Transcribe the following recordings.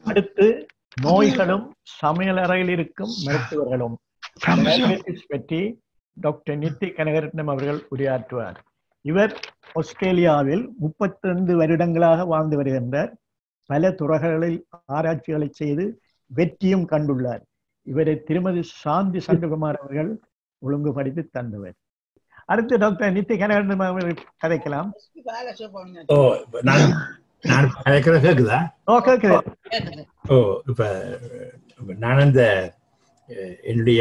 அடுத்து நோய்களும் சமையலறையில் இருக்கும் மருத்துவர்களும் diabetes பற்றி டாக்டர் நித்தி கனகரட்னம் அவர்கள் உரையாற்றுவார் இவர் ஆஸ்திரேலியாவில் முப்பத்தைந்து வருடங்களாக வாழ்ந்து வருகின்றார் பல துறைகளில் ஆராய்ச்சிகளை செய்து வெற்றியும் கண்டுள்ளார் இவரை திருமதி சாந்தி சந்திரகுமார் அவர்கள் ஒழுங்குபடுத்தி தந்தவர் அடுத்து டாக்டர் நித்தி கனகரட்னம் அவர்கள் கதைக்கலாம் ஓ இப்ப நான் நான் கேட்கறது கேக்குதா ஓ கேட்குது ஓ இப்ப இப்ப நான் அந்த அஹ், என்னுடைய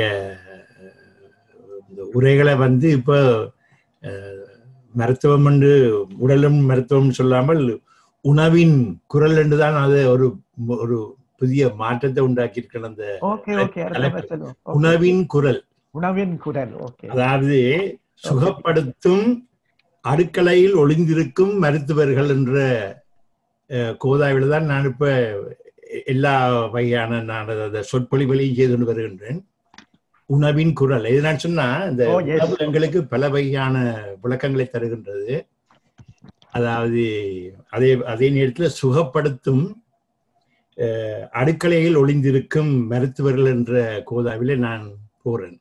அஹ், இந்த உரைகளை வந்து இப்போ அஹ், மருத்துவம் என்று உடலும் மருத்துவம் சொல்லாமல் உணவின் குரல் என்று தான் அது ஒரு ஒரு புதிய மாற்றத்தை உண்டாக்கி இருக்கிற அந்த ஓகே ஓகே அடுத்த சொல்லுவோம் Okay. உணவின் குரல் உணவின் குரல் ஓகே அதாவது சுகப்படுத்தும் அடுக்கலையில் ஒளிந்திருக்கும் மருத்துவர்கள் என்ற அஹ், கோதாவில தான் நான் இப்ப எல்லா வகையான நான் அந்த சொற்பொழிவுகளையும் செய்து கொண்டு வருகின்றேன் உணவின் குரல் இது நான் சொன்னா இந்த Oh, yes. உணவு எங்களுக்கு பல வகையான விளக்கங்களை தருகின்றது அதாவது அதே அதே நேரத்தில் சுகப்படுத்தும் அஹ், அடுக்கலையில் ஒளிந்திருக்கும் மருத்துவர்கள் என்ற கோதாவிலே நான் போறேன்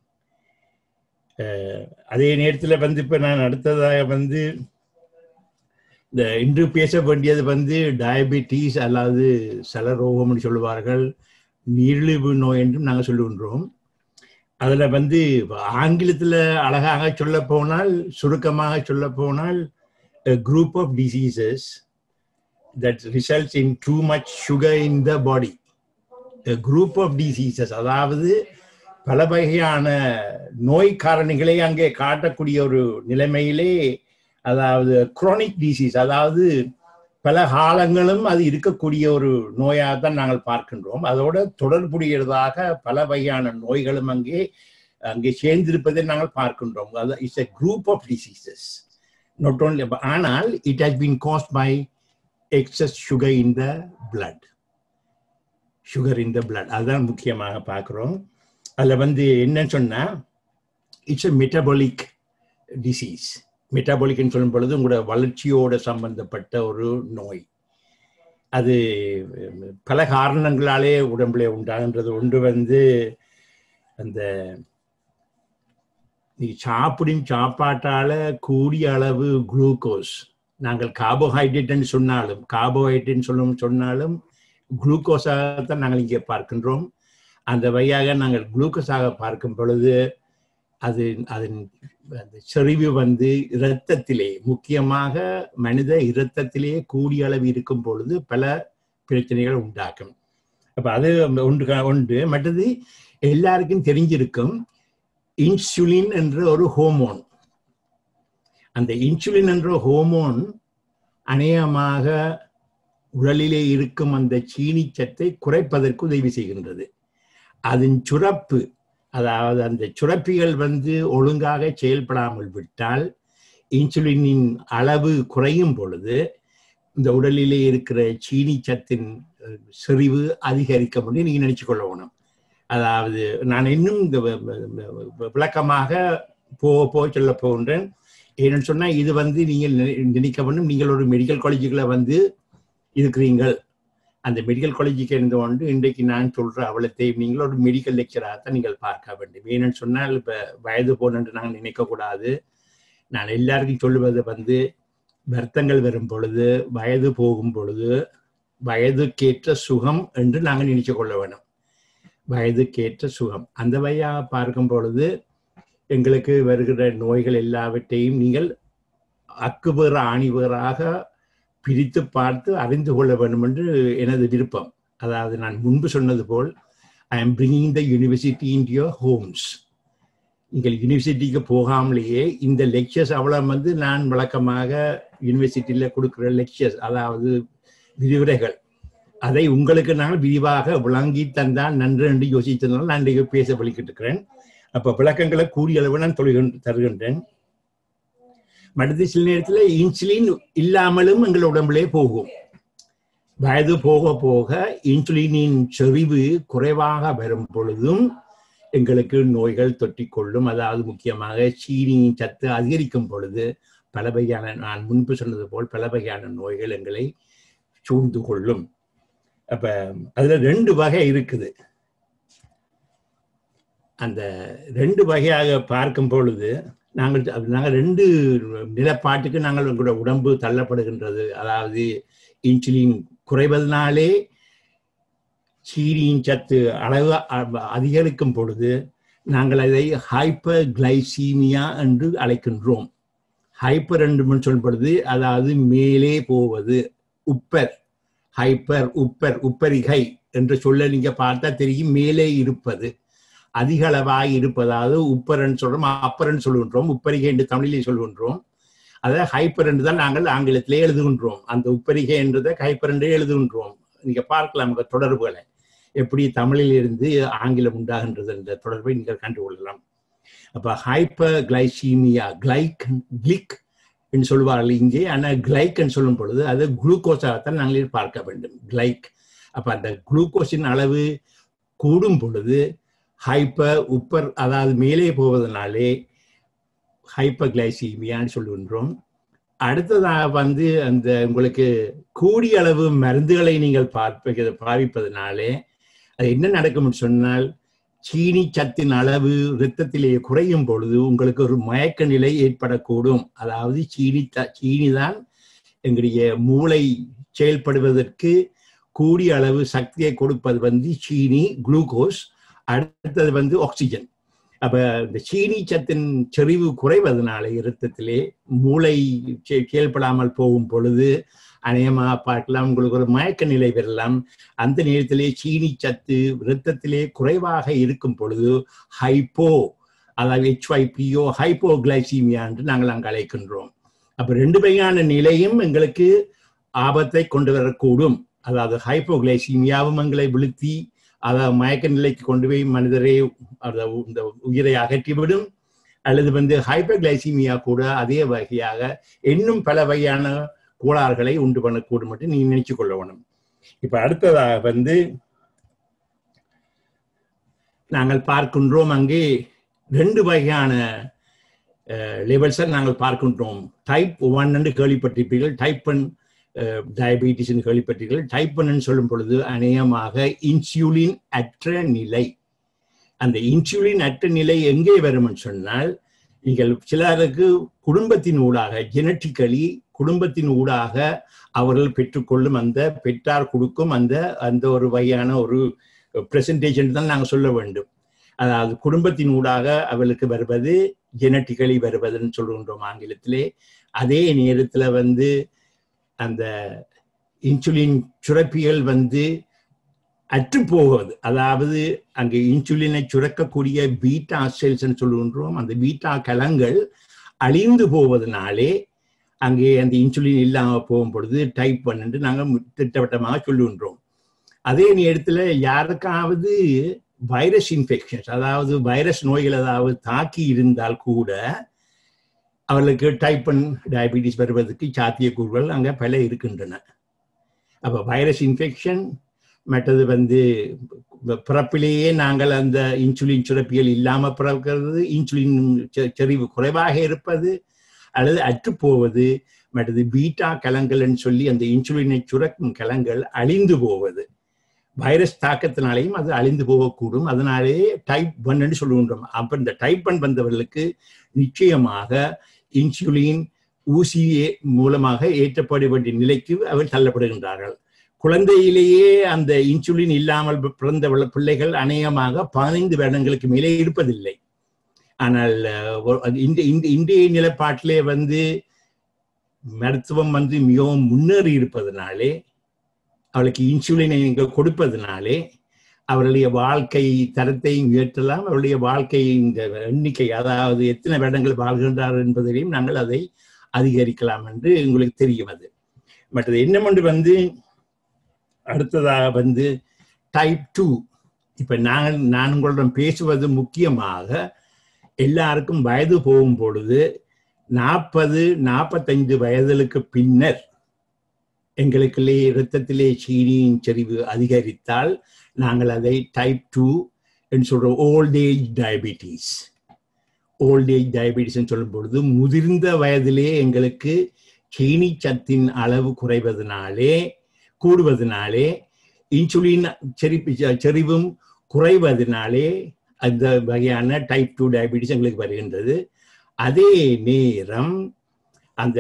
அஹ், அதே நேரத்தில் வந்து இப்ப நான் அடுத்ததாக வந்து இந்த இன்று பேச வேண்டியது வந்து டயபெட்டிஸ் அல்லது சலரோகம்னு சொல்லுவார்கள் நீரிழிவு நோய் என்றும் நாங்கள் சொல்லுகின்றோம் அதுல வந்து ஆங்கிலத்துல அழகாக சொல்ல போனால் சுருக்கமாக சொல்ல போனால் group of diseases that results in too much sugar in the body a group of diseases அதாவது பல வகையான நோய் காரணிகளை அங்கே காட்டக்கூடிய ஒரு நிலைமையிலே அதாவது குரோனிக் டிசீஸ் அதாவது பல காலங்களும் அது இருக்கக்கூடிய ஒரு நோயாக தான் நாங்கள் பார்க்கின்றோம் அதோட தொடர்புடையதாக பல வகையான நோய்களும் அங்கே அங்கே சேர்ந்திருப்பதை நாங்கள் பார்க்கின்றோம் அது it's a group of diseases not only ஆனால் it has been caused by excess sugar in the blood sugar in the blood அதுதான் முக்கியமாக பார்க்கிறோம் அதுல வந்து என்னன்னு சொன்னா இட்ஸ் a metabolic disease மெட்டாபாலிக்னு சொல்லும் பொழுது உங்களோட வளர்ச்சியோட சம்பந்தப்பட்ட ஒரு நோய் அது பல காரணங்களாலே உடம்புல உண்டாகின்றது ஒன்று வந்து அந்த நீ சாப்பிடும் சாப்பாட்டால கூடிய அளவு குளுக்கோஸ் நாங்கள் கார்போஹைட்ரேட்னு சொன்னாலும் கார்போஹைட்ரேட் சொல்லும் சொன்னாலும் குளுக்கோஸாகத்தான் நாங்கள் இங்கே பார்க்கின்றோம் அந்த வழியாக நாங்கள் குளுக்கோஸாக பார்க்கும் பொழுது அது அதன் அந்த செறிவு வந்து இரத்தத்திலே முக்கியமாக மனித இரத்தத்திலே கூடிய அளவு இருக்கும் பொழுது பல பிரச்சனைகள் உண்டாக்கும் அப்ப அது ஒன்று ஒன்று மற்றது எல்லாருக்கும் தெரிஞ்சிருக்கும் இன்சுலின் என்ற ஒரு ஹோமோன் அந்த இன்சுலின் என்ற ஹோமோன் அநேகமாக உடலிலே இருக்கும் அந்த சீனிச்சத்தை குறைப்பதற்கு உதவி செய்கின்றது அதன் சுரப்பு அதாவது அந்த சுரப்பிகள் வந்து ஒழுங்காக செயல்படாமல் விட்டால் இன்சுலினின் அளவு குறையும் பொழுது இந்த உடலிலே இருக்கிற சீனி சத்தின் செறிவு அதிகரிக்க முடியும் நீங்க நினைச்சு கொள்ள வேணும் அதாவது நான் இன்னும் இந்த விளக்கமாக போக போக சொல்ல போகின்றேன் ஏன்னு சொன்னா இது வந்து நீங்கள் நினைக்க வேண்டும் நீங்கள் ஒரு மெடிக்கல் காலேஜுக்குள்ள வந்து இருக்கிறீங்கள் அந்த மெடிக்கல் காலேஜுக்கு இருந்து கொண்டு இன்றைக்கு நான் சொல்ற அவலத்தை நீங்கள் ஒரு மெடிக்கல் லெக்சராக தான் நீங்கள் பார்க்க வேண்டும் ஏன்னு சொன்னால் இப்ப வயது போனன்று நாங்கள் நினைக்கக்கூடாது நான் எல்லாருக்கும் சொல்லுவது வந்து வருத்தங்கள் வரும் பொழுது வயது போகும் பொழுது வயதுக்கேற்ற சுகம் என்று நாங்கள் நினைச்சு கொள்ள வேணும் வயதுக்கேற்ற சுகம் அந்த வழியாக பார்க்கும் பொழுது எங்களுக்கு வருகிற நோய்கள் எல்லாவற்றையும் நீங்கள் அக்குவேறு ஆணிவேறாக பிரித்து பார்த்து அறிந்து கொள்ள வேண்டும் என்று எனது விருப்பம் அதாவது நான் முன்பு சொன்னது போல் I am bringing the university in your homes நீங்கள் யூனிவர்சிட்டிக்கு போகாமலேயே இந்த லெக்சர்ஸ் அவ்வளோ வந்து நான் வழக்கமாக யூனிவர்சிட்டியில் கொடுக்குற லெக்சர்ஸ் அதாவது விரிவுரைகள் அதை உங்களுக்கு நான் விரிவாக விளங்கி தந்தால் நன்று என்று யோசித்ததுனால நான் இன்றைக்கு பேச வலிக்கிட்டு இருக்கிறேன் அப்போ விளக்கங்களை கூடிய அளவு நான் தொழுகின்ற தருகின்றேன் மற்றது சில நேரத்தில் இன்சுலின் இல்லாமலும் எங்கள் உடம்புலே போகும் வயது போக போக இன்சுலினின் செறிவு குறைவாக வரும் பொழுதும் எங்களுக்கு நோய்கள் தொற்றிக்கொள்ளும் அதாவது முக்கியமாக சீனியின் சத்து அதிகரிக்கும் பொழுது பல வகையான நான் முன்பு சொன்னது போல் பல வகையான நோய்கள் எங்களை சூழ்ந்து கொள்ளும் அப்ப அதுல ரெண்டு வகை இருக்குது அந்த ரெண்டு வகையாக பார்க்கும் பொழுது நாங்கள் நாங்கள் ரெண்டு நிலப்பாட்டுக்கு நாங்கள் உங்களோட உடம்பு தள்ளப்படுகின்றது அதாவது இன்சுலின் குறைவதனாலே சீனியின் சத்து அளவு அ- அதிகரிக்கும் பொழுது நாங்கள் அதை ஹைப்பர் கிளைசீமியா என்று அழைக்கின்றோம் ஹைப்பர் என்று சொல்லும் பொழுது அதாவது மேலே போவது உப்பர் ஹைப்பர் உப்பர் உப்பரிகை என்று சொல்ல நீங்க பார்த்தா தெரியும் மேலே இருப்பது அதிக அளவாக இருப்பதாவது உப்பரன் சொல்றோம் அப்பரன் சொல்லுகின்றோம் உப்பரிகை என்று தமிழிலே சொல்கின்றோம் அதாவது ஹைப்பர் என்று தான் நாங்கள் ஆங்கிலத்திலே எழுதுகின்றோம் அந்த உப்பரிகை என்றதை ஹைப்பர் என்று எழுதுகின்றோம் நீங்க பார்க்கலாம் உங்க தொடர்புகளை எப்படி தமிழில் இருந்து ஆங்கிலம் உண்டாகின்றது என்ற தொடர்பை நீங்கள் கண்டுகொள்ளலாம் அப்ப ஹைப்பர் கிளைசீமியா கிளைக் கிளிக் என்று சொல்வார்கள் இங்கே ஆனால் கிளைக்ன்னு சொல்லும் பொழுது அது குளுக்கோஸாகத்தான் நாங்கள் பார்க்க வேண்டும் கிளைக் அப்ப அந்த குளுக்கோஸின் அளவு கூடும் பொழுது ஹைப்பர் உப்பர் அதாவது மேலே போவதனாலே ஹைப்பர் கிளைசீமியான்னு சொல்லுகின்றோம் அடுத்ததாக வந்து அந்த உங்களுக்கு கூடிய அளவு மருந்துகளை நீங்கள் பார்ப்ப பாவிப்பதனாலே அது என்ன நடக்கும்னு சொன்னால் சீனி சத்தின் அளவு இரத்தத்திலே குறையும் பொழுது உங்களுக்கு ஒரு மயக்க நிலை ஏற்படக்கூடும் அதாவது சீனி த சீனி தான் எங்களுடைய மூளை செயல்படுவதற்கு கூடிய அளவு சக்தியை கொடுப்பது வந்து சீனி குளுக்கோஸ் அடுத்தது வந்து ஆக்சிஜன் அப்ப இந்த சீனி சத்தின் செறிவு குறைவதனால இரத்தத்திலே மூளை செ- செயல்படாமல் போகும் பொழுது அநேகமாக பார்க்கலாம் உங்களுக்கு ஒரு மயக்க நிலை வரலாம் அந்த நேரத்திலே சீனி சத்து இரத்தத்திலே குறைவாக இருக்கும் பொழுது ஹைப்போ அதாவது ஹெச்ஐபிஓ ஹைப்போகிளைசீமியா என்று நாங்கள் அங்கு அழைக்கின்றோம் அப்ப ரெண்டு வகையான நிலையும் எங்களுக்கு ஆபத்தை கொண்டு வரக்கூடும் அதாவது ஹைப்போகிளைசீமியாவும் எங்களை விழுத்தி அதாவது மயக்க நிலைக்கு கொண்டு போய் மனிதரை அதாவது இந்த உயிரை அகற்றிவிடும் அல்லது வந்து ஹைப்பர்கிளைசீமியா கூட அதே வகையாக இன்னும் பல வகையான கோளாறுகளை உண்டு பண்ணக்கூடும் மட்டும் நீ நினைச்சு கொள்ள வேணும் இப்ப அடுத்ததாக வந்து நாங்கள் பார்க்கின்றோம் அங்கே ரெண்டு வகையான லெவல்ஸை நாங்கள் பார்க்கின்றோம் டைப் ஒன் என்று கேள்விப்பட்டிருப்பீர்கள் டைப் ஒன் டயபிட்டிஸ் கேள்விப்பட்டீர்கள் டைப் ஒன்னு சொல்லும் பொழுது அநேகமாக இன்சுலின் அற்ற நிலை அந்த இன்சுலின் அற்ற நிலை எங்கே வரும்னு சொன்னால் நீங்கள் சிலருக்கு குடும்பத்தின் ஊடாக ஜெனட்டிக்கலி குடும்பத்தின் ஊடாக அவர்கள் பெற்றுக்கொள்ளும் அந்த பெற்றார் கொடுக்கும் அந்த அந்த ஒரு வகையான ஒரு பிரசன்டேஷன் தான் நாங்கள் சொல்ல வேண்டும் அதாவது குடும்பத்தின் ஊடாக அவளுக்கு வருவது ஜெனட்டிக்கலி வருவதுன்னு சொல்லுகின்றோம் ஆங்கிலத்திலே அதே நேரத்தில் வந்து அந்த இன்சுலின் சுரப்பிகள் வந்து அற்று போவது அதாவது அங்கே இன்சுலினை சுரக்கக்கூடிய பீட்டா செல்ஸ் சொல்லுகின்றோம் அந்த பீட்டா கலங்கள் அழிந்து போவதனாலே அங்கே அந்த இன்சுலின் இல்லாமல் போகும் பொழுது டைப் பண்ணிட்டு நாங்கள் திட்டவட்டமாக சொல்லுகின்றோம் அதே நேரத்தில் யாருக்காவது வைரஸ் இன்ஃபெக்ஷன்ஸ் அதாவது வைரஸ் நோய்கள் ஏதாவது தாக்கி இருந்தால் கூட அவர்களுக்கு டைப் ஒன் டயபிட்டிஸ் வருவதற்கு சாத்தியக்கூறுகள் அங்கே பல இருக்கின்றன அப்போ வைரஸ் இன்ஃபெக்ஷன் மற்றது வந்து பிறப்பிலேயே நாங்கள் அந்த இன்சுலின் சுரப்பியல் இல்லாமல் பிறக்கிறது இன்சுலின் செறிவு குறைவாக இருப்பது அல்லது அற்றுப்போவது மற்றது பீட்டா கலங்கள்னு சொல்லி அந்த இன்சுலினை சுரக்கும் கலங்கள் அழிந்து போவது வைரஸ் தாக்கத்தினாலேயும் அது அழிந்து போகக்கூடும் அதனாலேயே டைப் ஒன்னு சொல்லுகின்றோம் அப்ப இந்த டைப் ஒன் வந்தவர்களுக்கு நிச்சயமாக இன்சுலின் ஊசியே மூலமாக ஏற்றப்பட வேண்டிய நிலைக்கு அவர் தள்ளப்படுகின்றார்கள் குழந்தையிலேயே அந்த இன்சுலின் இல்லாமல் பிறந்த பிள்ளைகள் அநேகமாக பதினைந்து வருடங்களுக்கு மேலே இருப்பதில்லை ஆனால் இந்த இன்றைய நிலப்பாட்டிலே வந்து மருத்துவம் வந்து மிகவும் முன்னேறி இருப்பதனாலே அவளுக்கு இன்சுலினை நீங்கள் கொடுப்பதனாலே அவருடைய வாழ்க்கை தரத்தை உயர்த்தலாம் அவருடைய வாழ்க்கை இந்த எண்ணிக்கை அதாவது எத்தனை வருடங்கள் வாழ்கின்றார் என்பதையும் நாங்கள் அதை அதிகரிக்கலாம் என்று உங்களுக்கு தெரியும் அது மற்றது என்னமென்று வந்து அடுத்ததாக வந்து டைப் டூ இப்ப நான் நான் உங்களிடம் பேசுவது முக்கியமாக எல்லாருக்கும் வயது போகும் பொழுது நாற்பது நாற்பத்தைந்து வயதுகளுக்கு பின்னர் எங்களுக்குள்ளே இரத்தத்திலே சீனியின் செறிவு அதிகரித்தால் நாங்கள் அதை டைப் டூ என்று சொல்றோம் old age diabetes old age diabetes சொல்லும் பொழுது முதிர்ந்த வயதிலே எங்களுக்கு சீனி சத்தின் அளவு குறைவதனாலே கூடுவதனாலே இன்சுலின் செறிப்பு செறிவும் குறைவதனாலே அந்த வகையான டைப் டூ டயபிட்டிஸ் எங்களுக்கு வருகின்றது அதே நேரம் அந்த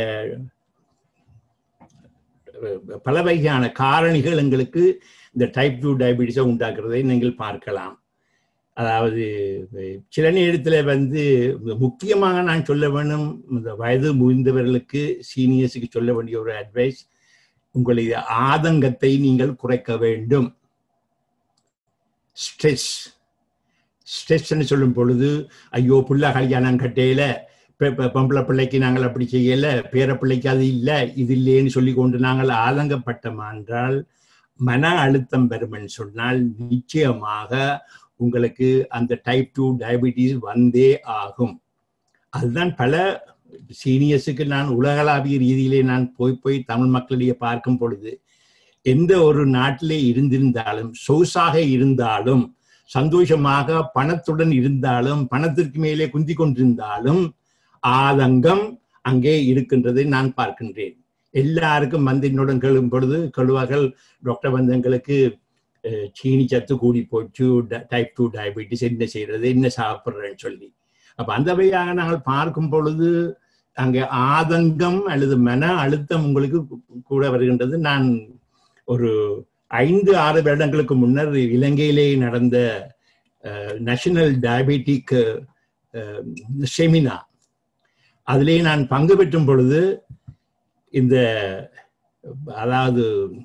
பல வகையான காரணிகள் எங்களுக்கு இந்த டைப் டூ டயபிட்டிஸை உண்டாக்குறதை நீங்கள் பார்க்கலாம் அதாவது சில நேரத்தில் வந்து முக்கியமாக நான் சொல்ல வேணும் இந்த வயது முதிர்ந்தவர்களுக்கு சீனியர்ஸுக்கு சொல்ல வேண்டிய ஒரு அட்வைஸ் உங்களுடைய ஆதங்கத்தை நீங்கள் குறைக்க வேண்டும் ஸ்ட்ரெஸ் ஸ்ட்ரெஸ்ன்னு சொல்லும் பொழுது ஐயோ புள்ள கல்யாணம் கட்டையில பொம்பளை பிள்ளைக்கு நாங்கள் அப்படி செய்யல பேர பிள்ளைக்கு அது இல்லை இது இல்லைன்னு சொல்லி கொண்டு நாங்கள் ஆதங்கப்பட்டோம் என்றால் மன அழுத்தம் வருமென்னு சொன்னால் நிச்சயமாக உங்களுக்கு அந்த டைப் டூ டயபிட்டிஸ் வந்தே ஆகும் அதுதான் பல சீனியர்ஸுக்கு நான் உலகளாவிய ரீதியிலே நான் போய் போய் தமிழ் மக்களிடையே பார்க்கும் பொழுது எந்த ஒரு நாட்டிலே இருந்திருந்தாலும் சொகுசாக இருந்தாலும் சந்தோஷமாக பணத்துடன் இருந்தாலும் பணத்திற்கு மேலே குந்தி கொண்டிருந்தாலும் ஆதங்கம் அங்கே இருக்கின்றதை நான் பார்க்கின்றேன் எல்லாருக்கும் வந்து என்னுடன் கேளும் பொழுது கழுவார்கள் டாக்டர் வந்து எங்களுக்கு சீனி சத்து கூடி போச்சு டைப் டூ டயபிட்டிஸ் என்ன செய்யறது என்ன சாப்பிட்றேன்னு சொல்லி அப்ப அந்த வழியாக நாங்கள் பார்க்கும் பொழுது அங்கே ஆதங்கம் அல்லது மன அழுத்தம் உங்களுக்கு கூட வருகின்றது நான் ஒரு ஐந்து ஆறு வருடங்களுக்கு முன்னர் இலங்கையிலே நடந்த நேஷனல் டயபெட்டிக் செமினா அதிலே நான் பங்கு பெற்றும் பொழுது இந்த அதாவது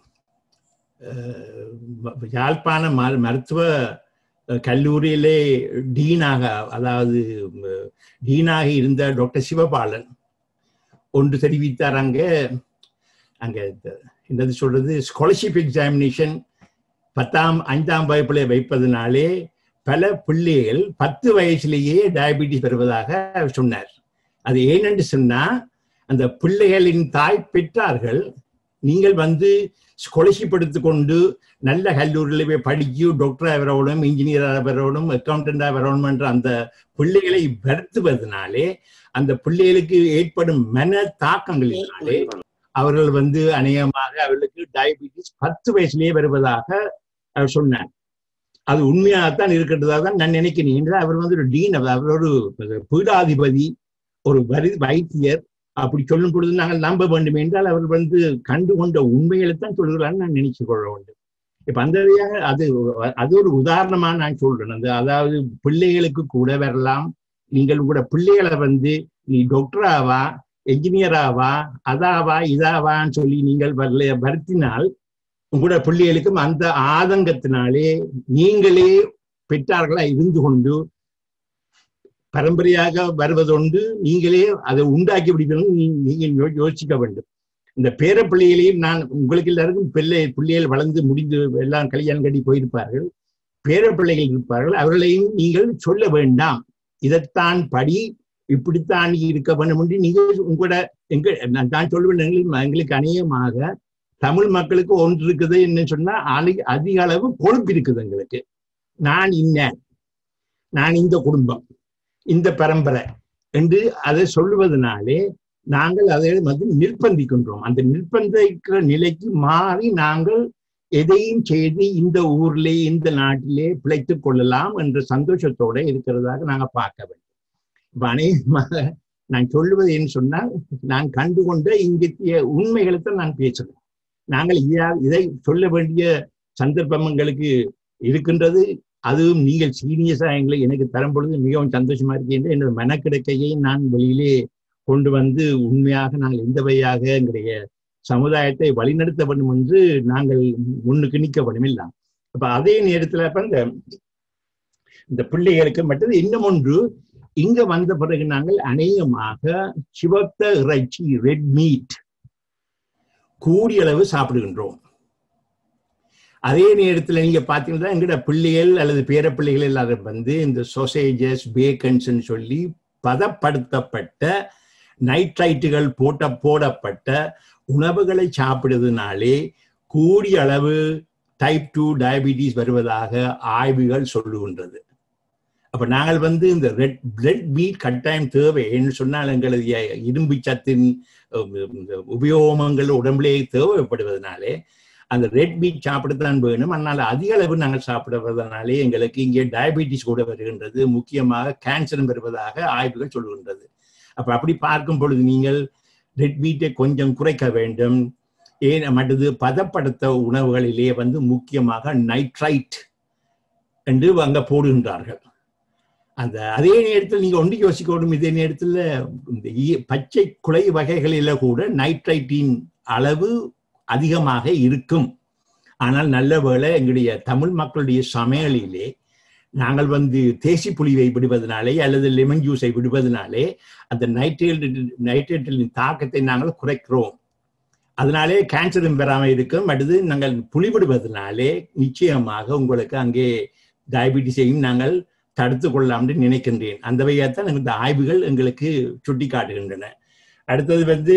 யாழ்ப்பாண மருத்துவ கல்லூரியிலே டீனாக அதாவது டீனாக இருந்த டாக்டர் சிவபாலன் ஒன்று தெரிவித்தார் அங்கே அங்கே என்னது சொல்றது ஸ்காலர்ஷிப் எக்ஸாமினேஷன் பத்தாம் ஐந்தாம் வகுப்புல வைப்பதனாலே பல பிள்ளைகள் பத்து வயசுலேயே டயபிட்டிஸ் வருவதாக சொன்னார் அது ஏனென்று சொன்னா அந்த பிள்ளைகளின் தாய் பெற்றார்கள் நீங்கள் வந்து ஸ்காலர்ஷிப் எடுத்துக்கொண்டு நல்ல கல்லூரியில் போய் படிச்சு டாக்டராக வரணும் இன்ஜினியராக வரணும் அக்கௌண்டண்டாக வரணும் என்ற அந்த பிள்ளைகளை வருத்துவதனாலே அந்த பிள்ளைகளுக்கு ஏற்படும் மன தாக்கங்களினாலே அவர்கள் வந்து அநேகமாக அவர்களுக்கு டயபிட்டிஸ் பத்து வயசுலேயே வருவதாக அவர் சொன்னார் அது உண்மையாகத்தான் இருக்கின்றதா தான் நான் நினைக்கிறேன் அவர் வந்து ஒரு டீன் அவர் ஒரு பீடாதிபதி ஒரு வரி வைத்தியர் அப்படி சொல்லும் பொழுது நாங்கள் நம்ப வேண்டும் என்றால் அவர் வந்து கண்டு கொண்ட உண்மைகளை தான் சொல்கிறான்னு நான் நினைச்சு கொள்ள வேண்டும் இப்ப அந்த வழியாக அது அது ஒரு உதாரணமா நான் சொல்றேன் அந்த அதாவது பிள்ளைகளுக்கு கூட வரலாம் நீங்கள் கூட பிள்ளைகளை வந்து நீ டாக்டராவா என்ஜினியராவா அதாவா இதாவான்னு சொல்லி நீங்கள் வரல வருத்தினால் உங்களோட பிள்ளைகளுக்கும் அந்த ஆதங்கத்தினாலே நீங்களே பெற்றார்களா இருந்து கொண்டு பரம்பரையாக வருவதொண்டு நீங்களே அதை உண்டாக்கி பிடிக்கணும் நீங்கள் யோசிக்க வேண்டும் இந்த பேர பிள்ளைகளையும் நான் உங்களுக்கு எல்லாருக்கும் பிள்ளை பிள்ளைகள் வளர்ந்து முடிந்து எல்லாம் கல்யாணம் கட்டி போயிருப்பார்கள் பேர பிள்ளைகள் இருப்பார்கள் அவர்களையும் நீங்கள் சொல்ல வேண்டாம் இதைத்தான் படி இப்படித்தான் இருக்க வேண்டும் என்று நீங்கள் உங்களோட எங்க நான் சொல்லுவேன் எங்களுக்கு அநேகமாக தமிழ் மக்களுக்கு ஒன்று இருக்குது என்ன சொன்னா அதிக அளவு கொழுப்பு இருக்குது எங்களுக்கு நான் இன்ன நான் இந்த குடும்பம் இந்த பரம்பரை என்று அதை சொல்லுவதனாலே நாங்கள் அதை வந்து நிர்பந்திக்கின்றோம் அந்த நிர்பந்திக்கிற நிலைக்கு மாறி நாங்கள் எதையும் செய்து இந்த ஊர்லே இந்த நாட்டிலே பிழைத்துக் கொள்ளலாம் என்ற சந்தோஷத்தோட இருக்கிறதாக நாங்க பார்க்க வேண்டும் இப்ப அநேகமாக நான் சொல்லுவது என்று சொன்னால் நான் கண்டுகொண்ட இங்கத்திய உண்மைகளை தான் நான் பேசுறேன் நாங்கள் இதை சொல்ல வேண்டிய சந்தர்ப்பம் எங்களுக்கு இருக்கின்றது அதுவும் நீங்கள் சீனியர்ஸா எங்களை எனக்கு தரும் பொழுது மிகவும் சந்தோஷமா இருக்கின்ற என்னோட மனக்கிடக்கையை நான் வெளியிலே கொண்டு வந்து உண்மையாக நாங்கள் எந்த வழியாக எங்களுடைய சமுதாயத்தை வழிநடத்த வேண்டும் என்று நாங்கள் முன்னுக்கு நிற்க வேண்டும் இல்லாம் அப்ப அதே நேரத்துல அப்ப இந்த இந்த பிள்ளைகளுக்கு மட்டும் இன்னும் ஒன்று இங்க வந்த பிறகு நாங்கள் அநேகமாக சிவத்த இறைச்சி ரெட் மீட் கூடிய அளவு சாப்பிடுகின்றோம் அதே நேரத்தில் நீங்க பாத்தீங்கன்னா எங்கட பிள்ளைகள் அல்லது பேர பிள்ளைகள் எல்லாரும் வந்து இந்த சொசேஜஸ் பேக்கன்ஸ் சொல்லி பதப்படுத்தப்பட்ட நைட்ரைட்டுகள் போட்ட போடப்பட்ட உணவுகளை சாப்பிடுறதுனாலே கூடிய அளவு டைப் டூ டயபிட்டிஸ் வருவதாக ஆய்வுகள் சொல்லுகின்றது அப்ப நாங்கள் வந்து இந்த ரெட் பிளட் மீட் கட்டாயம் தேவை என்று சொன்னால் எங்களது இரும்பு சத்தின் உபயோகங்கள் உடம்பிலே தேவைப்படுவதனாலே அந்த ரெட் மீட் சாப்பிடத்தான் வேணும் அதனால அதிக அளவு நாங்கள் சாப்பிடுவதனாலே எங்களுக்கு இங்கே டயபெட்டிஸ் கூட வருகின்றது முக்கியமாக கேன்சரும் வருவதாக ஆய்வுகள் சொல்கின்றது அப்ப அப்படி பார்க்கும் பொழுது நீங்கள் ரெட் மீட்டை கொஞ்சம் குறைக்க வேண்டும் ஏன் மற்றது பதப்படுத்த உணவுகளிலே வந்து முக்கியமாக நைட்ரைட் என்று அங்க போடுகின்றார்கள் அந்த அதே நேரத்தில் நீங்க ஒன்று யோசிக்கணும் இதே நேரத்தில் இந்த ஈ- பச்சை குலை வகைகளில கூட நைட்ரைட்டின் அளவு அதிகமாக இருக்கும் ஆனால் நல்ல வேளை எங்களுடைய தமிழ் மக்களுடைய சமையலிலே நாங்கள் வந்து தேசி புளிவை விடுவதனாலே அல்லது லெமன் ஜூஸை விடுவதனாலே அந்த நைட்ரேட் நைட்ரேட்டின் தாக்கத்தை நாங்கள் குறைக்கிறோம் அதனாலே கேன்சரும் பெறாமல் இருக்கும் அடுத்து நாங்கள் புளி விடுவதனாலே நிச்சயமாக உங்களுக்கு அங்கே டயபிட்டிஸையும் நாங்கள் தடுத்து கொள்ளலாம் என்று நினைக்கின்றேன் அந்த வகையாத்தான் இந்த ஆய்வுகள் எங்களுக்கு சுட்டி காட்டுகின்றன அடுத்தது வந்து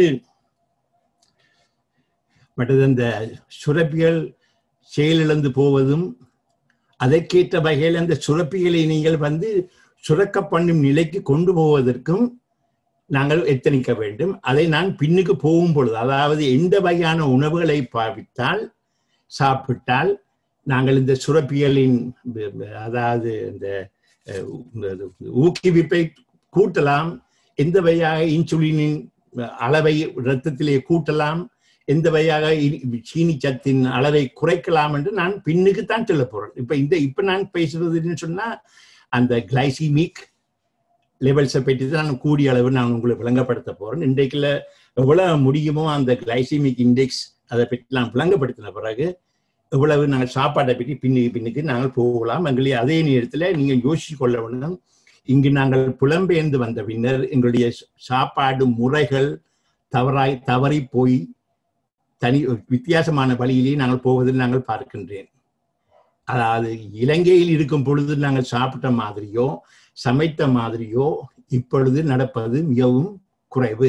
மற்றது அந்த சுரப்பிகள் செயலிழந்து போவதும் அதற்கேற்ற வகையில் அந்த சுரப்பிகளை நீங்கள் வந்து சுரக்க பண்ணும் நிலைக்கு கொண்டு போவதற்கும் நாங்கள் எத்தனிக்க வேண்டும் அதை நான் பின்னுக்கு போகும் பொழுது அதாவது எந்த வகையான உணவுகளை பாவித்தால் சாப்பிட்டால் நாங்கள் இந்த சுரப்பியலின் அதாவது இந்த அஹ், இந்த ஊக்குவிப்பை கூட்டலாம் எந்த வகையாக இன்சுலினின் அளவை இரத்தத்திலே கூட்டலாம் எந்த வகையாக இ- சீனி சத்தின் அளவை குறைக்கலாம் என்று நான் பின்னுக்கு தான் சொல்ல போறேன் இப்ப இந்த இப்ப நான் பேசுறதுன்னு சொன்னா அந்த கிளைசிமிக் லெவல்ஸை பற்றி தான் நான் கூடிய அளவு நான் உங்களுக்கு விளங்கப்படுத்த போறேன் இன்றைக்குள்ள எவ்வளவு முடியுமோ அந்த கிளைசிமிக் இண்டெக்ஸ் அதை பற்றி நான் விளங்கப்படுத்தின பிறகு எவ்வளவு நாங்கள் சாப்பாட்டை பற்றி பின்னுக்கு பின்னுக்கு நாங்கள் போகலாம் எங்களுடைய அதே நேரத்தில் நீங்கள் யோசிச்சு கொள்ள வேண்டும் இங்கு நாங்கள் புலம்பெயர்ந்து வந்த பின்னர் எங்களுடைய சாப்பாடு முறைகள் தவறாய் தவறி போய் தனி வித்தியாசமான வழியிலே நாங்கள் போவதில் நாங்கள் பார்க்கின்றேன் அதாவது இலங்கையில் இருக்கும் பொழுது நாங்கள் சாப்பிட்ட மாதிரியோ சமைத்த மாதிரியோ இப்பொழுது நடப்பது மிகவும் குறைவு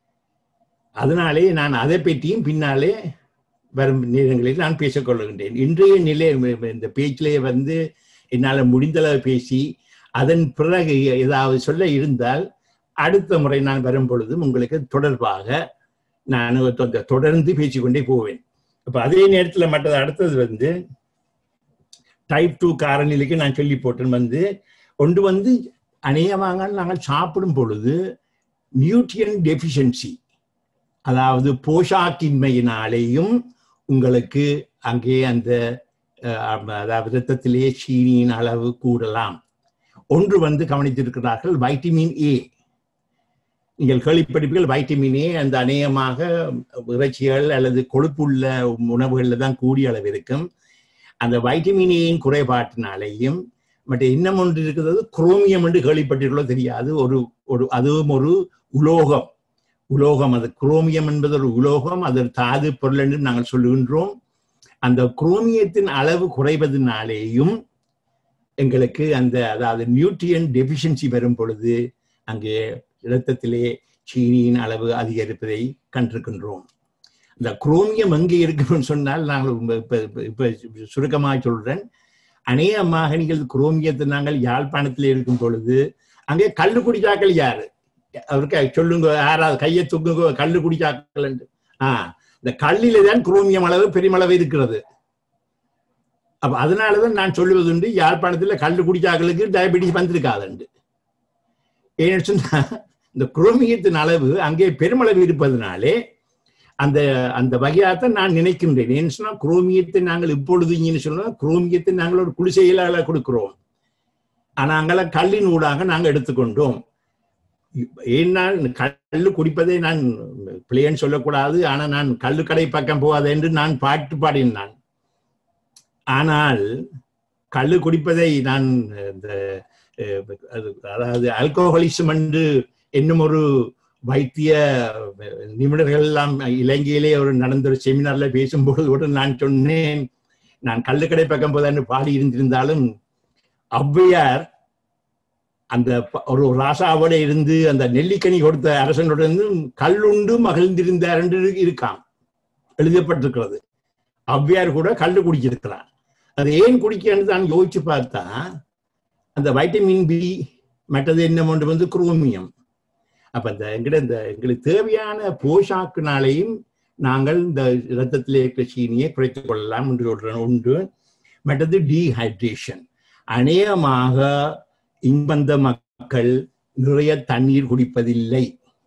அதனாலே நான் அதை பற்றியும் பின்னாலே வரும் நேரங்களில் நான் பேசிக்கொள்கின்றேன் இன்றைய நிலை இந்த பேச்சிலே வந்து என்னால் முடிந்தளவு பேசி அதன் பிறகு ஏதாவது சொல்ல இருந்தால் அடுத்த முறை நான் வரும் பொழுதும் உங்களுக்கு தொடர்பாக நான் தொ- தொடர்ந்து பேசிக்கொண்டே போவேன் அப்ப அதே நேரத்தில் மற்றது அடுத்தது வந்து டைப் டூ காரநிலைக்கு நான் சொல்லி போட்டேன் வந்து ஒன்று வந்து அநேகமாக நாங்கள் சாப்பிடும் பொழுது நியூட்ரியன் டெஃபிஷியன்சி அதாவது போஷாக்கின்மையினாலேயும் உங்களுக்கு அங்கே அந்த அஹ், அதாவது இரத்தத்திலே சீனியின் அளவு கூடலாம் ஒன்று வந்து கவனித்திருக்கிறார்கள் வைட்டமின் ஏ நீங்கள் கேள்விப்பட்டிருப்பீர்கள் வைட்டமின் ஏ அந்த அநேகமாக இறைச்சிகள் அல்லது கொழுப்புள்ள உணவுகளில் தான் கூடிய அளவு இருக்கும் அந்த வைட்டமின் ஏயின் குறைபாட்டினாலேயும் பட் இன்னும் ஒன்று இருக்கிறது குரோமியம் என்று கேள்விப்பட்டிருக்கோ தெரியாது ஒரு ஒரு அதுவும் ஒரு உலோகம் உலோகம் அது குரோமியம் என்பது ஒரு உலோகம் அது ஒரு தாது பொருள் என்று நாங்கள் சொல்லுகின்றோம் அந்த குரோமியத்தின் அளவு குறைவதனாலேயும் எங்களுக்கு அந்த அதாவது நியூட்ரியன் டெபிஷியன்சி வரும் பொழுது அங்கே இரத்தத்திலே சீனியின் அளவு அதிகரிப்பதை கண்டிருக்கின்றோம் இந்த குரோமியம் எங்கே இருக்குன்னு சொன்னால் நாங்கள் இப்ப- இப்ப இப்ப சுருக்கமாக சொல்றேன் அநேகமாக நீங்கள் குரோமியத்தை நாங்கள் யாழ்ப்பாணத்தில் இருக்கும் பொழுது அங்கே கல்லு குடிச்சாக்கள் யாரு அவருக்கு சொல்லுங்க யாராவது கையை தூக்குங்க கல்லு குடிச்சாக்கள் என்று. ஆ இந்த கல்லில தான் குரோமியம் அளவு பெருமளவு இருக்கிறது அப்ப அதனாலதான் நான் சொல்லுவது உண்டு யாழ்ப்பாணத்துல கல்லு குடிச்சாக்களுக்கு டயபெட்டிஸ் வந்திருக்காதுண்டு ஏன்னு சொன்னா இந்த குரோமியத்தின் அளவு அங்கே பெருமளவு இருப்பதனாலே அந்த அந்த வகையாகத்தான் நான் நினைக்கின்றேன் ஏன்னு சொன்னா குரோமியத்தை நாங்கள் இப்பொழுது இங்கன்னு சொன்னா குரோமியத்தை நாங்கள் ஒரு குளிசையில கொடுக்கிறோம் ஆனா அங்கெல்லாம் கல்லின் ஊடாக நாங்கள் எடுத்துக்கொண்டோம் ஏன்னா இந்த கல்லு குடிப்பதை நான் பிள்ளைன்னு சொல்லக்கூடாது ஆனா நான் கல்லு கடை பக்கம் போகாது என்று நான் பாட்டு பாடினான் ஆனால் கல்லு குடிப்பதை நான் இந்த அஹ், அது- அதாவது அல்கோஹலிசம் என்று என்னும் ஒரு வைத்திய நிபுணர்கள் எல்லாம் இலங்கையிலே ஒரு நடந்த ஒரு செமினார்ல பேசும்போது கூட நான் சொன்னேன் நான் கள்ளுக்கடை பக்கம் போதான்னு பாடி இருந்திருந்தாலும் ஔவையார் அந்த ப- ஒரு ராசாவோட இருந்து அந்த நெல்லிக்கனி கொடுத்த அரசனோட இருந்து கல்லுண்டு மகிழ்ந்திருந்தார் என்று இருக்காம் எழுதப்பட்டிருக்கிறது ஔவையார் கூட கல்லு குடிச்சிருக்கிறார் அது ஏன் குடிக்கன்னு நான் யோசிச்சு பார்த்தா அந்த வைட்டமின் பி மற்றது என்ன ஒன்று வந்து குரோமியம் அப்ப இந்த எங்கிட்ட இந்த எங்களுக்கு தேவையான போஷாக்குனாலையும் நாங்கள் இந்த இரத்தத்திலே இருக்கிற சீனியை குறைத்துக் கொள்ளலாம் என்று சொல்றேன் ஒன்று மற்றது டீஹைட்ரேஷன் அநேகமாக இவ்வந்த மக்கள் நிறைய தண்ணீர் குடிப்பதில்லை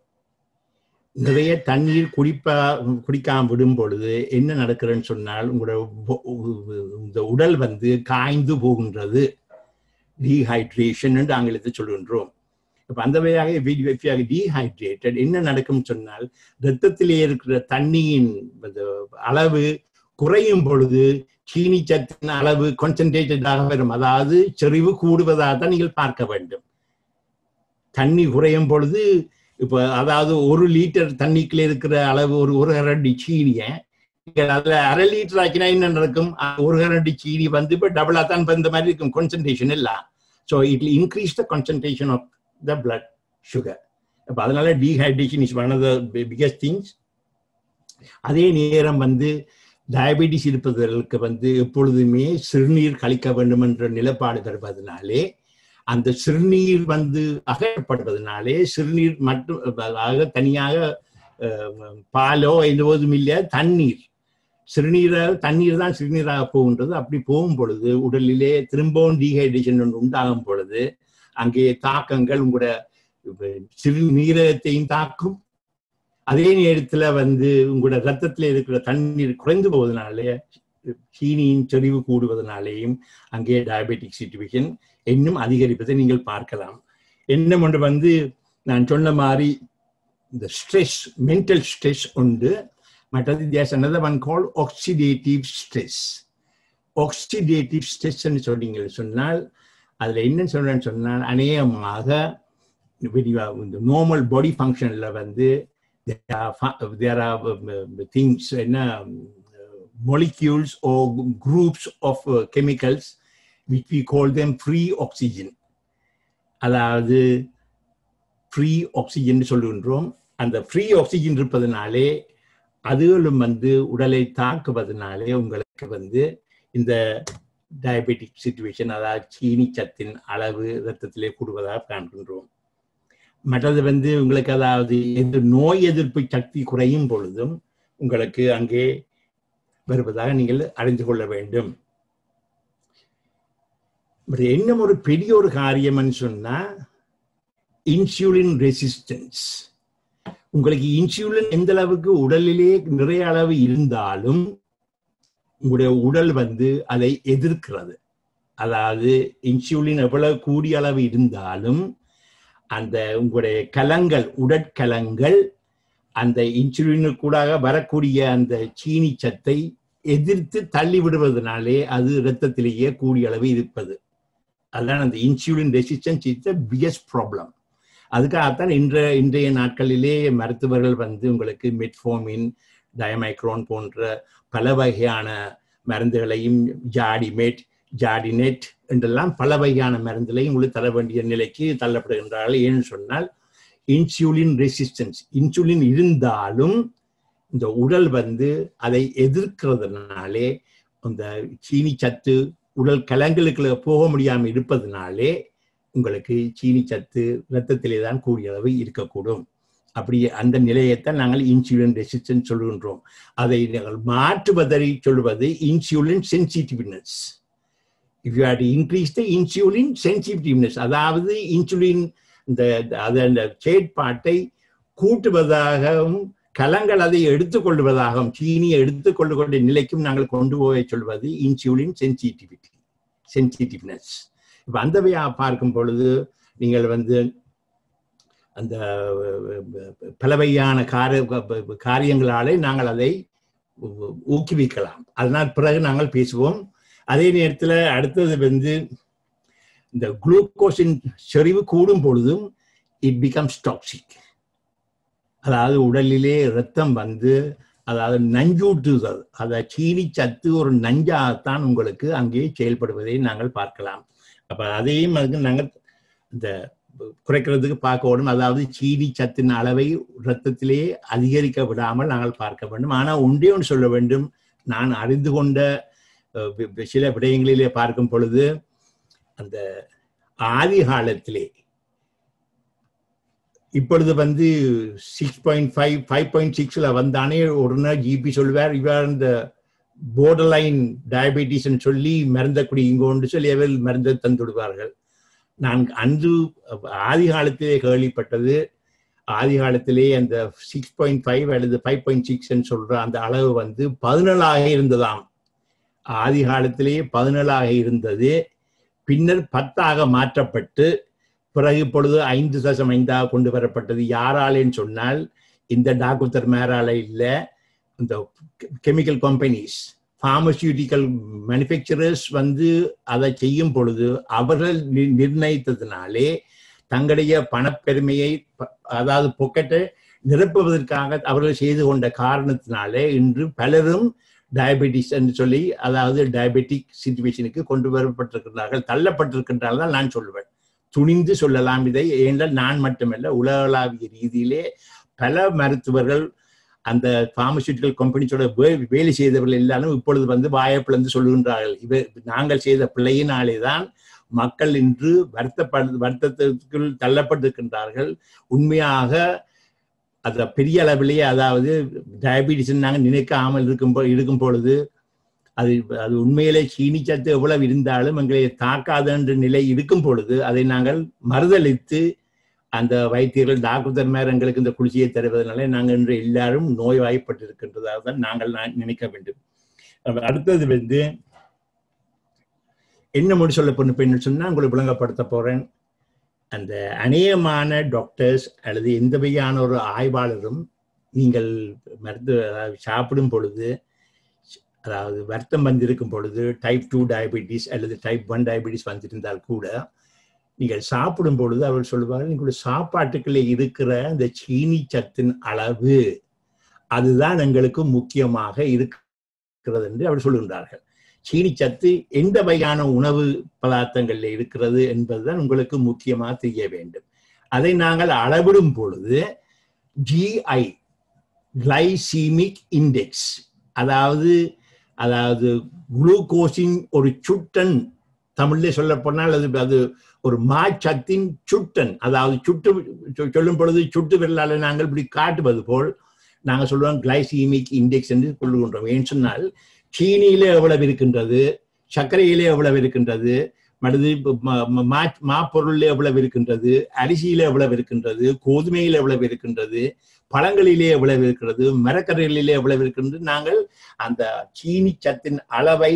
நிறைய தண்ணீர் குடிப்ப குடிக்காம விடும் பொழுது என்ன நடக்கிறதுன்னு சொன்னால் உங்களோட உ- உ- இந்த உடல் வந்து காய்ந்து போகின்றது டீஹைட்ரேஷன் என்று ஆங்கிலத்தில் சொல்கின்றோம் இப்ப அந்த வகையாக டீஹைட்ரேட்டட் என்ன நடக்கும் சொன்னால் இரத்தத்திலே இருக்கிற தண்ணியின் அந்த அளவு குறையும் பொழுது சீனி சத்தின் அளவு கான்சென்ட்ரேட்டடாக வரும் அதாவது செறிவு கூடுவதாக தான் நீங்கள் பார்க்க வேண்டும் தண்ணி குறையும் பொழுது இப்ப அதாவது ஒரு லிட்டர் தண்ணிக்குள்ள இருக்கிற அளவு ஒரு ஒரு கரண்டி சீனியை நீங்கள் அதுல அரை லிட்டர் ஆக்கினா என்ன நடக்கும் அஹ் ஒரு கரண்டி சீனி வந்து இப்ப டபுளா தான் இப்ப இந்த மாதிரி இருக்கும் கான்சென்ட்ரேஷன் எல்லாம் so it increase the concentration of the blood sugar அப்ப அதனால dehydration is one of the biggest things அதே நேரம் வந்து டயபெட்டிஸ் இருப்பவர்களுக்கு வந்து எப்பொழுதுமே சிறுநீர் கழிக்க வேண்டும் என்ற நிலப்பாடு தருவதனாலே அந்த சிறுநீர் வந்து அகற்றப்படுவதனாலே சிறுநீர் மட்டும் ஆக தனியாக அஹ், பாலோ எதுவும் இல்லை தண்ணீர் சிறுநீராக தண்ணீர் தான் சிறுநீராக போகின்றது அப்படி போகும் பொழுது உடலிலே திரும்பவும் டீஹைட்ரேஷன் ஒன்று உண்டாகும் பொழுது அங்கே தாக்கங்கள் உங்களோட சிறுநீரகத்தையும் தாக்கும் அதே நேரத்துல வந்து உங்களோட ரத்தத்துல இருக்கிற தண்ணீர் குறைந்து போவதனாலே சீனியின் செறிவு கூடுவதனாலேயும் அங்கே டயபெட்டிக் சிச்சுவேஷன் இன்னும் அதிகரிப்பதை நீங்கள் பார்க்கலாம் என்ன ஒன்று வந்து நான் சொன்ன மாதிரி இந்த ஸ்ட்ரெஸ் மென்டல் ஸ்ட்ரெஸ் உண்டு மற்றது these another one call oxidative stress oxidative ஸ்ட்ரெஸ்ன்னு சொன்னீங்க சொன்னால் அதுல என்ன சொல்றேன்னு சொன்னால் அநேகமாக இந்த நார்மல் பாடி ஃபங்க்ஷன்ல வந்து there are, fu- there are um, um, things என்ன um, molecules or groups of uh, chemicals which we call them free oxygen அதாவது ஃப்ரீ ஆக்சிஜன் சொல்லுகின்றோம் அந்த ஃப்ரீ ஆக்சிஜன் இருப்பதனாலே அதுகளும் வந்து உடலை தாக்குவதனாலே உங்களுக்கு வந்து இந்த டயபெட்டிக் சுச்சுவேஷன் அதாவது சீனி சத்தின் அளவு ரத்தத்திலே கூடுவதாக காண்கின்றோம் மற்றது வந்து உங்களுக்கு அதாவது எந்த நோய் எதிர்ப்பு சக்தி குறையும் பொழுதும் உங்களுக்கு அங்கே வருவதாக நீங்கள் அறிந்து கொள்ள வேண்டும் பட் என்ன ஒரு பெரிய ஒரு காரியம்னு சொன்னா இன்சுலின் ரெசிஸ்டன்ஸ் உங்களுக்கு இன்சுலின் எந்த அளவுக்கு உடலிலே நிறைய அளவு இருந்தாலும் உங்களுடைய உடல் வந்து அதை எதிர்க்கிறது அதாவது இன்சுலின் எவ்வளவு கூடிய அளவு இருந்தாலும் அந்த உங்களுடைய கலங்கள் உடற்கலங்கள் அந்த இன்சுலினுக்கூடாக வரக்கூடிய அந்த சீனி சத்தை எதிர்த்து தள்ளி விடுவதனாலே அது இரத்தத்திலேயே கூடிய அளவு இருப்பது அதுதான் அந்த insulin resistance is the biggest problem அதுக்காகத்தான் இன்ற இன்றைய நாட்களிலே மருத்துவர்கள் வந்து உங்களுக்கு மெட்ஃபோமின் டயமைக்ரோன் போன்ற பல வகையான மருந்துகளையும் ஜாடிமேட் ஜாடினெட் என்றெல்லாம் பல வகையான மருந்துகளையும் உங்களுக்கு தர வேண்டிய நிலைக்கு தள்ளப்படுகின்றார்கள் ஏன்னு சொன்னால் இன்சுலின் ரெசிஸ்டன்ஸ் இன்சுலின் இருந்தாலும் இந்த உடல் வந்து அதை எதிர்க்கிறதுனாலே அந்த சீனி சத்து உடல் கலங்களுக்கு போக முடியாமல் இருப்பதனாலே உங்களுக்கு சீனி சத்து இரத்தத்திலே தான் கூடிய அளவு இருக்கக்கூடும் அப்படி அந்த நிலையைத்தான் நாங்கள் இன்சுலின் ரெசிஸ்டன்ஸ் சொல்கின்றோம் அதை நாங்கள் மாற்றுவதை சொல்வது insulin sensitiveness if you to increase the insulin sensitiveness அதாவது இன்சுலின் இந்த அது அந்த செயற்பாட்டை கூட்டுவதாகவும் கலங்கள் அதை எடுத்துக்கொள்வதாகவும் சீனியை எடுத்துக்கொள்ளுகின்ற நிலைக்கும் நாங்கள் கொண்டு போய் சொல்வது இன்சுலின் சென்சிட்டிவிட்டி சென்சிட்டிவ்னஸ் இப்போ அந்த வகையாக பார்க்கும் பொழுது நீங்கள் வந்து அந்த பல வகையான கார காரியங்களாலே நாங்கள் அதை ஊக்குவிக்கலாம் அதனால் பிறகு நாங்கள் பேசுவோம் அதே நேரத்தில் அடுத்தது வந்து இந்த குளுக்கோஸின் செறிவு கூடும் பொழுதும் இட் பிகம்ஸ் டாக்ஸிக் அதாவது உடலிலே ரத்தம் வந்து அதாவது நஞ்சூட்டுதல் அதாவது சீனி சத்து ஒரு நஞ்சாகத்தான் உங்களுக்கு அங்கே செயல்படுவதை நாங்கள் பார்க்கலாம் அப்ப அதையும் அதுக்கு நாங்கள் இந்த குறைக்கிறதுக்கு பார்க்கணும் அதாவது சீனி சத்தின் அளவை ரத்தத்திலே அதிகரிக்க விடாமல் நாங்கள் பார்க்க வேண்டும் ஆனால் ஒன்றே ஒன்று சொல்ல வேண்டும் நான் அறிந்து கொண்ட சில விடயங்களிலே பார்க்கும் பொழுது அந்த ஆதி காலத்திலே இப்பொழுது வந்து six point five five point சிக்ஸ்ல வந்தானே உடனே ஜிபி சொல்லுவார் இவர் இந்த போர்டர் லைன் டயபெட்டிஸ்ன்னு சொல்லி மருந்த குடிங்கோன்னு சொல்லி அவர் மருந்தை தந்து விடுவார்கள் நான் அன்று ஆதி காலத்திலே கேள்விப்பட்டது ஆதி காலத்திலே அந்த சிக்ஸ் பாயிண்ட் ஃபைவ் அல்லது ஃபைவ் பாயிண்ட் சிக்ஸ் சொல்ற அந்த அளவு வந்து பதினேழாக இருந்ததாம் ஆதி காலத்திலே பதினேழாக இருந்தது பின்னர் பத்தாக மாற்றப்பட்டு பிறகு இப்பொழுது ஐந்து தசம் ஐந்தாக கொண்டு வரப்பட்டது யாராலேன்னு சொன்னால் இந்த டாக்டர் மேரால இல்லை இந்த கெமிக்கல் கம்பெனிஸ் ஃபார்மசியூட்டிக்கல் மேனுஃபேக்சரர்ஸ் வந்து அதை செய்யும் பொழுது அவர்கள் நிர்ணயித்ததுனாலே தங்களுடைய பணப்பெருமையை அதாவது பொக்கெட்டை நிரப்புவதற்காக அவர்கள் செய்து கொண்ட காரணத்தினாலே இன்று பலரும் டயபெட்டிஸ் என்று சொல்லி அதாவது டயபெட்டிக் சுச்சுவேஷனுக்கு கொண்டு வரப்பட்டிருக்கிறார்கள் தள்ளப்பட்டிருக்கின்றார்கள் தான் நான் சொல்லுவேன் துணிந்து சொல்லலாம் இதை ஏனென்றால் நான் மட்டுமல்ல உலகளாவிய ரீதியிலே பல மருத்துவர்கள் அந்த பார்மசூட்டிக்கல் கம்பெனிஸோட வேலை செய்தவர்கள் எல்லாரும் இப்பொழுது வந்து வாயப்பிளந்து சொல்லுகின்றார்கள் இவ நாங்கள் செய்த பிள்ளையினாலே தான் மக்கள் இன்று வருத்தப்படு வருத்தத்திற்குள் தள்ளப்பட்டிருக்கின்றார்கள் உண்மையாக அத பெரிய அளவிலேயே அதாவது டயபிட்டிஸ் நாங்கள் நினைக்காமல் இருக்கும் இருக்கும் பொழுது அது அது உண்மையிலே சீனி சத்து எவ்வளவு இருந்தாலும் எங்களை தாக்காதுன்ற நிலை இருக்கும் பொழுது அதை நாங்கள் மறுதளித்து அந்த வைத்தியர்கள் டாக்டர் மேல எங்களுக்கு இந்த குளிர்ச்சியை தருவதனால நாங்கள் இன்று எல்லாரும் நோய்வாய்ப்பட்டிருக்கின்றதாக தான் நாங்கள் நினைக்க வேண்டும் அடுத்தது வந்து என்ன முடி சொல்ல போன சொன்னா உங்களுக்கு விளங்கப்படுத்த போறேன் அந்த அநேகமான டாக்டர்ஸ் அல்லது எந்த வகையான ஒரு ஆய்வாளரும் நீங்கள் மருத்துவ சாப்பிடும் பொழுது அதாவது வருத்தம் வந்திருக்கும் பொழுது டைப் டூ டயபிட்டிஸ் அல்லது டைப் ஒன் டயபிட்டிஸ் வந்திருந்தால் கூட நீங்கள் சாப்பிடும் பொழுது அவர் சொல்லுவார்கள் நீங்களுடைய சாப்பாட்டுக்குள்ள இருக்கிற அந்த சீனி சத்தின் அளவு அதுதான் எங்களுக்கு முக்கியமாக இருக்கிறது என்று அவர் சொல்லுகின்றார்கள் சீனி சத்து எந்த வகையான உணவு பதார்த்தங்கள்ல இருக்கிறது என்பதுதான் உங்களுக்கு முக்கியமாக தெரிய வேண்டும் அதை நாங்கள் அளவிடும் பொழுது ஜிஐ கிளைசீமிக் இண்டெக்ஸ் அதாவது அதாவது குளுக்கோஸின் ஒரு சுட்டன் தமிழ்ல சொல்ல போனால் அது அது ஒரு மாச்சத்தின் சுட்டன் அதாவது சுட்டு சொல்லும் பொழுது சுட்டு விரலால நாங்கள் இப்படி காட்டுவது போல் நாங்கள் சொல்லுவோம் கிளைசீமிக் இண்டெக்ஸ் என்று சொல்லுகின்றோம் ஏன்னு சொன்னால் சீனியிலே எவ்வளவு இருக்கின்றது சர்க்கரையிலே எவ்வளவு இருக்கின்றது மடுது மாப்பொருள்ல எவ்வளவு இருக்கின்றது அரிசியில எவ்வளவு இருக்கின்றது கோதுமையில எவ்வளவு இருக்கின்றது பழங்களிலே எவ்வளவு இருக்கிறது மரக்கரைகளிலே எவ்வளவு இருக்கின்றது நாங்கள் அந்த சீனி சத்தின் அளவை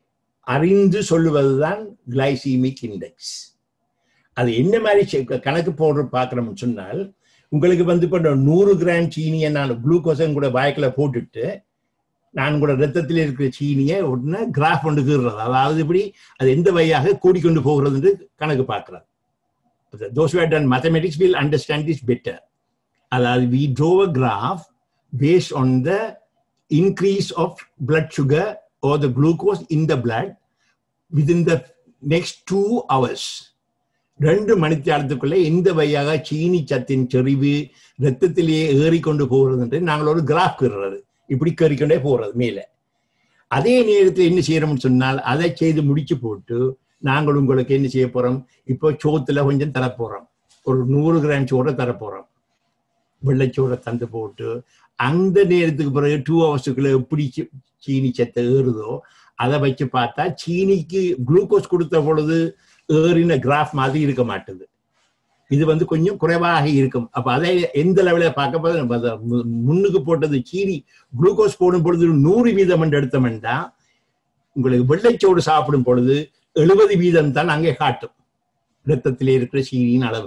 அறிந்து சொல்லுவதுதான் கிளைசீமிக் இண்டெக்ஸ் அது என்ன மாதிரி கணக்கு போடுற பார்க்கணும்னு சொன்னால் உங்களுக்கு வந்து இப்போ நூறு கிராம் சீனியை நான் குளுக்கோஸும் கூட வாய்க்குள்ள போட்டுட்டு நான் கூட ரத்தத்தில் இருக்கிற சீனியை உடனே கிராஃப் கொண்டு கீறுறது அதாவது இப்படி அது எந்த வழியாக கூடிக்கொண்டு போகிறது என்று கணக்கு பார்க்கிறது those where done mathematics will understand is better அதாவது we draw a graph based on the increase of blood sugar or the glucose in the blood within the next two hours ரெண்டு மணித்தியாலத்துக்குள்ளே எந்த வழியாக சீனி சத்தின் செறிவு ரத்தத்திலேயே ஏறிக்கொண்டு போகிறது என்று நாங்கள் ஒரு கிராஃப் கீறுறது இப்படி கறிக்கொண்டே போறது மேல அதே நேரத்தில் என்ன செய்யறோம்னு சொன்னால் அதை செய்து முடிச்சு போட்டு நாங்கள் உங்களுக்கு என்ன செய்ய போறோம் இப்போ சோத்துல கொஞ்சம் தரப்போறோம் ஒரு நூறு கிராம் சோறை தரப்போறோம் வெள்ளைச்சோறை தந்து போட்டு அந்த நேரத்துக்கு பிறகு டூ ஹவர்ஸுக்குள்ள எப்படி சீனி சத்தை ஏறுதோ அதை வச்சு பார்த்தா சீனிக்கு குளுக்கோஸ் கொடுத்த பொழுது ஏறின கிராஃப் மாதிரி இருக்க மாட்டுது இது வந்து கொஞ்சம் குறைவாக இருக்கும் அப்ப அதை எந்த லெவலில் பார்க்க போது முன்னுக்கு போட்டது சீனி குளுக்கோஸ் போடும் பொழுது நூறு வீதம் என்று எடுத்தோம்னா உங்களுக்கு வெள்ளைச்சோடு சாப்பிடும் பொழுது எழுபது வீதம் தான் அங்கே காட்டும் ரத்தத்திலே இருக்கிற சீனியின் அளவு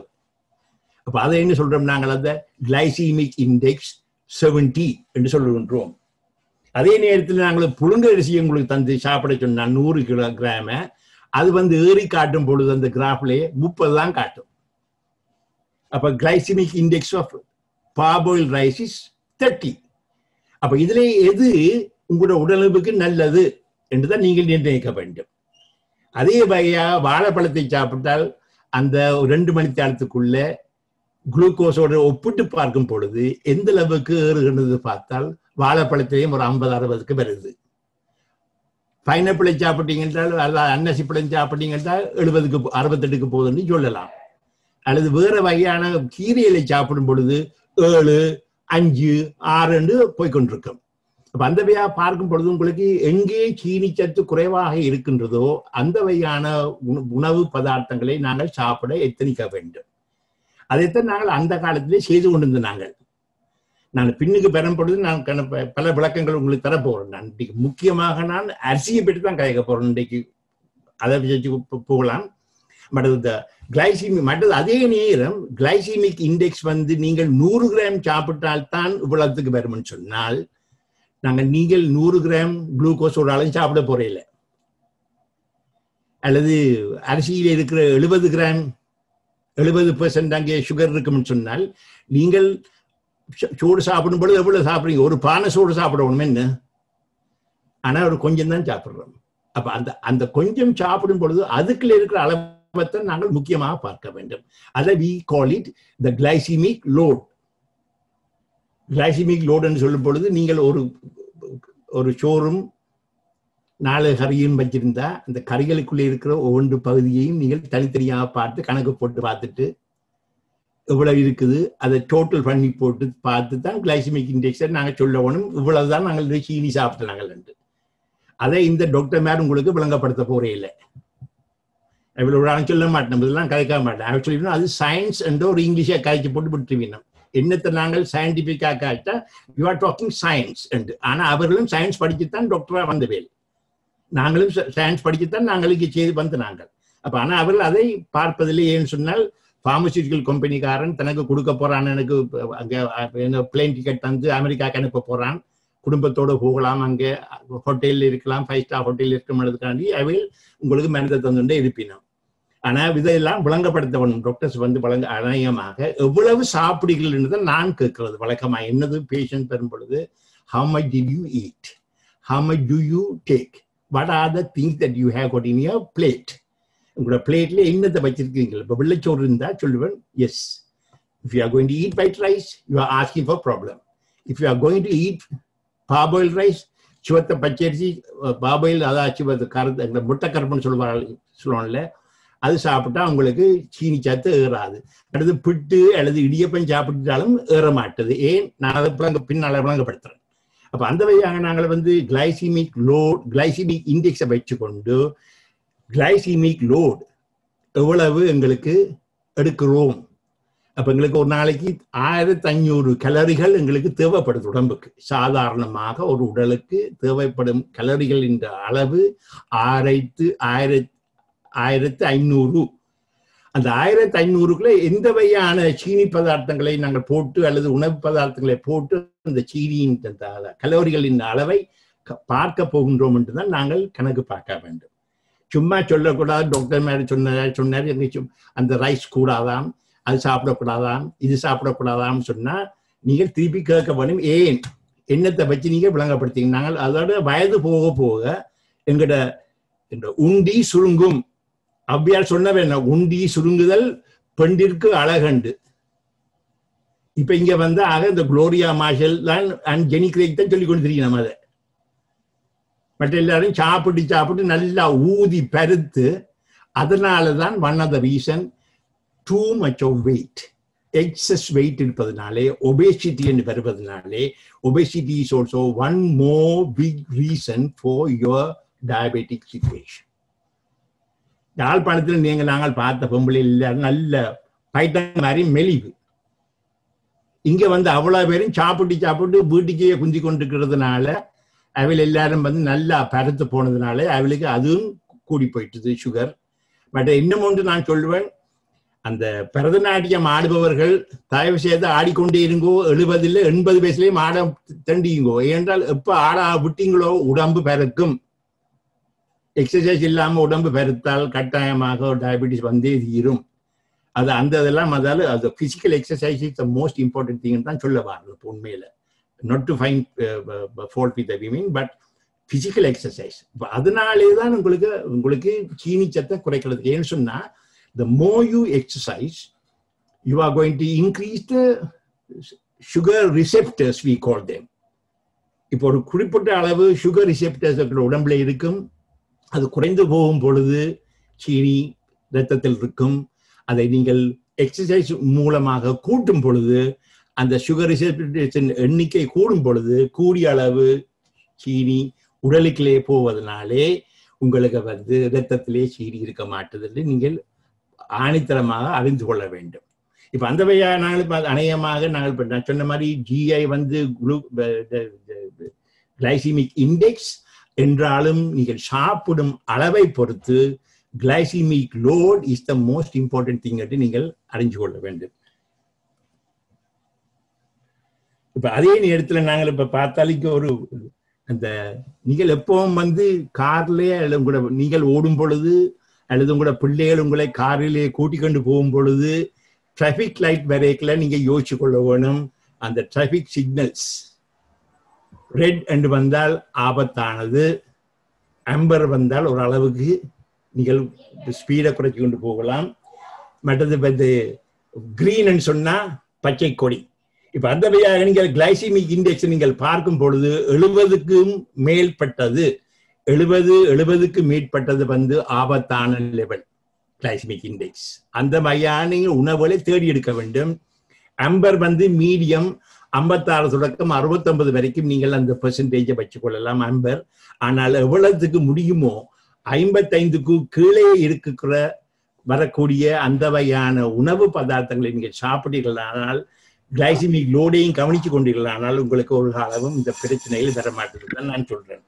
அப்ப அதை என்ன சொல்றோம் நாங்கள் அந்த கிளைசீமிக் இண்டெக்ஸ் செவன்டி என்று சொல்லுகின்றோம் அதே நேரத்தில் நாங்கள் புழுங்க அரிசி உங்களுக்கு தந்து சாப்பிட சொன்னால் நூறு கிலோ கிராம அது வந்து ஏறி காட்டும் பொழுது அந்த கிராஃப்லேயே முப்பது தான் காட்டும் அப்ப glycemic index of parboil rice is thirty அப்ப இதுல எது உங்களோட உடலுக்கு நல்லது என்றுதான் நீங்கள் நிர்ணயிக்க வேண்டும் அதே வகையாக வாழைப்பழத்தை சாப்பிட்டால் அந்த ரெண்டு மணி நேரத்துக்குள்ள குளுக்கோஸோட ஒப்பிட்டு பார்க்கும் பொழுது எந்த அளவுக்கு ஏறுகின்றது பார்த்தால் வாழைப்பழத்தையும் ஒரு ஐம்பது அறுபதுக்கு வருது பைனாப்பிளை சாப்பிட்டீங்க என்றால் அல்ல அன்னசி பழம் சாப்பிட்டீங்க என்றால் எழுபதுக்கு அறுபத்தெட்டுக்கு போகுதுன்னு சொல்லலாம் அல்லது வேற வகையான கீரைகளை சாப்பிடும் பொழுது ஏழு அஞ்சு ஆறுன்னு போய்கொண்டிருக்கும் அப்ப அந்த வகையா பார்க்கும் பொழுது உங்களுக்கு எங்கே சீனி சத்து குறைவாக இருக்கின்றதோ அந்த வகையான உண- உணவு பதார்த்தங்களை நாங்கள் சாப்பிட எத்தனிக்க வேண்டும் அதைத்தான் நாங்கள் அந்த காலத்திலே செய்து கொண்டிருந்த நாங்கள் நான் பின்னுக்கு பெறும் பொழுது நான் கண- ப- பல விளக்கங்கள் உங்களுக்கு தர போறேன் நான் இன்றைக்கு முக்கியமாக நான் அரிசியை பற்றி தான் கதைக்க போறேன் இன்றைக்கு அதை வச்சு போ- போகலாம் பட் இந்த கிளைசிமி மற்றது அதே நேரம் கிளைசிமிக் இண்டெக்ஸ் வந்து நீங்கள் நூறு கிராம் சாப்பிட்டால் தான் இவ்வளவுக்கு வரும்னு சொன்னால் நாங்கள் நீங்கள் நூறு கிராம் குளுக்கோஸ் ஒரு ஆளும் சாப்பிட போறேன் அல்லது அரிசியில் இருக்கிற எழுபது கிராம் எழுபது பெர்சன்ட் அங்கே சுகர் இருக்கும்னு சொன்னால் நீங்கள் சோ- சோறு சாப்பிடும் பொழுது எவ்வளவு சாப்பிடுறீங்க ஒரு பானை சோறு சாப்பிடணும் என்ன ஆனா ஒரு கொஞ்சம் தான் சாப்பிடுறோம் அப்ப அந்த அந்த கொஞ்சம் சாப்பிடும் பொழுது அதுக்குள்ள இருக்கிற அளவைத்தான் நாங்கள் முக்கியமாக பார்க்க வேண்டும் அதை we call it the glycemic load glycemic லோடுன்னு சொல்லும் பொழுது நீங்கள் ஒரு ஒரு சோறும் நாலு கறியும் வச்சிருந்தா அந்த கறிகளுக்குள்ளே இருக்கிற ஒவ்வொன்று பகுதியையும் நீங்கள் தனித்தனியாக பார்த்து கணக்கு போட்டு பார்த்துட்டு எவ்வளவு இருக்குது அதை டோட்டல் பண்ணி போட்டு பார்த்து தான் கிளைசிமிக் இண்டெக்ஸை நாங்கள் சொல்ல வேணும் இவ்வளவுதான் நாங்கள் இந்த சீனி சாப்பிட்டாங்கள் என்று அதை இந்த டாக்டர் மேர் உங்களுக்கு விளங்கப்படுத்த போறே இல்லை இவ்வளவு நான் சொல்ல மாட்டேன் இதெல்லாம் கதைக்க மாட்டேன் ஆக்சுவலி அது சயின்ஸ் என்ற ஒரு இங்கிலீஷை கதைச்சு போட்டு விட்டுருவீங்க என்னத்தை நாங்கள் சயின்டிபிக்காக காட்டா யூ ஆர் டாக்கிங் சயின்ஸ் என்று ஆனா அவர்களும் சயின்ஸ் படிச்சுத்தான் டாக்டரா வந்தவேல் நாங்களும் சயின்ஸ் படிச்சுத்தான் நாங்களுக்கு செய்து வந்து நாங்கள் அப்ப ஆனா அவர்கள் அதை பார்ப்பதில்லை ஏன்னு சொன்னால் பார்மசூட்டிக்கல் கம்பெனிக்காரன் தனக்கு கொடுக்க போறான் எனக்கு அங்க பிளேன் டிக்கெட் தந்து அமெரிக்காக்கு அனுப்ப போறான் குடும்பத்தோட போகலாம் அங்கே ஹோட்டலில் இருக்கலாம் ஃபைவ் ஸ்டார் ஹோட்டலில் இருக்கணுன்றதுக்காண்டி அவையில் உங்களுக்கு மனித தந்துட்டே இருப்பினோம் ஆனா இதெல்லாம் விளங்கப்படுத்த வேணும் டாக்டர்ஸ் வந்து வழங்க அநேகமாக எவ்வளவு சாப்பிடுகிறீர்கள் நான் கேட்கிறது வழக்கமா என்னது பேஷண்ட் பெறும் பொழுது how much did you eat how much do you take what are the things that you have got in your plate உங்களோட பிளேட்ல என்னத்தை வச்சிருக்கீங்க இப்போ வெள்ளச்சோறு இருந்தா சொல்லுவேன் yes if you are going to eat white rice you are asking for problem if you are going to eat parboil rice சிவத்த பச்சரிசி பாபாயில் அதாச்சும் கருத்து இந்த முட்டை கருப்புன்னு சொல்லுவாங்க சொல்லுவாங்கல்ல அது சாப்பிட்டா உங்களுக்கு சீனி சத்து ஏறாது அடுத்து பிட்டு அல்லது இடியப்பம் சாப்பிட்டாலும் ஏற மாட்டுது ஏன் நான் அதை விளங்க பின்னால் விளங்கப்படுத்துறேன் அப்ப அந்த வழியாக நாங்கள் வந்து கிளைசிமிக் லோட் கிளைசிமிக் இண்டெக்ஸை வச்சுக்கொண்டு கிளைசிமிக் லோட் எவ்வளவு எங்களுக்கு எடுக்கிறோம் அப்ப எங்களுக்கு ஒரு நாளைக்கு ஆயிரத்தி ஐநூறு கலரிகள் எங்களுக்கு தேவைப்படுது உடம்புக்கு சாதாரணமாக ஒரு உடலுக்கு தேவைப்படும் கலரிகளின் அளவு ஆயிரத்து ஆயிரத்தி ஆயிரத்தி ஐநூறு அந்த ஆயிரத்தி ஐநூறுக்குள்ள எந்த வகையான சீனி பதார்த்தங்களை நாங்கள் போட்டு அல்லது உணவு பதார்த்தங்களை போட்டு அந்த சீனியின் கலோரிகளின் அளவை பார்க்க போகின்றோம் என்றுதான் நாங்கள் கணக்கு பார்க்க வேண்டும் சும்மா சொல்லக்கூடாது டாக்டர் மேல சொன்னார் சொன்னார் அந்த ரைஸ் கூடாதாம் அது சாப்பிடக்கூடாதாம் இது சாப்பிடக்கூடாதாம் சொன்னா நீங்கள் திருப்பி கேட்க வேணும் ஏன் எண்ணத்தை வச்சு நீங்க விளங்கப்படுத்தீங்க நாங்கள் அதோட வயது போக போக எங்கட உண்டி சுருங்கும் அவ்வியார் சொன்னவ என்ன உண்டி சுருங்குதல் பெண்டிற்கு அழகண்டு இப்ப இங்க வந்து ஆக இந்த குளோரியா மார்ஷல் தான் அண்ட் ஜெனி கிரேக் தான் சொல்லி கொண்டு தெரியும் நம்ம அதை மற்ற எல்லாரும் சாப்பிட்டு சாப்பிட்டு நல்லா ஊதி பருத்து அதனாலதான் one of the reason too much of weight excess weight இருப்பதனாலே ஒபேசிட்டி என்று வருவதனாலே obesity is also one more big reason for your diabetic situation யாழ்ப்பாணத்தில் நீங்க நாங்கள் பார்த்த பொம்பளை எல்லாரும் நல்ல பைட்டன் மாதிரி மெலிவு இங்க வந்து அவ்வளவு பேரும் சாப்பிட்டு சாப்பிட்டு வீட்டுக்கே குந்தி கொண்டிருக்கிறதுனால அவள் எல்லாரும் வந்து நல்லா பருத்து போனதுனால அவளுக்கு அதுவும் கூடி போயிட்டுது சுகர் பட் இன்னும் ஒன்று நான் சொல்லுவேன் அந்த பரதநாட்டியம் ஆடுபவர்கள் தயவு செய்து ஆடிக்கொண்டே இருங்கோ எழுபதுல எண்பது வயசுலயும் ஆட தண்டியுங்கோ ஏனென்றால் எப்ப ஆட விட்டீங்களோ உடம்பு பெருக்கும் எக்ஸசைஸ் இல்லாம உடம்பு பெருத்தால் கட்டாயமாக டயபிட்டிஸ் வந்தே தீரும் அது அந்த இதெல்லாம் அதால அது physical exercise is the most important thing தான் சொல்ல வாருது உண்மையில not to find fault with விமிங் பட் பிசிக்கல் எக்ஸசைஸ் அதனாலே தான் உங்களுக்கு உங்களுக்கு சீனி சத்தை குறைக்கிறது ஏன்னு சொன்னா the more you exercise, you are going to increase the sugar receptors, we call them. இப்போ ஒரு குறிப்பிட்ட அளவு சுகர் ரிசெப்டர்ஸ் உடம்புல இருக்கும் அது குறைந்து போகும் பொழுது சீனி ரத்தத்தில் இருக்கும் அதை நீங்கள் எக்ஸசைஸ் மூலமாக கூட்டும் பொழுது அந்த சுகர் ரிசப்டேஷன் எண்ணிக்கை கூடும் பொழுது கூடிய அளவு சீனி உடலுக்குள்ளே போவதனாலே உங்களுக்கு வந்து இரத்தத்திலே சீனி இருக்க மாட்டுது நீங்கள் ஆணித்தரமாக அறிந்து கொள்ள வேண்டும் இப்ப அந்த வகையா நாங்கள் இப்ப அநேகமாக நாங்கள் இப்ப நான் சொன்ன மாதிரி ஜிஐ வந்து கிளைசிமிக் இண்டெக்ஸ் என்றாலும் நீங்கள் சாப்பிடும் அளவை பொறுத்து glycemic load is the most important thing என்று நீங்கள் அறிஞ்சு கொள்ள வேண்டும் இப்ப அதே நேரத்துல நாங்கள் இப்ப பார்த்தாலும் ஒரு அந்த நீங்கள் எப்பவும் வந்து கார்லயே அல்லது கூட நீங்கள் ஓடும் பொழுது அல்லது உங்களோட பிள்ளைகள் உங்களை காரிலே கூட்டிக் கொண்டு போகும் பொழுது டிராபிக் லைட் வரைக்கல நீங்க யோசிச்சு கொள்ள வேணும் அந்த டிராபிக் சிக்னல்ஸ் ரெட் என்று வந்தால் ஆபத்தானது அம்பர் வந்தால் ஒரு அளவுக்கு நீங்கள் ஸ்பீடை குறைச்சி கொண்டு போகலாம் மற்றது வந்து கிரீன் சொன்னா பச்சை கொடி இப்ப அந்த வழியாக நீங்கள் கிளைசிமிக் இண்டெக்ஸ் நீங்கள் பார்க்கும் பொழுது எழுபதுக்கும் மேற்பட்டது எழுபது எழுபதுக்கு மேற்பட்டது வந்து ஆபத்தான லெவல் கிளைசிமிக் இண்டெக்ஸ் அந்த வகையான நீங்கள் உணவுகளை தேடி எடுக்க வேண்டும் அம்பர் வந்து மீடியம் ஐம்பத்தாறு தொடக்கம் அறுபத்தொன்பது வரைக்கும் நீங்கள் அந்த பெர்சன்டேஜை வச்சுக்கொள்ளலாம் அம்பர் ஆனால் எவ்வளவுக்கு முடியுமோ ஐம்பத்தைந்துக்கு கீழே இருக்கிற வரக்கூடிய அந்த வகையான உணவு பதார்த்தங்களை நீங்கள் சாப்பிட்டீர்களானால் கிளைசிமிக் லோடையும் கவனிச்சு கொண்டீர்களானால் உங்களுக்கு ஒரு காலமும் இந்த பிரச்சனைகள் வர மாட்டேங்குதுன்னு நான் சொல்றேன்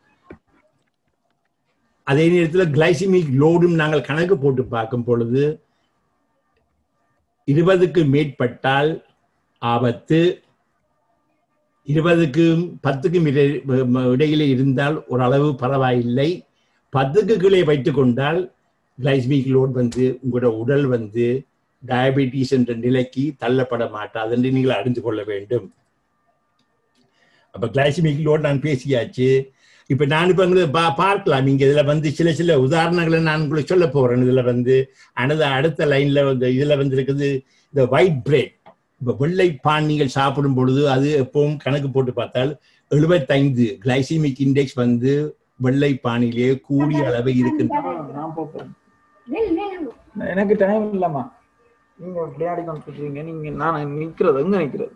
அதே நேரத்தில் கிளைசிமிக் லோடும் நாங்கள் கணக்கு போட்டு பார்க்கும் பொழுது இருபதுக்கு மேற்பட்டால் ஆபத்து இருபதுக்கும் பத்துக்கும் இடையிலே இருந்தால் ஓரளவு பரவாயில்லை பத்துக்கு கீழே வைத்துக் கொண்டால் கிளைஸ்மிக் லோட் வந்து உங்களோட உடல் வந்து டயபிட்டிஸ் என்ற நிலைக்கு தள்ளப்பட மாட்டாது என்று நீங்கள் அறிந்து கொள்ள வேண்டும் அப்ப கிளைசிமிக் லோட் நான் பேசியாச்சு இப்ப நான் இப்ப உங்களுக்கு பா பார்க்கலாம் நீங்க இதுல வந்து சில சில உதாரணங்களை நான் உங்களுக்கு சொல்ல போறேன் இதுல வந்து அனது அடுத்த லைன்ல வந்து இதுல வந்து இருக்குது இந்த ஒயிட் பிரெட் இப்ப வெள்ளை பான் நீங்கள் சாப்பிடும் பொழுது அது எப்பவும் கணக்கு போட்டு பார்த்தால் எழுபத்தைந்து கிளைசிமிக் இண்டெக்ஸ் வந்து வெள்ளை பானிலேயே கூடிய அளவு இருக்கின்றது நான் போறேன் எனக்கு டைம் இல்லம்மா நீங்க விளையாடி கொண்டு இருக்கீங்க நீங்க நான் நிக்கிறது எங்க நிக்கிறது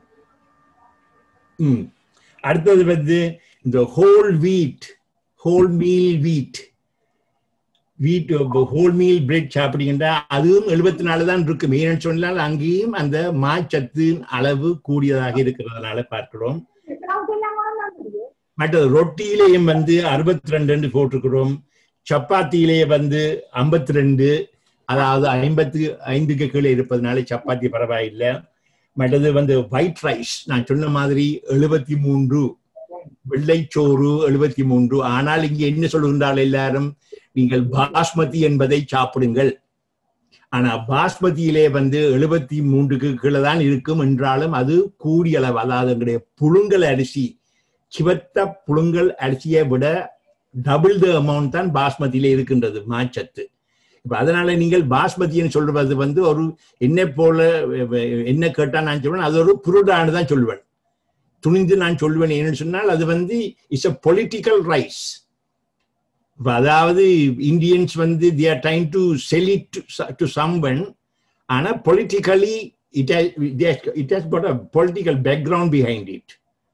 ம் அடுத்தது வந்து இந்த ஹோல் வீட் ஹோல் மீல் வீட் வீட் ஹோல் மீல் பிரெட் சாப்பிட்டீங்கன்னா அதுவும் எழுபத்தி நாலு தான் இருக்கும் ஏன்னு சொன்னால் அங்கேயும் அந்த மாச்சத்தின் அளவு கூடியதாக இருக்கிறதுனால பார்க்கிறோம் மற்றது ரொட்டியிலேயும் வந்து அறுபத்தி ரெண்டு போட்டிருக்கிறோம் சப்பாத்தியிலேயே வந்து ஐம்பத்தி ரெண்டு அதாவது ஐம்பத்து ஐந்துக்கு கீழே இருப்பதனால சப்பாத்தி பரவாயில்லை மற்றது வந்து ஒயிட் ரைஸ் நான் சொன்ன மாதிரி எழுபத்தி மூன்று வெள்ளைச்சோறு எழுபத்தி மூன்று ஆனால் இங்கே என்ன சொல்லுகின்றால் எல்லாரும் நீங்கள் பாஸ்மதி என்பதை சாப்பிடுங்கள் ஆனா பாஸ்மதியிலே வந்து எழுபத்தி மூன்றுக்கு கீழே தான் இருக்கும் என்றாலும் அது கூடிய அளவு அதாவது எங்களுடைய புழுங்கல் அரிசி சிவத்த புழுங்கல் அரிசியை விட டபுள் த அமௌண்ட் தான் பாஸ்மதியிலே இருக்கின்றது மாச்சத்து இப்ப அதனால நீங்கள் பாஸ்மதின்னு சொல்றது வந்து ஒரு என்ன போல என்ன கேட்டா நான் சொல்லுவேன் அது ஒரு புருடான்னு தான் சொல்லுவேன் துணிந்து நான் சொல்லுவேன் என்னன்னு சொன்னால் அது வந்து இட்ஸ் அ பொலிட்டிக்கல் ரைஸ் அதாவது இந்தியன்ஸ் வந்து they are time to sell it to someone ஆனா politically it it has got a political background behind it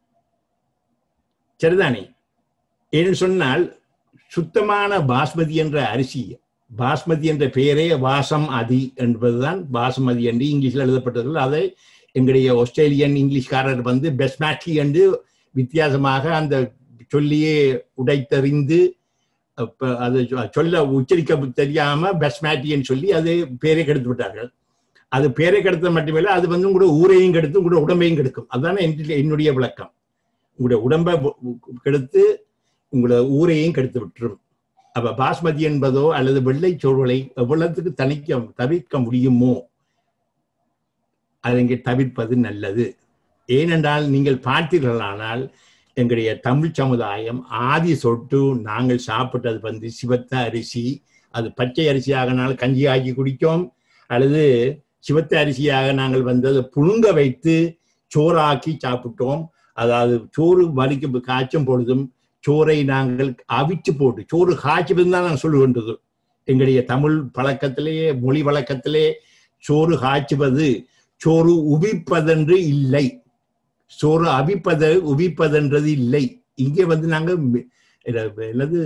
சரிதானே ஏன்னு சொன்னால் சுத்தமான பாஸ்மதி என்ற அரிசி பாஸ்மதி என்ற பெயரே வாசம் அதி என்பதுதான் பாஸ்மதி என்று இங்கிலீஷில் எழுதப்பட்டது அதை எங்களுடைய ஆஸ்திரேலியன் இங்கிலீஷ்காரர் வந்து பெஸ்மேட்லி என்று வித்தியாசமாக அந்த சொல்லியே உடைத்தறிந்து அது சொல்ல உச்சரிக்க தெரியாம பெஸ்மேட்டின்னு சொல்லி அது பேரை கெடுத்து விட்டார்கள் அது பேரை கெடுத்த மட்டுமில்லை அது வந்து உங்களோட ஊரையும் கெடுத்து உங்களோட உடம்பையும் கெடுக்கும் அதுதானே என்னுடைய விளக்கம் உங்களோட உடம்பை கெடுத்து உங்களோட ஊரையும் கெடுத்து விட்டுரும் அப்ப பாஸ்மதி என்பதோ அல்லது வெள்ளை சோறுகளை எவ்வளவுக்கு தணிக்க தவிர்க்க முடியுமோ அதை இங்கே தவிர்ப்பது நல்லது ஏனென்றால் நீங்கள் பார்த்தீர்களானால் எங்களுடைய தமிழ் சமுதாயம் ஆதி சொட்டு நாங்கள் சாப்பிட்டது வந்து சிவத்த அரிசி அது பச்சை அரிசியாகனாலும் கஞ்சி ஆக்கி குடித்தோம் அல்லது சிவத்த அரிசியாக நாங்கள் வந்து அதை புழுங்க வைத்து சோறாக்கி சாப்பிட்டோம் அதாவது சோறு வலிக்கு காய்ச்சும் பொழுதும் சோறை நாங்கள் அவிச்சு போட்டு சோறு காய்ச்சது தான் நாங்கள் சொல்லுகின்றது எங்களுடைய தமிழ் பழக்கத்திலேயே மொழி வழக்கத்திலே சோறு காய்ச்சுவது சோறு உபிப்பதென்று இல்லை சோறு அவிப்பத உபிப்பதென்றது இல்லை இங்கே வந்து நாங்க மி- என்ன- என்னது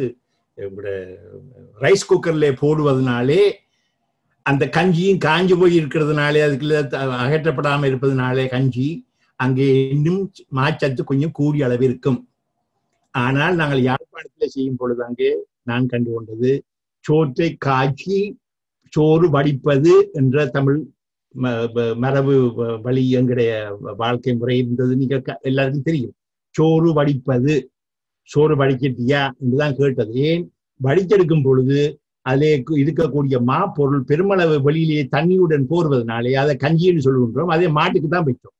ரைஸ் குக்கர்ல போடுவதனாலே அந்த கஞ்சியும் காஞ்சு போய் இருக்கிறதுனாலே அதுக்குள்ள த- அகற்றப்படாம இருப்பதனாலே கஞ்சி அங்கே இன்னும் மாச்சத்து கொஞ்சம் கூடிய அளவு இருக்கும் ஆனால் நாங்கள் யாழ்ப்பாணத்தில் செய்யும் பொழுது அங்கே நான் கண்டு கொண்டது சோற்றை காய்ச்சி சோறு வடிப்பது என்ற தமிழ் ம- ம- மரபு வ- வழி எங்களுடைய வாழ்க்கை முறை இருந்தது நீங்க க- எல்லாருக்கும் தெரியும் சோறு வடிப்பது சோறு வடிச்சிட்டியா என்றுதான் கேட்டது ஏன் வடிச்செடுக்கும் பொழுது அதிலே கு- இருக்கக்கூடிய மா பொருள் பெருமளவு வெளியிலேயே தண்ணியுடன் போர்வதனாலே அதை கஞ்சின்னு சொல்லுகின்றோம் அதே மாட்டுக்கு தான் வைக்கும்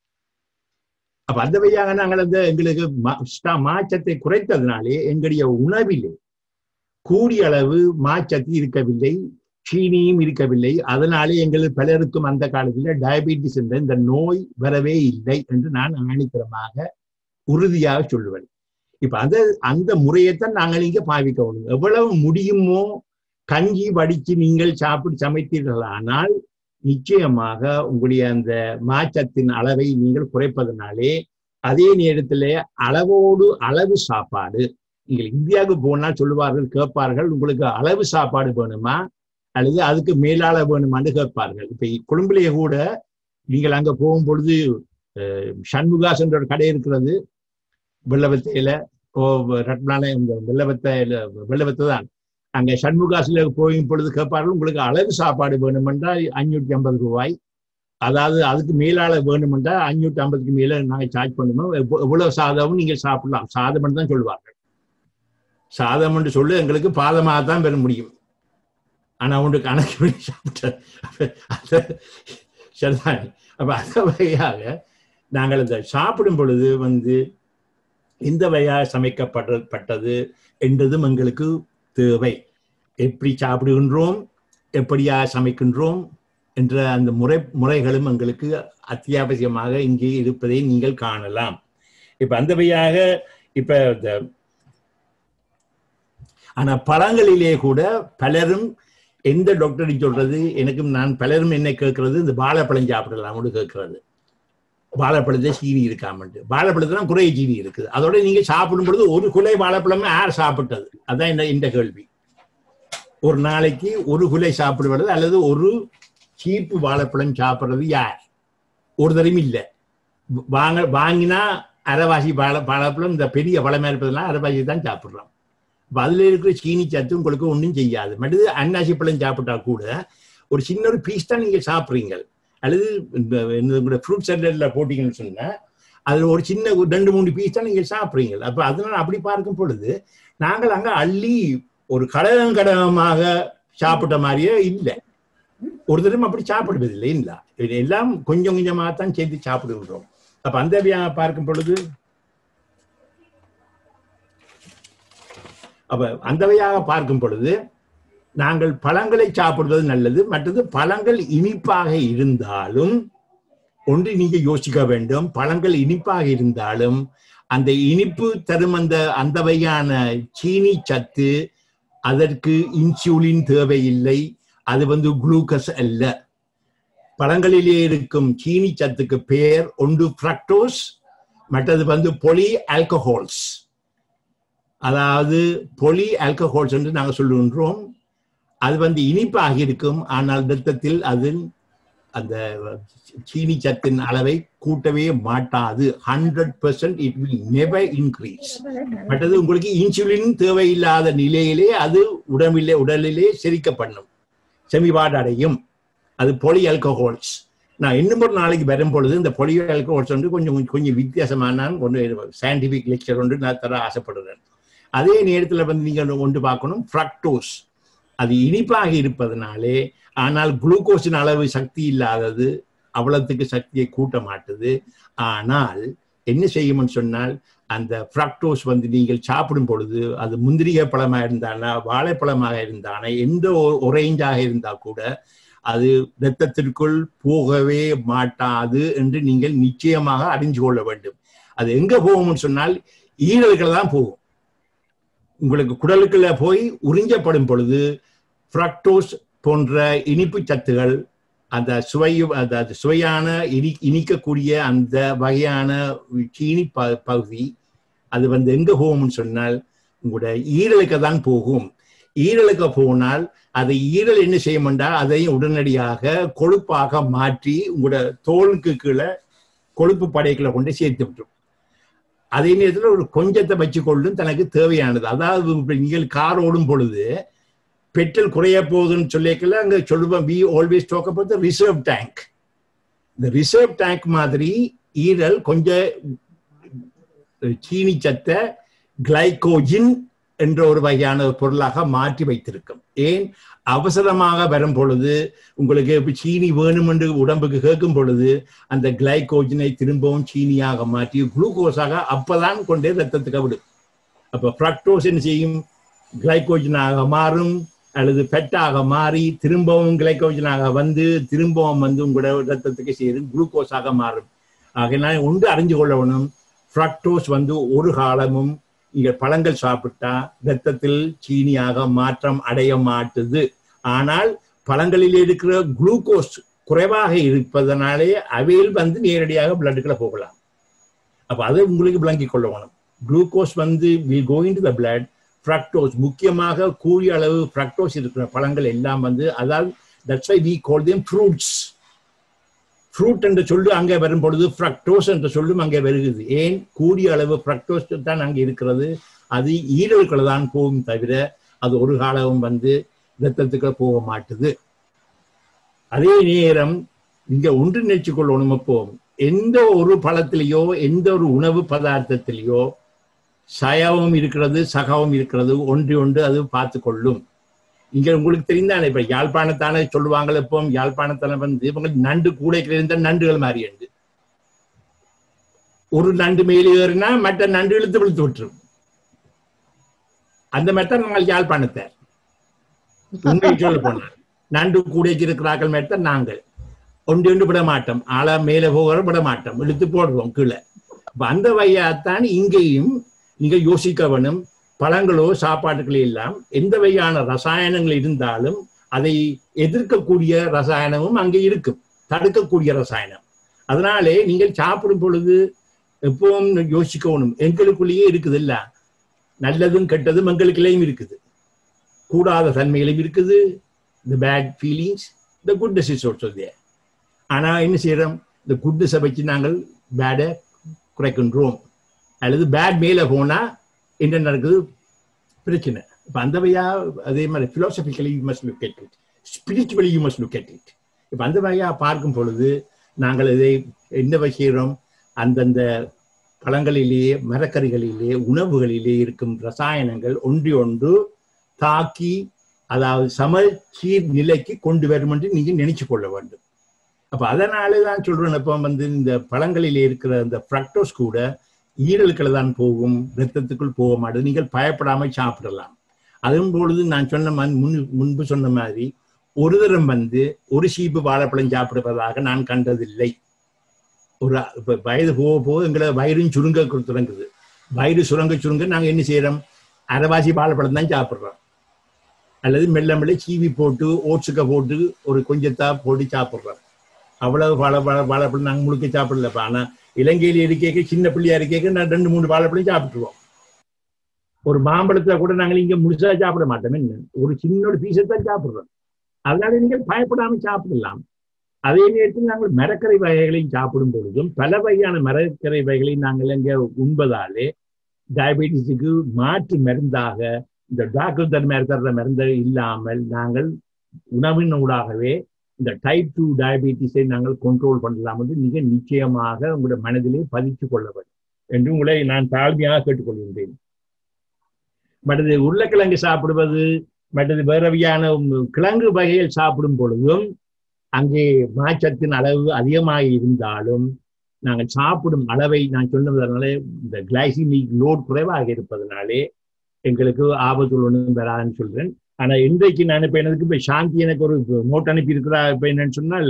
அப்ப அந்த வழியாக நாங்கள் அந்த எங்களுக்கு மா- ஸ்டா- மாச்சத்தை குறைத்ததுனாலே எங்களுடைய உணவிலே கூடிய அளவு மாச்சத்து இருக்கவில்லை சீனியும் இருக்கவில்லை அதனாலே எங்கள் பலருக்கும் அந்த காலத்தில் டயபெட்டிஸ் என்ற இந்த நோய் வரவே இல்லை என்று நான் ஆணித்தரமாக உறுதியாக சொல்லுவேன் இப்ப அந்த அந்த முறையைத்தான் நாங்கள் இங்க பாவிக்கணும் எவ்வளவு முடியுமோ கஞ்சி வடிச்சு நீங்கள் சாப்பிட்டு சமைத்தீர்களானால் நிச்சயமாக உங்களுடைய அந்த மாச்சத்தின் அளவை நீங்கள் குறைப்பதனாலே அதே நேரத்திலே அளவோடு அளவு சாப்பாடு நீங்கள் இந்தியாவுக்கு போனா சொல்லுவார்கள் கேட்பார்கள் உங்களுக்கு அளவு சாப்பாடு வேணுமா அல்லது அதுக்கு மேலாள வேணுமான்னு கேட்பார்கள் இப்ப கொழும்புலேயே கூட நீங்கள் அங்க போகும் பொழுது அஹ், சண்முகாஸ் என்ற ஒரு கடை இருக்கிறது வெள்ளவத்தையில ஓ ரத்னால இந்த வெள்ளவத்தையில வெள்ளவத்தை தான் அங்க சண்முகாசில போகும் பொழுது கேட்பார்கள் உங்களுக்கு அளவு சாப்பாடு வேணுமென்றால் அஞ்சூற்றி ஐம்பது ரூபாய் அதாவது அதுக்கு மேலாள வேணுமென்றால் அஞ்சூற்றி ஐம்பதுக்கு மேல நாங்கள் சார்ஜ் பண்ணுவோம் எவ்வ- எவ்வளவு சாதமும் நீங்கள் சாப்பிடலாம் சாதம் தான் சொல்லுவார்கள் சாதம் என்று சொல்லி எங்களுக்கு பாதமாக தான் பெற முடியும் ஆனா உண்டு கணக்கு பண்ணி சாப்பிட்ட அந்த சரிதான் அப்ப அந்த வகையாக நாங்கள் இந்த சாப்பிடும் பொழுது வந்து இந்த வகையாக சமைக்கப்பட்ட பட்டது என்றதும் எங்களுக்கு தேவை எப்படி சாப்பிடுகின்றோம் எப்படியா சமைக்கின்றோம் என்ற அந்த முறை முறைகளும் எங்களுக்கு அத்தியாவசியமாக இங்கே இருப்பதை நீங்கள் காணலாம் இப்ப அந்த வகையாக இப்ப இந்த ஆனா பழங்களிலே கூட பலரும் எந்த டாக்டரும் சொல்றது எனக்கும் நான் பலரும் என்ன கேட்கறது இந்த வாழைப்பழம் சாப்பிடலாம்னு கேட்கறது வாழைப்பழத்தை சீனி இருக்காமட்டு வாழைப்பழத்துல குறை சீனி இருக்குது அதோட நீங்க சாப்பிடும் பொழுது ஒரு குலை வாழைப்பழமே யார் சாப்பிட்டது அதான் இந்த இந்த கேள்வி ஒரு நாளைக்கு ஒரு குலை சாப்பிடுவது அல்லது ஒரு சீப்பு வாழைப்பழம் சாப்பிடுறது யார் ஒரு தரம் இல்லை வாங்க வாங்கினா அரைவாசி வாழை வாழைப்பழம் இந்த பெரிய பழமா இருப்பதெல்லாம் அரைவாசி தான் சாப்பிடுறோம் அப்ப அதுல இருக்கிற சீனி சத்து உங்களுக்கு ஒன்றும் செய்யாது மற்றது அன்னாசி பழம் சாப்பிட்டா கூட ஒரு சின்ன ஒரு பீஸ் தான் நீங்க சாப்பிட்றீங்க அல்லது இந்த இந்த ஃப்ரூட் சல்லட்ல போட்டீங்கன்னு சொன்னா அதுல ஒரு சின்ன ஒரு ரெண்டு மூணு பீஸ் தான் நீங்க சாப்பிட்றீங்க அப்ப அதனால அப்படி பார்க்கும் பொழுது நாங்கள் அங்க அள்ளி ஒரு கடகம் கடகமாக சாப்பிட்ட மாதிரியே இல்லை ஒரு தடவை அப்படி சாப்பிடுவதில்லை இல்ல இது எல்லாம் கொஞ்சம் கொஞ்சமாக தான் சேர்த்து சாப்பிடுகின்றோம் அப்ப அந்த வகையாக பார்க்கும் பொழுது அப்ப அந்த வகையாக பார்க்கும் பொழுது நாங்கள் பழங்களை சாப்பிடுவது நல்லது மற்றது பழங்கள் இனிப்பாக இருந்தாலும் ஒன்று நீங்க யோசிக்க வேண்டும் பழங்கள் இனிப்பாக இருந்தாலும் அந்த இனிப்பு தரும் அந்த அந்த வகையான சீனி சத்து அதற்கு இன்சுலின் தேவையில்லை அது வந்து குளுக்கஸ் அல்ல பழங்களிலே இருக்கும் சீனி சத்துக்கு பெயர் ஒன்று ஃப்ரக்டோஸ் மற்றது வந்து பொலி ஆல்கஹால்ஸ் அதாவது பொலி ஆல்கஹால்ஸ் என்று நாங்கள் சொல்லுகின்றோம் அது வந்து இனிப்பாக இருக்கும் ஆனால் ரத்தத்தில் அது அந்த சீனி சத்தின் அளவை கூட்டவே மாட்டாது hundred percent it will never increase மற்றது உங்களுக்கு இன்சுலின் தேவையில்லாத நிலையிலே அது உடம்பிலே உடலிலே செரிக்க பண்ணும் செமிபாடு அடையும் அது பொலி ஆல்கஹால்ஸ் நான் இன்னும் ஒரு நாளைக்கு வரும் பொழுது இந்த பொலி ஆல்கஹால்ஸ் வந்து கொஞ்சம் கொஞ்சம் வித்தியாசமான ஒன்று சயின்டிபிக் லெக்சர் ஒன்று நான் தர ஆசைப்படுறேன் அதே நேரத்தில் வந்து நீங்கள் ஒன்று பார்க்கணும் ஃப்ரக்டோஸ் அது இனிப்பாக இருப்பதனாலே ஆனால் குளுக்கோஸின் அளவு சக்தி இல்லாதது அவ்வளத்துக்கு சக்தியை கூட்ட மாட்டுது ஆனால் என்ன செய்யும்னு சொன்னால் அந்த ஃப்ரக்டோஸ் வந்து நீங்கள் சாப்பிடும் பொழுது அது முந்திரிகை பழமா இருந்தானா வாழைப்பழமாக இருந்தானா எந்த ஒரேஞ்சாக இருந்தா கூட அது இரத்தத்திற்குள் போகவே மாட்டாது என்று நீங்கள் நிச்சயமாக அறிஞ்சு கொள்ள வேண்டும் அது எங்க போகும்னு சொன்னால் ஈரல்கள் தான் போகும் உங்களுக்கு குடலுக்குள்ள போய் உறிஞ்சப்படும் பொழுது ஃப்ரக்டோஸ் போன்ற இனிப்பு சத்துகள் அந்த சுவையும் அந்த அந்த சுவையான இனி இனிக்கக்கூடிய அந்த வகையான சீனி ப பகுதி அது வந்து எங்க போகும்னு சொன்னால் உங்களோட ஈரலுக்கு தான் போகும் ஈரலுக்கு போனால் அதை ஈரல் என்ன செய்யும்டா அதையும் உடனடியாக கொழுப்பாக மாற்றி உங்களோட தோலுக்கு கீழே கொழுப்பு படைகளை கொண்டு சேர்த்து விட்டுரும் அதே நேரத்தில் ஒரு கொஞ்சத்தை வச்சுக்கொள்ளும் தனக்கு தேவையானது அதாவது இப்ப நீங்கள் கார் ஓடும் பொழுது பெட்ரோல் குறைய போகுதுன்னு சொல்லிக்கல அங்க சொல்லுவோம் we always talk about reserve tank இந்த ரிசர்வ் டேங்க் மாதிரி ஈரல் கொஞ்சம் சீனி சத்தை கிளைகோஜின் என்ற ஒரு வகையான ஒரு பொருளாக மாற்றி வைத்திருக்கும் ஏன் அவசரமாக வரும் பொழுது உங்களுக்கு இப்ப சீனி வேணும் என்று உடம்புக்கு கேட்கும் பொழுது அந்த கிளைகோஜனை திரும்பவும் சீனியாக மாற்றி குளுக்கோஸாக அப்பதான் கொண்டே ரத்தத்துக்கு விடும் அப்ப ஃப்ரக்டோஸ் என்ன செய்யும் கிளைகோஜனாக மாறும் அல்லது பெட்டாக மாறி திரும்பவும் கிளைகோஜனாக வந்து திரும்பவும் வந்து உங்களோட ரத்தத்துக்கு சேரும் குளுக்கோஸாக மாறும் ஆகையினால ஒன்று அறிஞ்சு கொள்ள வேணும் ஃப்ரக்டோஸ் வந்து ஒரு காலமும் இங்க பழங்கள் சாப்பிட்டா ரத்தத்தில் சீனியாக மாற்றம் அடைய மாட்டுது ஆனால் பழங்களில் இருக்கிற குளுக்கோஸ் குறைவாக இருப்பதனாலே அவையில் வந்து நேரடியாக பிளட்டுக்குள்ள போகலாம் அப்ப அதை உங்களுக்கு விளங்கிக் கொள்ள வேணும் குளுக்கோஸ் வந்து will go into the blood fructose முக்கியமாக கூடிய அளவு ஃப்ரக்டோஸ் இருக்கிற பழங்கள் எல்லாம் வந்து அதாவது that's why we call them fruits fruit என்ற சொல்லு அங்கே வரும் பொழுது ஃப்ரக்டோஸ் என்ற சொல்லும் அங்கே வருகிறது ஏன் கூடிய அளவு ஃப்ரக்டோஸ் தான் அங்கே இருக்கிறது அது ஈரல்களை தான் போகும் தவிர அது ஒரு காலம் வந்து ரத்தத்துக்கு போக மாட்டுது அதே நேரம் இங்க ஒன்று நினைச்சு கொள்ளணும் இப்போ எந்த ஒரு பழத்திலேயோ எந்த ஒரு உணவு பதார்த்தத்திலேயோ சயவும் இருக்கிறது சகவும் இருக்கிறது ஒன்று ஒன்று அது பார்த்து கொள்ளும் இங்க உங்களுக்கு தெரிந்தானே இப்ப யாழ்ப்பாணத்தானே சொல்லுவாங்க இப்போ யாழ்ப்பாணத்தான வந்து இவங்க நண்டு கூடைகள் இருந்த நண்டுகள் மாதிரி உண்டு ஒரு நண்டு மேலே ஏறினா மற்ற நண்டு இழுத்து விழுத்து விட்டுரும் அந்த மாதிரி தான் நாங்கள் யாழ்ப்பாணத்தை உண்மை சொல்ல போனார் நண்டு கூடைக்கு இருக்கிறார்கள் மாதிரி தான் நாங்கள் ஒன்று ஒன்று விட மாட்டோம் ஆளா மேலே போகிற விட மாட்டோம் இழுத்து போடுவோம் கீழே அப்ப அந்த வகையாத்தான் இங்கேயும் நீங்க யோசிக்க வேணும் பழங்களோ சாப்பாட்டுகளோ எல்லாம் எந்த வகையான ரசாயனங்கள் இருந்தாலும் அதை எதிர்க்கக்கூடிய ரசாயனமும் அங்கே இருக்கும் தடுக்கக்கூடிய ரசாயனம் அதனாலே நீங்கள் சாப்பிடும் பொழுது எப்பவும் யோசிக்கணும் எங்களுக்குள்ளேயே இருக்குது இல்ல நல்லதும் கெட்டதும் எங்களுக்குள்ளேயும் இருக்குது கூடாத தன்மைகளும் இருக்குது இந்த பேட் ஃபீலிங்ஸ் இந்த குட்னஸ் இஸ் ஆல்சோ தேர் ஆனா என்ன செய்யறோம் இந்த குட்னஸை வச்சு நாங்கள் பேடை குறைக்கின்றோம் அல்லது பேட் மேல போனா என்ன நடக்குது பிரச்சனை இப்ப அந்த வகையா அதே மாதிரி philosophically you must look at it spiritually you must look at it இப்ப அந்த வகையா பார்க்கும் பொழுது நாங்கள் இதை என்ன வகையிறோம் அந்தந்த பழங்களிலேயே மரக்கறிகளிலே உணவுகளிலே இருக்கும் ரசாயனங்கள் ஒன்றி ஒன்று தாக்கி அதாவது சமச்சீர் நிலைக்கு கொண்டு வரும் என்று நீங்க நினைச்சு கொள்ள வேண்டும் அப்ப அதனாலே தான் சொல்றேன் இப்ப வந்து இந்த பழங்களிலே இருக்கிற இந்த ஃப்ரக்டோஸ் கூட ஈரலுக்களை தான் போகும் ரத்தத்துக்குள் போக மாட்டது நீங்கள் பயப்படாமல் சாப்பிடலாம் அதுவும் பொழுது நான் சொன்ன மாதிரி முன் முன்பு சொன்ன மாதிரி ஒரு தரம் வந்து ஒரு சீப்பு வாழைப்பழம் சாப்பிடுவதாக நான் கண்டதில்லை ஒரு இப்ப வயது போக போக எங்களை வயிறும் சுருங்க தொடங்குது வயிறு சுருங்க சுருங்க நாங்க என்ன செய்யறோம் அரைவாசி வாழைப்பழம் தான் சாப்பிடுறோம் அல்லது மெல்ல மெல்ல சீவி போட்டு ஓட்ஸுக்க போட்டு ஒரு கொஞ்சத்தா போட்டு சாப்பிடுறோம் அவ்வளவு வாழை வாழை வாழைப்பழம் நாங்கள் முழுக்க சாப்பிடலப்பா ஆனா இலங்கையில இருக்கேக்க சின்ன பிள்ளையா இருக்கேக்க நான் ரெண்டு மூணு வாழைப்பழம் சாப்பிட்டுருவோம் ஒரு மாம்பழத்தை கூட நாங்கள் இங்க முழுசா சாப்பிட மாட்டோம் என்ன ஒரு சின்ன பீஸை தான் சாப்பிடுறோம் அதனால நீங்கள் பயப்படாம சாப்பிடலாம் அதே நேரத்தில் நாங்கள் மரக்கரை வகைகளையும் சாப்பிடும் பொழுதும் பல வகையான மரக்கரை வகைகளை நாங்கள் இங்க உண்பதாலே டயபெட்டிஸுக்கு மாற்று மருந்தாக இந்த டாக்டர் தன்மை தர்ற மருந்து இல்லாமல் நாங்கள் உணவின் ஊடாகவே இந்த டைப் டூ டயபெட்டிஸை நாங்கள் கண்ட்ரோல் பண்ணலாம் என்று மிக நிச்சயமாக உங்களுடைய மனதிலே பதிச்சு கொள்ள வேண்டும் என்று உங்களை நான் தாழ்மையாக கேட்டுக்கொள்கின்றேன் மற்றது உருளைக்கிழங்கு சாப்பிடுவது மற்றது வேறவையான கிழங்கு வகைகள் சாப்பிடும் பொழுதும் அங்கே மாச்சத்தின் அளவு அதிகமாக இருந்தாலும் நாங்கள் சாப்பிடும் அளவை நான் சொன்னதனாலே இந்த கிளைசிமிக் லோட் குறைவாக இருப்பதனாலே எங்களுக்கு ஆபத்து ஒன்றும் வராதுன்னு சொல்றேன் ஆனா இன்றைக்கு நான் இப்ப எனக்கு இப்ப சாந்தி எனக்கு ஒரு நோட் அனுப்பி இருக்கிறா இப்ப என்னன்னு சொன்னால்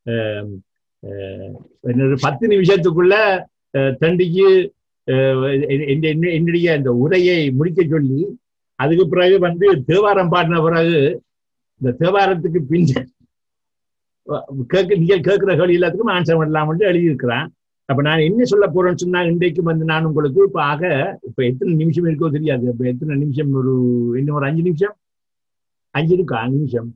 என்னோட பத்து நிமிஷத்துக்குள்ள தண்டிக்கு என்னுடைய இந்த உரையை முடிக்க சொல்லி அதுக்கு பிறகு வந்து தேவாரம் பாடின பிறகு இந்த தேவாரத்துக்கு பின் கேட்க நீங்கள் கேட்கிற கேள்வி எல்லாத்துக்கும் ஆன்சர் பண்ணலாம்னு எழுதியிருக்கிறான் அப்ப நான் என்ன சொல்ல போறேன்னு சொன்னா இன்றைக்கு வந்து நான் உங்களுக்கு இப்ப ஆக இப்ப எத்தனை நிமிஷம் இருக்கோ தெரியாது இப்ப எத்தனை நிமிஷம் ஒரு இன்னும் ஒரு அஞ்சு நிமிஷம் அஞ்சு இருக்கா அஞ்சு நிமிஷம்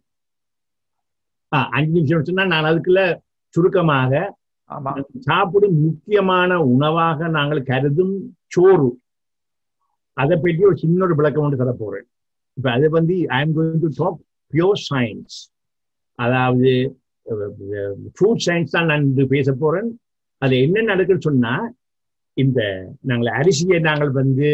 ஆ அஞ்சு நிமிஷம் சொன்னா நான் அதுக்குள்ள சுருக்கமாக ஆமா சாப்பிடும் முக்கியமான உணவாக நாங்கள் கருதும் சோறு அதை பற்றி ஒரு சின்ன ஒரு விளக்கம் ஒன்று தர போறேன் இப்ப அது வந்து I am going to talk pure science அதாவது ஃப்ரூட் சயின்ஸ் தான் நான் இன்று பேச போறேன் அது என்ன நடக்குன்னு சொன்னா இந்த நாங்கள் அரிசியை நாங்கள் வந்து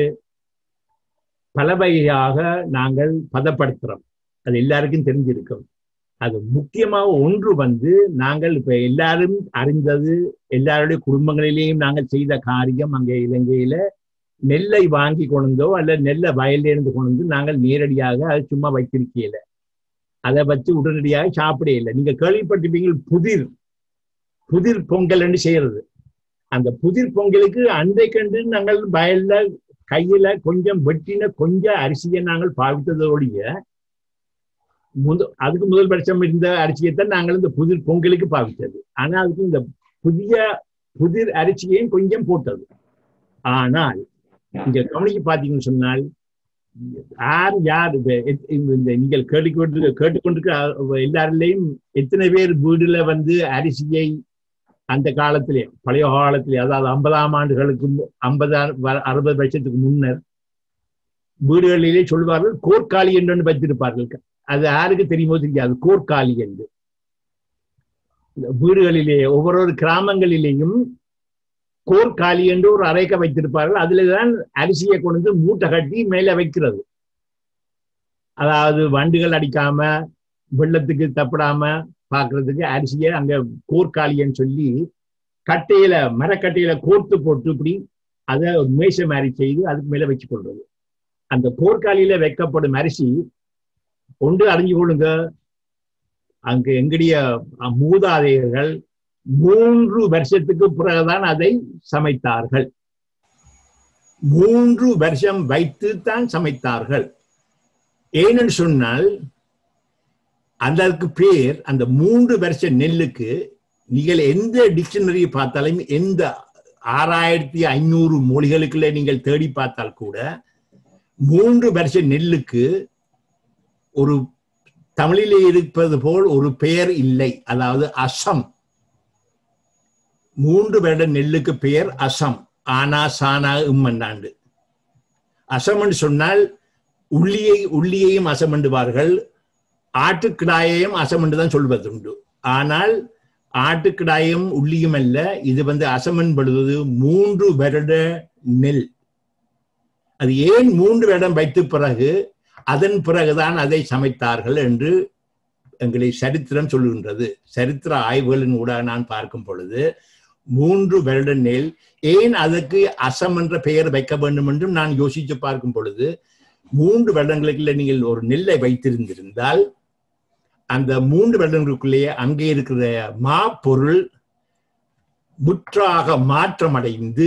பல வகையாக நாங்கள் பதப்படுத்துறோம் அது எல்லாருக்கும் தெரிஞ்சிருக்கும் அது முக்கியமாக ஒன்று வந்து நாங்கள் இப்ப எல்லாரும் அறிந்தது எல்லாருடைய குடும்பங்களிலேயும் நாங்கள் செய்த காரியம் அங்கே இலங்கையில நெல்லை வாங்கி கொண்டோ அல்ல நெல்லை வயல்ல இருந்து கொண்டு நாங்கள் நேரடியாக அது சும்மா வைத்திருக்கையில அதை வச்சு உடனடியாக சாப்பிட இல்லை நீங்க கேள்விப்பட்டிருப்பீங்க புதிர் புதிர் பொங்கல் என்று செய்யறது அந்த புதிர் பொங்கலுக்கு அன்றைக்கண்டு நாங்கள் வயல்ல கையில கொஞ்சம் வெட்டின கொஞ்சம் அரிசியை நாங்கள் பாவித்ததோடைய முத அதுக்கு முதல் பட்சம் இருந்த அரிசியைத்தான் நாங்கள் இந்த புதிர் பொங்கலுக்கு பாவித்தது ஆனா அதுக்கு இந்த புதிய புதிர் அரிசியையும் கொஞ்சம் போட்டது ஆனால் இங்க கவனிச்சு பாத்தீங்கன்னு சொன்னால் யார் யார் இந்த நீங்கள் கேட்டுக்கொண்டு கேட்டுக்கொண்டிருக்க எல்லாரிலையும் எத்தனை பேர் வீடுல வந்து அரிசியை அந்த காலத்திலே பழைய காலத்திலே அதாவது ஐம்பதாம் ஆண்டுகளுக்கு ஐம்பது அறுபது வருஷத்துக்கு முன்னர் வீடுகளிலே சொல்வார்கள் கோர்க்காலி என்று வைத்திருப்பார்கள் அது யாருக்கு தெரியுமோ தெரியாது கோர்க்காலி என்று வீடுகளிலே ஒவ்வொரு கிராமங்களிலேயும் கோர்க்காலி என்று ஒரு அறைக்க வைத்திருப்பார்கள் அதுலதான் அரிசியை கொண்டு மூட்டை கட்டி மேல வைக்கிறது அதாவது வண்டுகள் அடிக்காம வெள்ளத்துக்கு தப்பிடாம பாக்குறதுக்கு அரிசியை அங்க கோர்க்காலின்னு சொல்லி கட்டையில மரக்கட்டையில கோர்த்து போட்டு இப்படி அதை மேசை மாதிரி செய்து அதுக்கு மேல வச்சு கொள்றது அந்த கோர்க்காலியில வைக்கப்படும் அரிசி ஒன்று அறிஞ்சு கொள்ளுங்க அங்க எங்களுடைய மூதாதையர்கள் மூன்று வருஷத்துக்கு பிறகுதான் அதை சமைத்தார்கள் மூன்று வருஷம் வைத்து தான் சமைத்தார்கள் ஏன்னு சொன்னால் அதற்கு பேர் அந்த மூன்று வருஷ நெல்லுக்கு நீங்கள் எந்த டிக்ஷனரி பார்த்தாலும் எந்த ஆறாயிரத்தி ஐநூறு மொழிகளுக்குள்ள நீங்கள் தேடி பார்த்தால் கூட மூன்று வருஷ நெல்லுக்கு ஒரு தமிழிலே இருப்பது போல் ஒரு பெயர் இல்லை அதாவது அசம் மூன்று வருட நெல்லுக்கு பெயர் அசம் ஆனா சானா இம்மன்னாண்டு அசம்னு சொன்னால் உள்ளியை உள்ளியையும் அசம் என்றுவார்கள் ஆட்டுக்கிடாயையும் அசம் என்று தான் சொல்வதுண்டு ஆனால் ஆட்டுக்கிடாயும் உள்ளியும் அல்ல இது வந்து அசம் என்பது மூன்று வருட நெல் அது ஏன் மூன்று வருடம் வைத்த பிறகு அதன் பிறகுதான் அதை சமைத்தார்கள் என்று எங்களை சரித்திரம் சொல்லுகின்றது சரித்திர ஆய்வுகளின் ஊடாக நான் பார்க்கும் பொழுது மூன்று வருட நெல் ஏன் அதற்கு அசம் என்ற பெயர் வைக்க வேண்டும் என்றும் நான் யோசித்து பார்க்கும் பொழுது மூன்று வருடங்களுக்குள்ள நீங்கள் ஒரு நெல்லை வைத்திருந்திருந்தால் அந்த மூன்று வருடங்களுக்குள்ளேயே அங்கே இருக்கிற மா பொருள் முற்றாக மாற்றமடைந்து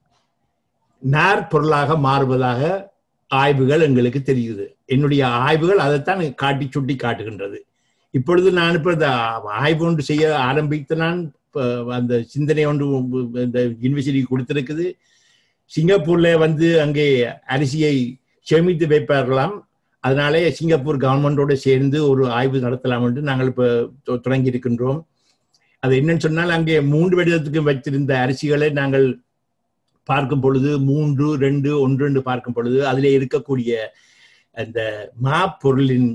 நார் பொருளாக மாறுவதாக ஆய்வுகள் எங்களுக்கு தெரியுது என்னுடைய ஆய்வுகள் அதைத்தான் காட்டி சுட்டி காட்டுகின்றது இப்பொழுது நான் இப்ப இந்த ஆய்வு ஒன்று செய்ய ஆரம்பித்து நான் அந்த சிந்தனை ஒன்று இந்த யூனிவர்சிட்டி கொடுத்திருக்குது சிங்கப்பூர்ல வந்து அங்கே அரிசியை சேமித்து வைப்பார்களாம் அதனாலே சிங்கப்பூர் கவர்மெண்டோட சேர்ந்து ஒரு ஆய்வு நடத்தலாம் என்று நாங்கள் இப்போ தொடங்கி இருக்கின்றோம் அது என்னன்னு சொன்னால் அங்கே மூன்று வருடத்துக்கு வைத்திருந்த அரிசிகளை நாங்கள் பார்க்கும் பொழுது மூன்று ரெண்டு ஒன்று என்று பார்க்கும் பொழுது அதிலே இருக்கக்கூடிய அந்த மா பொருளின்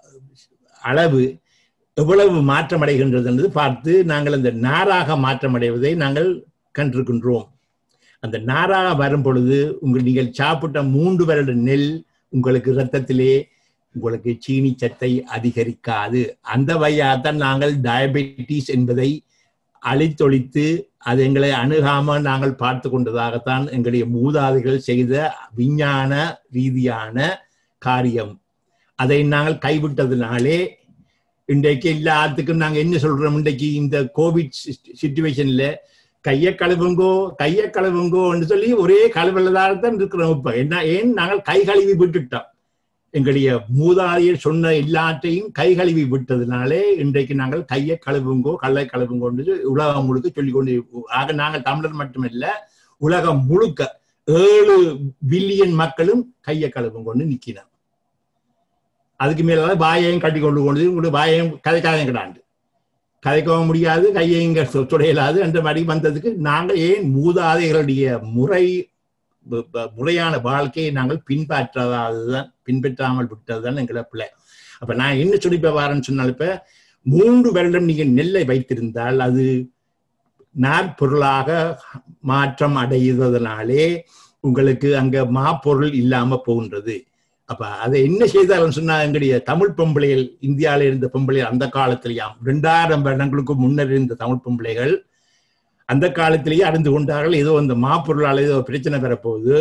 அளவு எவ்வளவு மாற்றம் அடைகின்றது என்று பார்த்து நாங்கள் அந்த நாராக மாற்றம் அடைவதை நாங்கள் கண்டிருக்கின்றோம் அந்த நாராக வரும் பொழுது உங்கள் நீங்கள் சாப்பிட்ட மூன்று வருட நெல் உங்களுக்கு இரத்தத்திலே உங்களுக்கு சீனி சத்தை அதிகரிக்காது அந்த வகையாகத்தான் நாங்கள் டயபெட்டிஸ் என்பதை அழித்தொழித்து அது எங்களை அணுகாம நாங்கள் பார்த்து கொண்டதாகத்தான் எங்களுடைய மூதாதைகள் செய்த விஞ்ஞான ரீதியான காரியம் அதை நாங்கள் கைவிட்டதுனாலே இன்றைக்கு எல்லாத்துக்கும் நாங்க என்ன சொல்றோம் இன்றைக்கு இந்த கோவிட் சுச்சுவேஷன்ல கைய கழுவுங்கோ கைய கழுவுங்கோன்னு சொல்லி ஒரே கழுவலதாக தான் இருக்கிறோம் இப்ப என்ன ஏன் நாங்கள் கை கழுவி விட்டுட்டோம் எங்களுடைய மூதாதையர் சொன்ன எல்லாத்தையும் கை கழுவி விட்டதுனாலே இன்றைக்கு நாங்கள் கையை கழுவுங்கோ கல்லை கழுவுங்கோன்னு உலகம் முழுக்க சொல்லிக் கொண்டு ஆக நாங்கள் தமிழர் மட்டுமில்ல உலகம் முழுக்க ஏழு பில்லியன் மக்களும் கையை கழுவுங்கொண்டு நிக்கிறோம் அதுக்கு மேல வாயையும் கட்டி கொண்டு கொண்டு உங்களுக்கு வாயையும் கதைக்காதையும் கிடாண்டு கதைக்கவும் முடியாது கையை இங்க சு- சுடையலாது என்ற மாதிரி வந்ததுக்கு நாங்கள் ஏன் மூதாதைகளுடைய முறை ப- ப- முறையான வாழ்க்கையை நாங்கள் பின்பற்றாததுதான் பின்பற்றாமல் விட்டதுதான் எங்களை பிள்ளை அப்ப நான் என்ன சொல்லி இப்ப வரேன்னு சொன்னால் இப்ப மூன்று வருடம் நீங்க நெல்லை வைத்திருந்தால் அது நாற்பொருளாக மாற்றம் அடைவதனாலே உங்களுக்கு அங்க மாப்பொருள் இல்லாம போகின்றது அப்ப அதை என்ன செய்தாலும் சொன்னா எங்களுடைய தமிழ் பொம்பளைகள் இந்தியாவில இருந்த பொம்பளைகள் அந்த காலத்திலேயாம் ரெண்டாயிரம் வருடங்களுக்கு முன்னர் இருந்த தமிழ் பொம்பளைகள் அந்த காலத்திலேயே அறிந்து கொண்டார்கள் ஏதோ அந்த மாப்பொருளால் ஏதோ பிரச்சனை பெறப்போகுது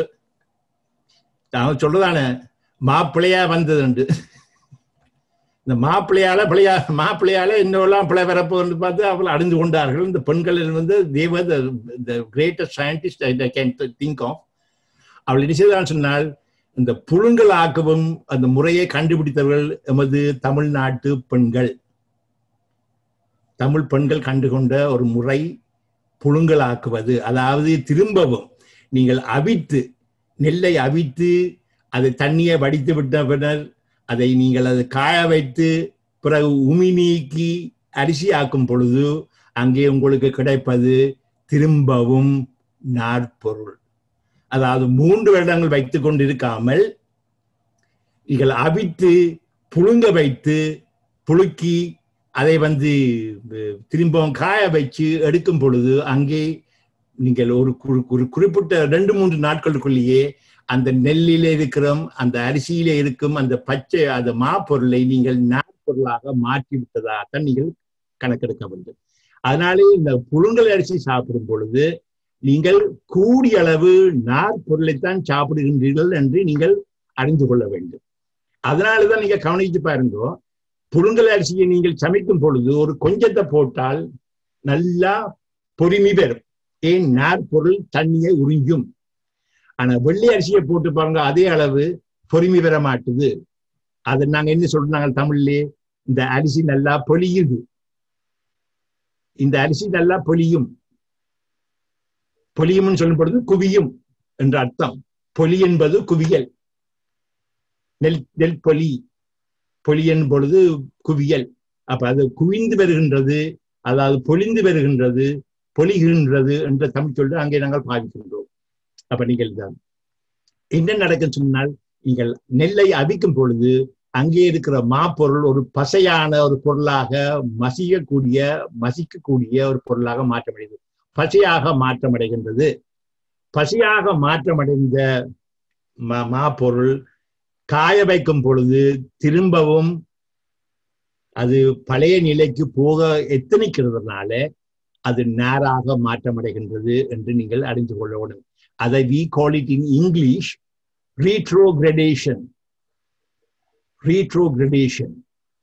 அவன் சொல்றதானே மாப்பிள்ளையா வந்ததுண்டு இந்த மாப்பிள்ளையால பிள்ளையா மாப்பிள்ளையால இன்னொல்லாம் பிள்ளை வரப்போகுதுன்னு பார்த்து அவள் அறிந்து கொண்டார்கள் இந்த பெண்கள் வந்து தேவ the greatest scientist I can think of அவள் என்ன செய்தான் சொன்னால் இந்த புழுங்கலாக்கவும் அந்த முறையை கண்டுபிடித்தவர்கள் எமது தமிழ்நாட்டு பெண்கள் தமிழ் பெண்கள் கண்டுகொண்ட ஒரு முறை புழுங்கலாக்குவது அதாவது திரும்பவும் நீங்கள் அவித்து நெல்லை அவித்து அதை தண்ணியை வடித்து விட்ட பின்னர் அதை நீங்கள் அதை காய வைத்து பிறகு உமி நீக்கி அரிசி ஆக்கும் பொழுது அங்கே உங்களுக்கு கிடைப்பது திரும்பவும் நாற்பொருள் அதாவது மூன்று வருடங்கள் வைத்துக் கொண்டிருக்காமல் நீங்கள் அவித்து புழுங்க வைத்து புழுக்கி அதை வந்து அஹ், திரும்பவும் காய வச்சு எடுக்கும் பொழுது அங்கே நீங்கள் ஒரு குறி- ஒரு குறிப்பிட்ட ரெண்டு மூன்று நாட்களுக்குள்ளேயே அந்த நெல்லில இருக்கிற அந்த அரிசியில இருக்கும் அந்த பச்சை அந்த மாப்பொருளை நீங்கள் நாற்பொருளாக மாற்றி விட்டதாகத்தான் நீங்கள் கணக்கெடுக்க வேண்டும் அதனாலே இந்த புழுங்கல் அரிசி சாப்பிடும் பொழுது நீங்கள் கூடிய அளவு நாற்பொருளைத்தான் சாப்பிடுகின்றீர்கள் என்று நீங்கள் அறிந்து கொள்ள வேண்டும் அதனாலதான் நீங்க கவனித்து பாருங்க புழுங்கல் அரிசியை நீங்கள் சமைக்கும் பொழுது ஒரு கொஞ்சத்தை போட்டால் நல்லா பொறுமி பெறும் ஏன் நாற்பொருள் தண்ணியை உறிஞ்சும் ஆனா வெள்ளை அரிசியை போட்டு பாருங்க அதே அளவு பொறுமி பெற மாட்டுது அதை நாங்க என்ன சொல்றோம் நாங்கள் தமிழ்லயே இந்த அரிசி நல்லா பொலியுது இந்த அரிசி நல்லா பொலியும் பொலியும்னு சொல்லும் பொழுது குவியும் என்ற அர்த்தம் பொலி என்பது குவியல் நெல் நெல் பொலி பொலியன் பொழுது குவியல் அப்ப அது குவிந்து வருகின்றது அதாவது பொலிந்து வருகின்றது பொலிகின்றது என்ற தமிழ் சொல்லு அங்கே நாங்கள் பாவிக்கின்றோம் அப்ப நீங்கள் தான் என்ன நடக்கும் சொன்னால் நீங்கள் நெல்லை அவிக்கும் பொழுது அங்கே இருக்கிற மாப்பொருள் ஒரு பசையான ஒரு பொருளாக மசியக்கூடிய மசிக்கக்கூடிய ஒரு பொருளாக மாற்றமடைகிறது பசையாக மாற்றமடைகின்றது பசியாக மாற்றமடைந்த ம- மாப்பொருள் காய வைக்கும் பொழுது திரும்பவும் அது பழைய நிலைக்கு போக எத்தனிக்கிறதுனால அது நேராக மாற்றமடைகின்றது என்று நீங்கள் அறிந்து கொள்ள வேண்டும் அதை we call it in English retrogradation retrogradation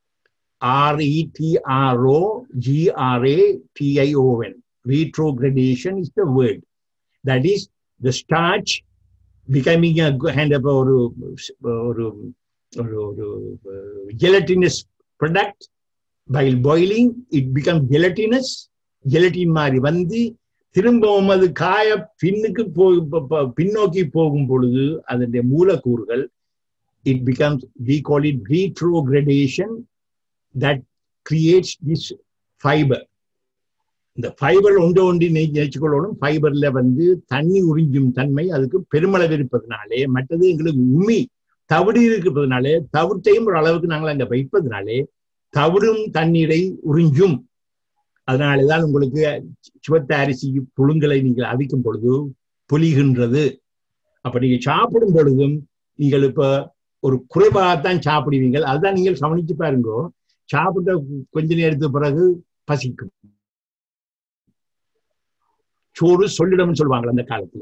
R-E-T-R-O G-R-A-T-I-O-N retrogradation is the word that is the starch becoming a kind of ஒரு ஒரு ஒரு ஒரு gelatinous product while boiling it becomes gelatinous gelatin மாதிரி வந்து திரும்பவும் அது காய பின்னுக்கு போ ப- ப- பின்னோக்கி போகும் பொழுது அதனுடைய மூலக்கூறுகள் it becomes we call it retrogradation that creates this fiber இந்த ஃபைபர் ஒன்று ஒன்று நினைச்சுக்கொள்ளணும் ஃபைபர்ல வந்து தண்ணி உறிஞ்சும் தன்மை அதுக்கு பெருமளவு இருப்பதனாலே மற்றது எங்களுக்கு உமி தவிடு இருப்பதனாலே தவிட்டையும் ஒரு அளவுக்கு நாங்கள் அங்க வைப்பதனாலே தவிடும் தண்ணீரை உறிஞ்சும் அதனாலேதான் உங்களுக்கு சுவத்த அரிசி புழுங்கலை நீங்கள் அவிக்கும் பொழுது புலிகின்றது அப்ப நீங்க சாப்பிடும் பொழுதும் நீங்கள் இப்ப ஒரு குறைவாகத்தான் சாப்பிடுவீங்கள் அதுதான் நீங்கள் கவனிச்சு பாருங்க சாப்பிட்ட கொஞ்ச நேரத்துக்கு பிறகு பசிக்கும் சோறு சொல்லிடம்னு சொல்லுவாங்க அந்த காலத்துல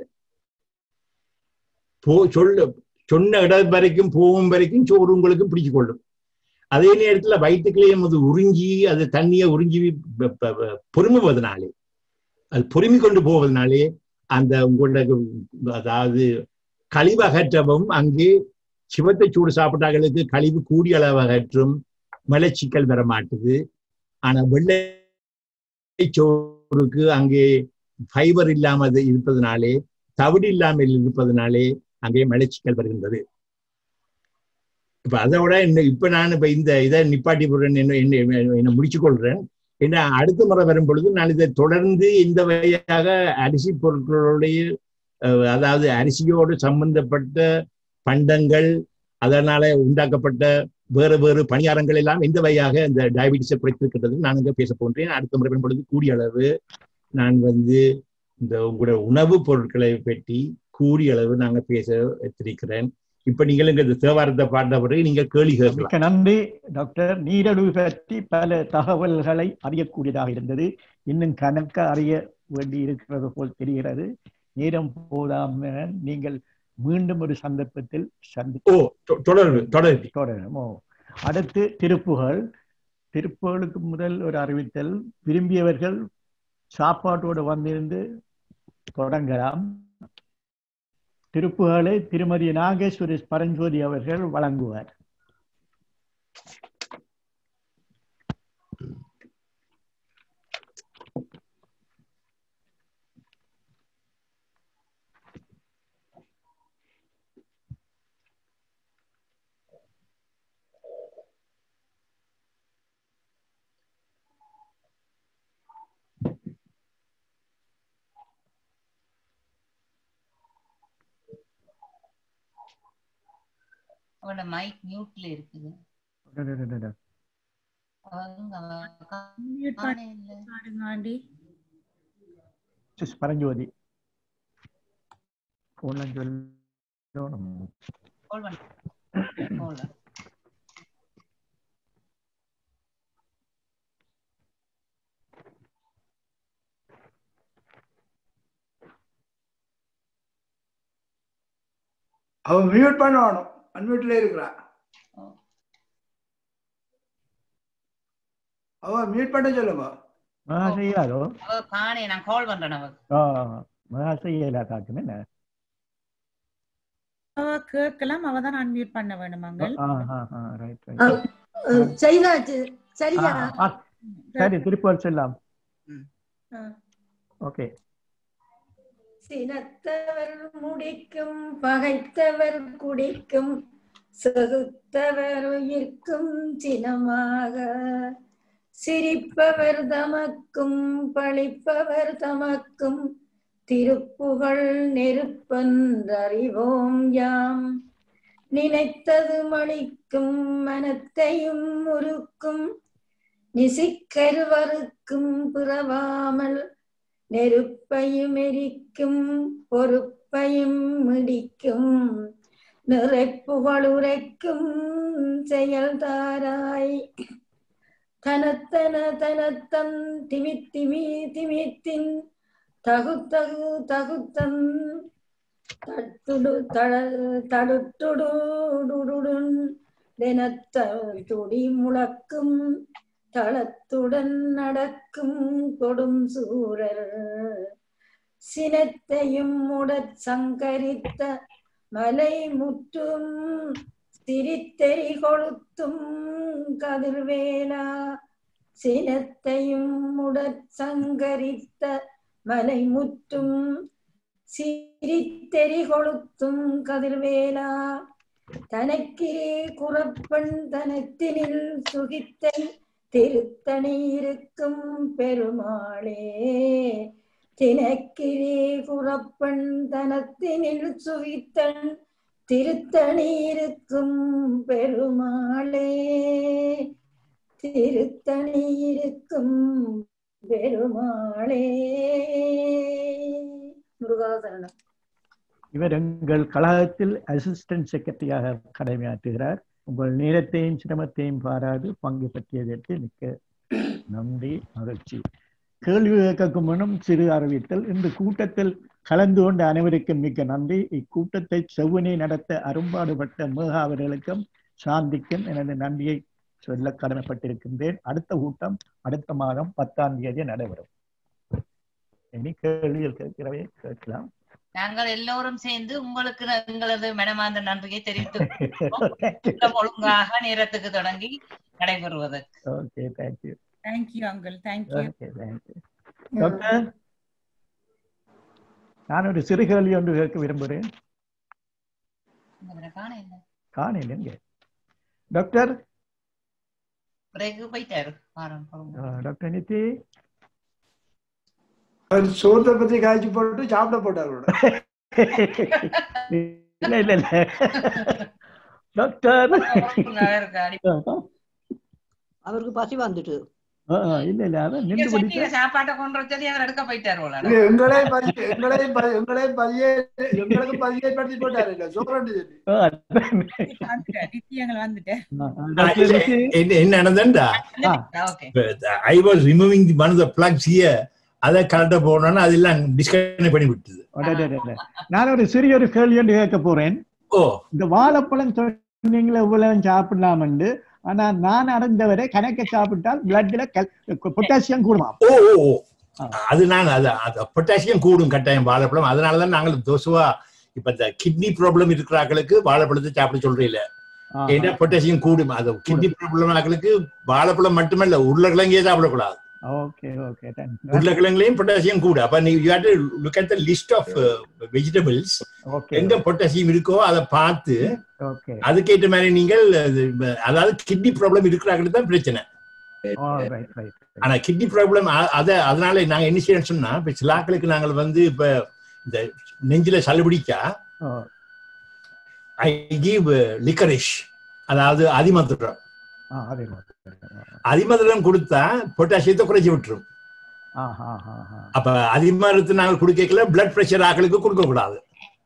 போ சொல்ல சொன்ன இடம் வரைக்கும் போகும் வரைக்கும் சோறு உங்களுக்கு பிடிச்சு கொள்ளும் அதே நேரத்துல வயிற்றுக்குள்ளேயும் அது உறிஞ்சி அது தண்ணியை உறிஞ்சி ப- ப- ப- பொறுமுவதனாலே அது பொறுமி கொண்டு போவதனாலே அந்த உங்களோட அதாவது கழிவகற்றவும் அங்கே சிவத்தை சூடு சாப்பிட்டார்களுக்கு கழிவு கூடிய அளவு அகற்றும் மலச்சிக்கல் வர மாட்டுது ஆனா வெள்ளை சோறுக்கு அங்கே ஃபைபர் இல்லாமல் இருப்பதனாலே தவிடு இல்லாமல் இருப்பதனாலே அங்கே மலச்சிக்கல் வருகின்றது இப்ப அதோட என்ன இப்ப நான் இப்ப இந்த இதை நிப்பாட்டி போடுறேன் என்ன என்ன என்ன முடிச்சு கொள்றேன் ஏன்னா அடுத்த முறை வரும் பொழுது நான் இதை தொடர்ந்து இந்த வழியாக அரிசி பொருட்களுடைய அஹ், அதாவது அரிசியோடு சம்பந்தப்பட்ட பண்டங்கள் அதனால உண்டாக்கப்பட்ட வேறு வேறு பணியாரங்கள் எல்லாம் எந்த வகையாக இந்த டயபிட்டிஸை குறைத்திருக்கின்றது நான் இங்க பேச போன்றேன் அடுத்த முறை வரும் பொழுது கூடிய அளவு நான் வந்து இந்த உங்களுடைய உணவுப் பொருட்களை பற்றி கூடிய அளவு நாங்க பேச வைத்திருக்கிறேன் இப்ப நீங்கள் இங்க இந்த தேவாரத்தை பாட்ட பிறகு நீங்க கேள்வி கேட்கலாம் மிக்க நன்றி டாக்டர் நீரழிவு பற்றி பல தகவல்களை அறியக்கூடியதாக இருந்தது இன்னும் கணக்க அறிய வேண்டி இருக்கிறது போல் தெரிகிறது நேரம் போதாம நீங்கள் மீண்டும் ஒரு சந்தர்ப்பத்தில் சந்தி ஓ தொ- தொடர்பு தொடர்பு தொடரும் ஓ. அடுத்து திருப்புகள் திருப்புகளுக்கு முதல் ஒரு அறிவித்தல் விரும்பியவர்கள் சாப்பாட்டோடு வந்திருந்து தொடங்கலாம் திருப்புகளை திருமதி நாகேஸ்வரி பரஞ்சோதி அவர்கள் வழங்குவார் அவனோட மைக் மியூட்ல இருக்குது அவங்க மியூட் காணே இல்ல பாடுங்க ஆண்டி சிஸ் பரஞ்சோதி போன்ல சொல்லணும் கால் பண்ண கால் அவ மியூட் பண்ணணும் அன்மியூட்ல இருக்கிறா அவ மியூட் பண்ண சொல்லுங்க மகா செய்யாதோ அவ காணே நான் கால் பண்றேன் அவ ஆ, மகா செய்யலா காட்டுமே என்ன அவ கேட்கலாம் அவ தான் அன்மியூட் பண்ண வேணுமாங்கள் ஆ, ஆ, ஆ, right, right. செய்தாச்சு சரியா ஆ, ஆ, சரி திருப்பூர் செல்லாம் ஆ. ஓகே சினத்தவர் முடிக்கும் பகைத்தவர் குடிக்கும் செகுத்தவர் உயிர்க்கும் சினமாக சிரிப்பவர் தமக்கும் பழிப்பவர் தமக்கும் திருப்புகழ் நெருப்பன்றறிவோம் யாம் நினைத்தது மளிக்கும் மனத்தையும் முறுக்கும் நிசிக்கருவருக்கும் பிறவாமல் நெருப்பையும் எரிக்கும் பொறுப்பையும் மிடிக்கும் நிறைப்புகள் உரைக்கும் செயல்தாராய் தனத்தன தனத்தன் திமித்திமி திமித்தின் தகுத்தகு தகுத்தன் தட்டுடு தட தடுட்டுடுடுடுன் தினத்த துடி முழக்கும் தளத்துடன் நடக்கும் கொடும் சூரர் சினத்தையும் உடற் சங்கரித்த மலை முற்றும் சிரித்தெறி கொளுத்தும் கதிர்வேலா சினத்தையும் உடற் சங்கரித்த மலை முற்றும் சிரித்தெறி கொளுத்தும் கதிர்வேலா தனக்கிரே குறப்பன் தனத்தினில் சுகித்தன் திருத்தணி இருக்கும் பெருமாளே தினக்கிரே குறப்பன் தனத்தினில் சுகித்தன் திருத்தணி இருக்கும் பெருமாளே திருத்தணி இருக்கும் பெருமாளே முருகாசரணம் இவர் எங்கள் கழகத்தில் அசிஸ்டன்ட் செக்ரட்டரியாக கடமையாற்றுகிறார் உங்கள் நேரத்தையும் சிரமத்தையும் பாராது பங்கு பற்றியதற்கு மிக்க நன்றி மகிழ்ச்சி கேள்வி கேட்கும் முன்னும் சிறு அறிவித்தல் இந்த கூட்டத்தில் கலந்து கொண்ட அனைவருக்கும் மிக்க நன்றி இக்கூட்டத்தை செவ்வனே நடத்த அரும்பாடுபட்ட மேகா அவர்களுக்கும் சாந்திக்கும் எனது நன்றியை சொல்ல கடமைப்பட்டிருக்கின்றேன் அடுத்த கூட்டம் அடுத்த மாதம் பத்தாம் தேதி நடைபெறும் இனி கேள்விகள் கேட்கிறவே கேட்கலாம் நாங்கள் எல்லோரும் சேர்ந்து உங்களுக்கு ந- எங்களது மனமார்ந்த நன்றியை தெரிவித்து கூட்டம் ஒழுங்காக நேரத்துக்கு தொடங்கி நடைபெறுவதற்கு okay thank you thank you uncle thank you okay thank you doctor நான் ஒரு சிறு கேள்வி ஒன்று கேட்க விரும்புகிறேன் இந்த காண இல்லை காணையிலங்க டாக்டர் பிறகு போயிட்டாரு வாரம் போங்க. அஹ், டாக்டர் நித்தி அவர் சோத்தை பத்தி காய்ச்சி போட்டு சாப்பிட போட்டார் கூட இல்ல இல்ல இல்ல டாக்டர் அவருக்கு அடி- அவருக்கு பசி வந்துட்டு அஹ், இல்ல இல்ல அதான் நீங்க நின்று சொன்னீங்க பிடிச்ச சாப்பாட்டை கொண்டு வச்சது அவர் எடுக்க போயிட்டாரு போல இல்ல, எங்களையும் பசி எங்களையும் ப- எங்களையும் பதியே எங்களுக்கு பதியை படுத்தி போட்டாரு இல்ல சோறண்டு சொல்லி அஹ், அதான். நித்தியங்கள் வந்துட்டேன் அஹ், டாக்டர் நித்தி என்ன என்ன நடந்தா okay I was removing the one of the flex here அதை கரெக்டா போனோம்னா அதெல்லாம் டிஸ்கனெக்ட் பண்ணி விட்டுது அடடடட. நான் ஒரு சிறிய ஒரு கேள்வி ஒன்று கேட்க போறேன் ஓ இந்த வாழைப்பழம் சொன்னீங்களே இவ்வளவு சாப்பிடலாம்னு ஆனா நான் அறிந்தவரை கணக்க சாப்பிட்டால் பிளட்ல பொட்டாசியம் கூடுமா ஓ ஓ ஓ ஆ. அது நான் அது அது பொட்டாசியம் கூடும் கட்டாயம் வாழைப்பழம் அதனால தான் நாங்கள் தோசுவா இப்ப இந்த கிட்னி ப்ராப்ளம் இருக்கிறாங்களுக்கு வாழைப்பழத்தை சாப்பிட சொல்றீங்க ஏன்னா பொட்டாசியம் கூடும் அது கிட்னி ப்ராப்ளம் ஆக்களுக்கு வாழைப்பழம் மட்டுமல்ல உருளைக்கிழங்கே சாப்பிடக்கூடாது ஓகே ஓகே உருளைக்கிழங்குலையும் பொட்டாசியம் கூட அப்ப நீ you had look at the list of vegetables okay எங்க பொட்டாசியம் இருக்கோ அதை பார்த்து ஓகே அதுக்கேற்ற மாதிரி நீங்கள் அது, அதாவது கிட்னி ப்ராப்ளம் இருக்கிறாங்களுக்கு தான் பிரச்சனை ரைட் ரைட் ஆனா கிட்னி ப்ராப்ளம் அத அதனால நாங்க என்ன செய்யணும் சொன்னா இப்ப சில ஆட்களுக்கு நாங்கள் வந்து இப்ப இந்த நெஞ்சில சளிபிடிச்சா ஐ கிவ் லிக்கரிஷ் அதாவது அதிமதுரம் அதே அதிமதுரம் கொடுத்தா பொட்டாசியத்தை குறைச்சி விட்டுரும் அப்ப அதிமதுரத்தை நாங்கள் கொடுக்கல பிளட் பிரஷர் ஆட்களுக்கு கொடுக்க கூடாது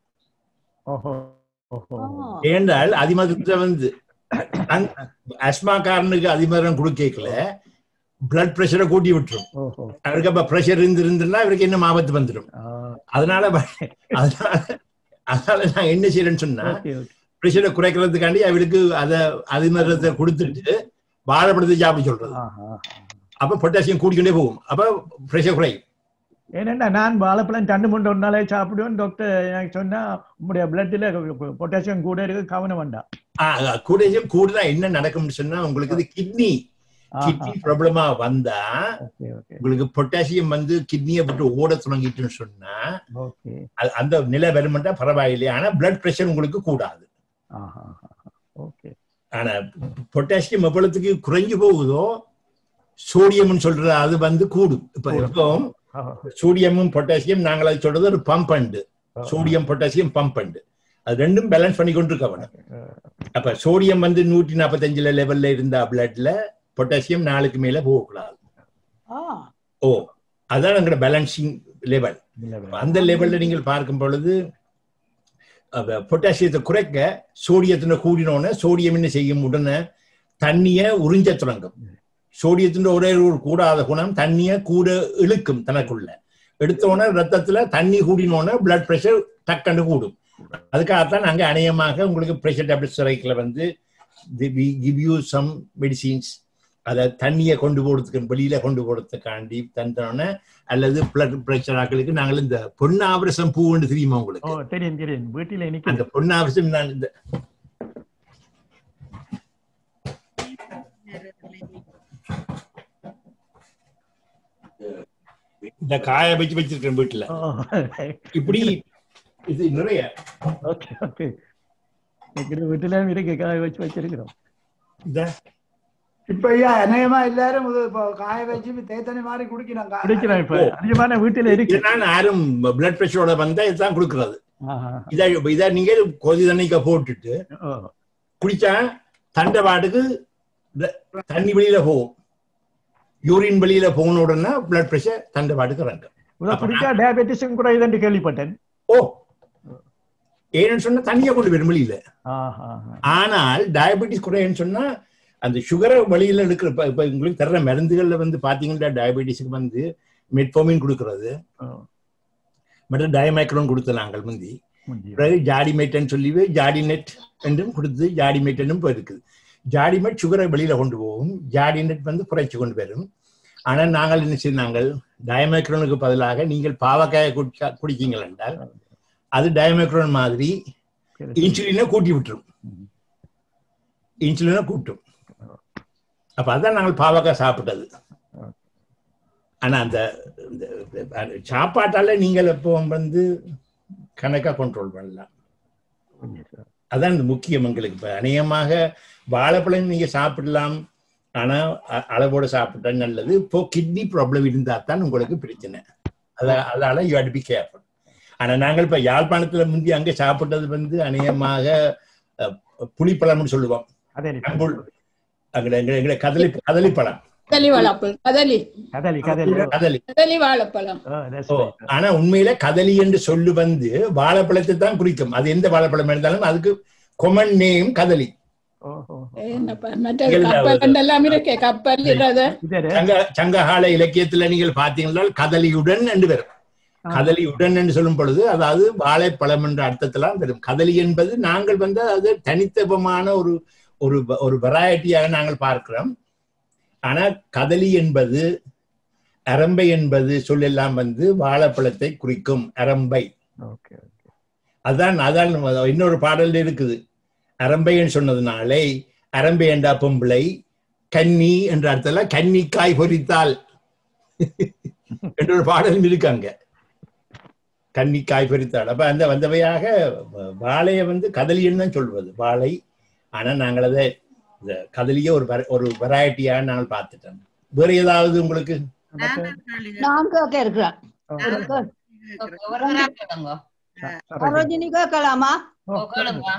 ஓஹோ ஓஹோ ஏண்டால் அதிமதுரத்தை வந்து அஸ்மாக்காரனுக்கு அதிமதுரம் கொடுக்கல பிளட் பிரஷரை கூட்டி விட்டுரும் ஓஹோ அவருக்கு அப்ப பிரஷர் இருந்து இருந்துன்னா இவருக்கு என்ன ஆபத்து வந்துடும் அதனால ப- அதனால அதனால நான் என்ன செய்யறேன்னு சொன்னா ஓகே ஓகே பிரஷரை குறைக்கிறதுக்காண்டி அவருக்கு அத அதிமதுரத்தை கொடுத்துட்டு வாழைப்பழத்தை சாப்பிட சொல்றது அப்ப பொட்டாசியம் கூடிக்கொண்டே போகும் அப்ப பிரஷர் குறையும் ஏன்னா நான் வாழைப்பழம் ரெண்டு மூணு ஒரு நாளே சாப்பிடுவேன் டாக்டர் எனக்கு சொன்னா உங்களுடைய பிளட்ல பொட்டாசியம் கூட இருக்கு கவனம் வேண்டாம் ஆஹ் கூடயும் கூடுதா என்ன நடக்கும்னு சொன்னா உங்களுக்கு இது கிட்னி கிட்னி ப்ராப்ளமா வந்தா ஓகே ஓகே உங்களுக்கு பொட்டாசியம் வந்து கிட்னியை விட்டு ஓட தொடங்கிட்டுன்னு சொன்னா ஓகே அது- அந்த நிலை வருமெண்டா பரவாயில்லை ஆனா பிளட் பிரஷர் உங்களுக்கு கூடாது ஓகே ஆனா பொட்டாசியம் எவ்வளவுக்கு குறைஞ்சு போகுதோ சோடியம்னு சொல்றது அது வந்து கூடும் இப்ப இப்போ சோடியமும் பொட்டாசியம் நாங்கள் அது சொல்றது ஒரு pump and sodium potassium pump and அது ரெண்டும் பேலன்ஸ் பண்ணி கொண்டு இருக்கவன அப்ப சோடியம் வந்து நூற்றி நாற்பத்தஞ்சுல லெவல்ல இருந்தா பிளட்ல பொட்டாசியம் நாளுக்கு மேல போகக்கூடாது ஓ அதான் எங்களோட பேலன்சிங் லெவல் அந்த லெவல்ல நீங்கள் பார்க்கும் பொழுது பொட்டாசியத்தை குறைக்க சோடியத்தின கூடினோன்னு சோடியம் என்ன செய்யும் உடனே தண்ணிய உறிஞ்ச தொடங்கும் சோடியத்தின் ஒரே ஒரு கூடாத குணம் தண்ணிய கூட இழுக்கும் தனக்குள்ள எடுத்தோடனே ரத்தத்துல தண்ணி கூடினோன்னு பிளட் பிரஷர் டக்குன்னு கூடும் அதுக்காகத்தான் நாங்க அநேகமாக உங்களுக்கு பிரஷர் டேப்லெட் சிறைக்கல வந்து கிவ் யூ சம் மெடிசின்ஸ் அதை தண்ணியை கொண்டு போடுறதுக்கு வெளியில கொண்டு போடுறதுக்காண்டி தந்தோன்னே அல்லது பிளட் பிரஷர் ஆக்களுக்கு நாங்கள் இந்த பொன்னாவரசம் பூன்னு தெரியுமா ஓ உங்களுக்கு தெரியும் தெரியும் வீட்டில அந்த இன்னைக்கு பொன்னாவரசம் நான் இந்த இந்த காய வச்சு வச்சிருக்கேன் வீட்டுல இப்படி இது நிறைய ஓகே ஓகே வீட்டுல இருக்கு காய வச்சு வச்சிருக்கிறோம் இந்த இப்ப ஐயா அநேகமா எல்லாரும் இது இப்போ காய வச்சு தேத்தனி மாதிரி குடிக்கிறாங்க குடிக்கிறோம் இப்ப அதிகமான வீட்டுல இருக்கு இதெல்லாம் யாரும் பிளட் பிரஷரோட வந்தா இதுதான் கொடுக்கறது ஆஹா. இதை இதை நீங்க கொதி தண்ணிக்க போட்டுட்டு ஓ, குடிச்சா தண்டை பாட்டுக்கு ர- தண்ணி வெளியில போகும் யூரின் வெளியில போன உடனே பிளட் பிரஷர் தண்டை பாட்டுக்கு இறங்கும் இதை குடிச்சா டயபெட்டிஸும் கூட இதுன்னு கேள்விப்பட்டேன் ஓ ஏன்னு சொன்னா தண்ணியை கொண்டு வரும் வெளியில ஆஹா ஆனால் டயபெட்டிஸ் குறையன்னு சொன்னா அந்த சுகரை வழியில எடுக்கிற இப்ப இப்ப உங்களுக்கு தர்ற மருந்துகள்ல வந்து பாத்தீங்கன்னா டயபெட்டிஸுக்கு வந்து மெட்ஃபோமின் கொடுக்கறது ஓ, மற்றும் டயமைக்ரோன் கொடுத்த நாங்கள் முந்தி முடியும். பிறகு ஜாடிமேட்டன் சொல்லி ஜாடிநெட் என்றும் கொடுத்து ஜாடிமேட்டனும் இப்போ இருக்குது ஜாடிமேட் சுகரை வெளியில கொண்டு போகும் ஜாடிநெட் வந்து குறைச்சு கொண்டு வரும் ஆனா நாங்கள் என்ன செய்தாங்கள் டயமைக்ரோனுக்கு பதிலாக நீங்கள் பாவக்காயை குடிச்சா குடிக்கீங்கள் என்றால் அது டயமக்ரோன் மாதிரி இன்சுலினை கூட்டி விட்டுரும் இன்சுலினை கூட்டும் அப்ப அதான் நாங்கள் பாவக்காய் சாப்பிட்டது ஆனா அந்த இந்த அந்த சாப்பாட்டால நீங்கள் எப்போ வந்து கணக்கா கண்ட்ரோல் பண்ணலாம் அதான் இந்த முக்கியம் எங்களுக்கு இப்ப அநேகமாக வாழைப்பழம் நீங்க சாப்பிடலாம் ஆனா அ- அளவோட சாப்பிட்டா நல்லது இப்போ கிட்னி ப்ராப்ளம் இருந்தா தான் உங்களுக்கு பிரச்சனை அத- அதால யூ ஹேட் பி கேர்ஃபுல் ஆனா நாங்கள் இப்ப யாழ்ப்பாணத்துல முந்தி அங்க சாப்பிட்டது வந்து அநேகமாக அஹ், புளிப்பழம்னு சொல்லுவோம் அதே அம்புல் அங்க எங்க எங்க கதலி கதலி பழம் கதலி வாழைப்பழம் கதலி கதலி கதலி கதலி கதலி வாழைப்பழம் Oh, that's ஓ right. ஆனா உண்மையில கதலி என்று சொல்லு வந்து வாழைப்பழத்தை தான் குறிக்கும் அது எந்த வாழைப்பழம் இருந்தாலும் அதுக்கு கொமன் நேம் கதலி ஓஹோ. என்னப்பா மற்ற கப்பல் எல்லாம் இருக்கே கப்பல் இல்லாத இதரு, சங்க சங்ககால இலக்கியத்துல நீங்கள் பார்த்தீங்கன்னா கதலியுடன் என்று வரும் கதலியுடன் என்று சொல்லும் பொழுது அதாவது வாழைப்பழம் என்ற அர்த்தத்தெல்லாம் வரும் கதலி என்பது நாங்கள் வந்து அது தனித்துவமான ஒரு ஒரு ஒரு வெரைட்டியாக நாங்கள் பார்க்கிறோம் ஆனா கதலி என்பது அரம்பை என்பது சொல்லெல்லாம் வந்து வாழைப்பழத்தை குறிக்கும் அரம்பை okay, okay. அதான் அதான் இன்னொரு பாடல் இருக்குது அரம்பைன்னு சொன்னதுனாலே அரம்பை என்றா பொம்பிளை கன்னி என்ற அர்த்தத்துல கன்னிக்காய் பொரித்தால் என்ற ஒரு பாடலும் இருக்காங்க கன்னிக்காய் பொரித்தால் அப்ப அந்த வந்தவையாக வாழையை வந்து கதலின்னு தான் சொல்வது வாழை ஆனா நாங்கள் அதை இந்த கதலிய ஒரு வர- ஒரு வெரைட்டியாக நாங்கள் பார்த்துட்டோம் வேற ஏதாவது உங்களுக்கு மத்த- நான் கேட்க இருக்கிறேன் oh, ஒவ்வொருவரா கேளுங்க சரோஜினி. சரோஜினி கேட்கலாமா Oh, கேளுங்க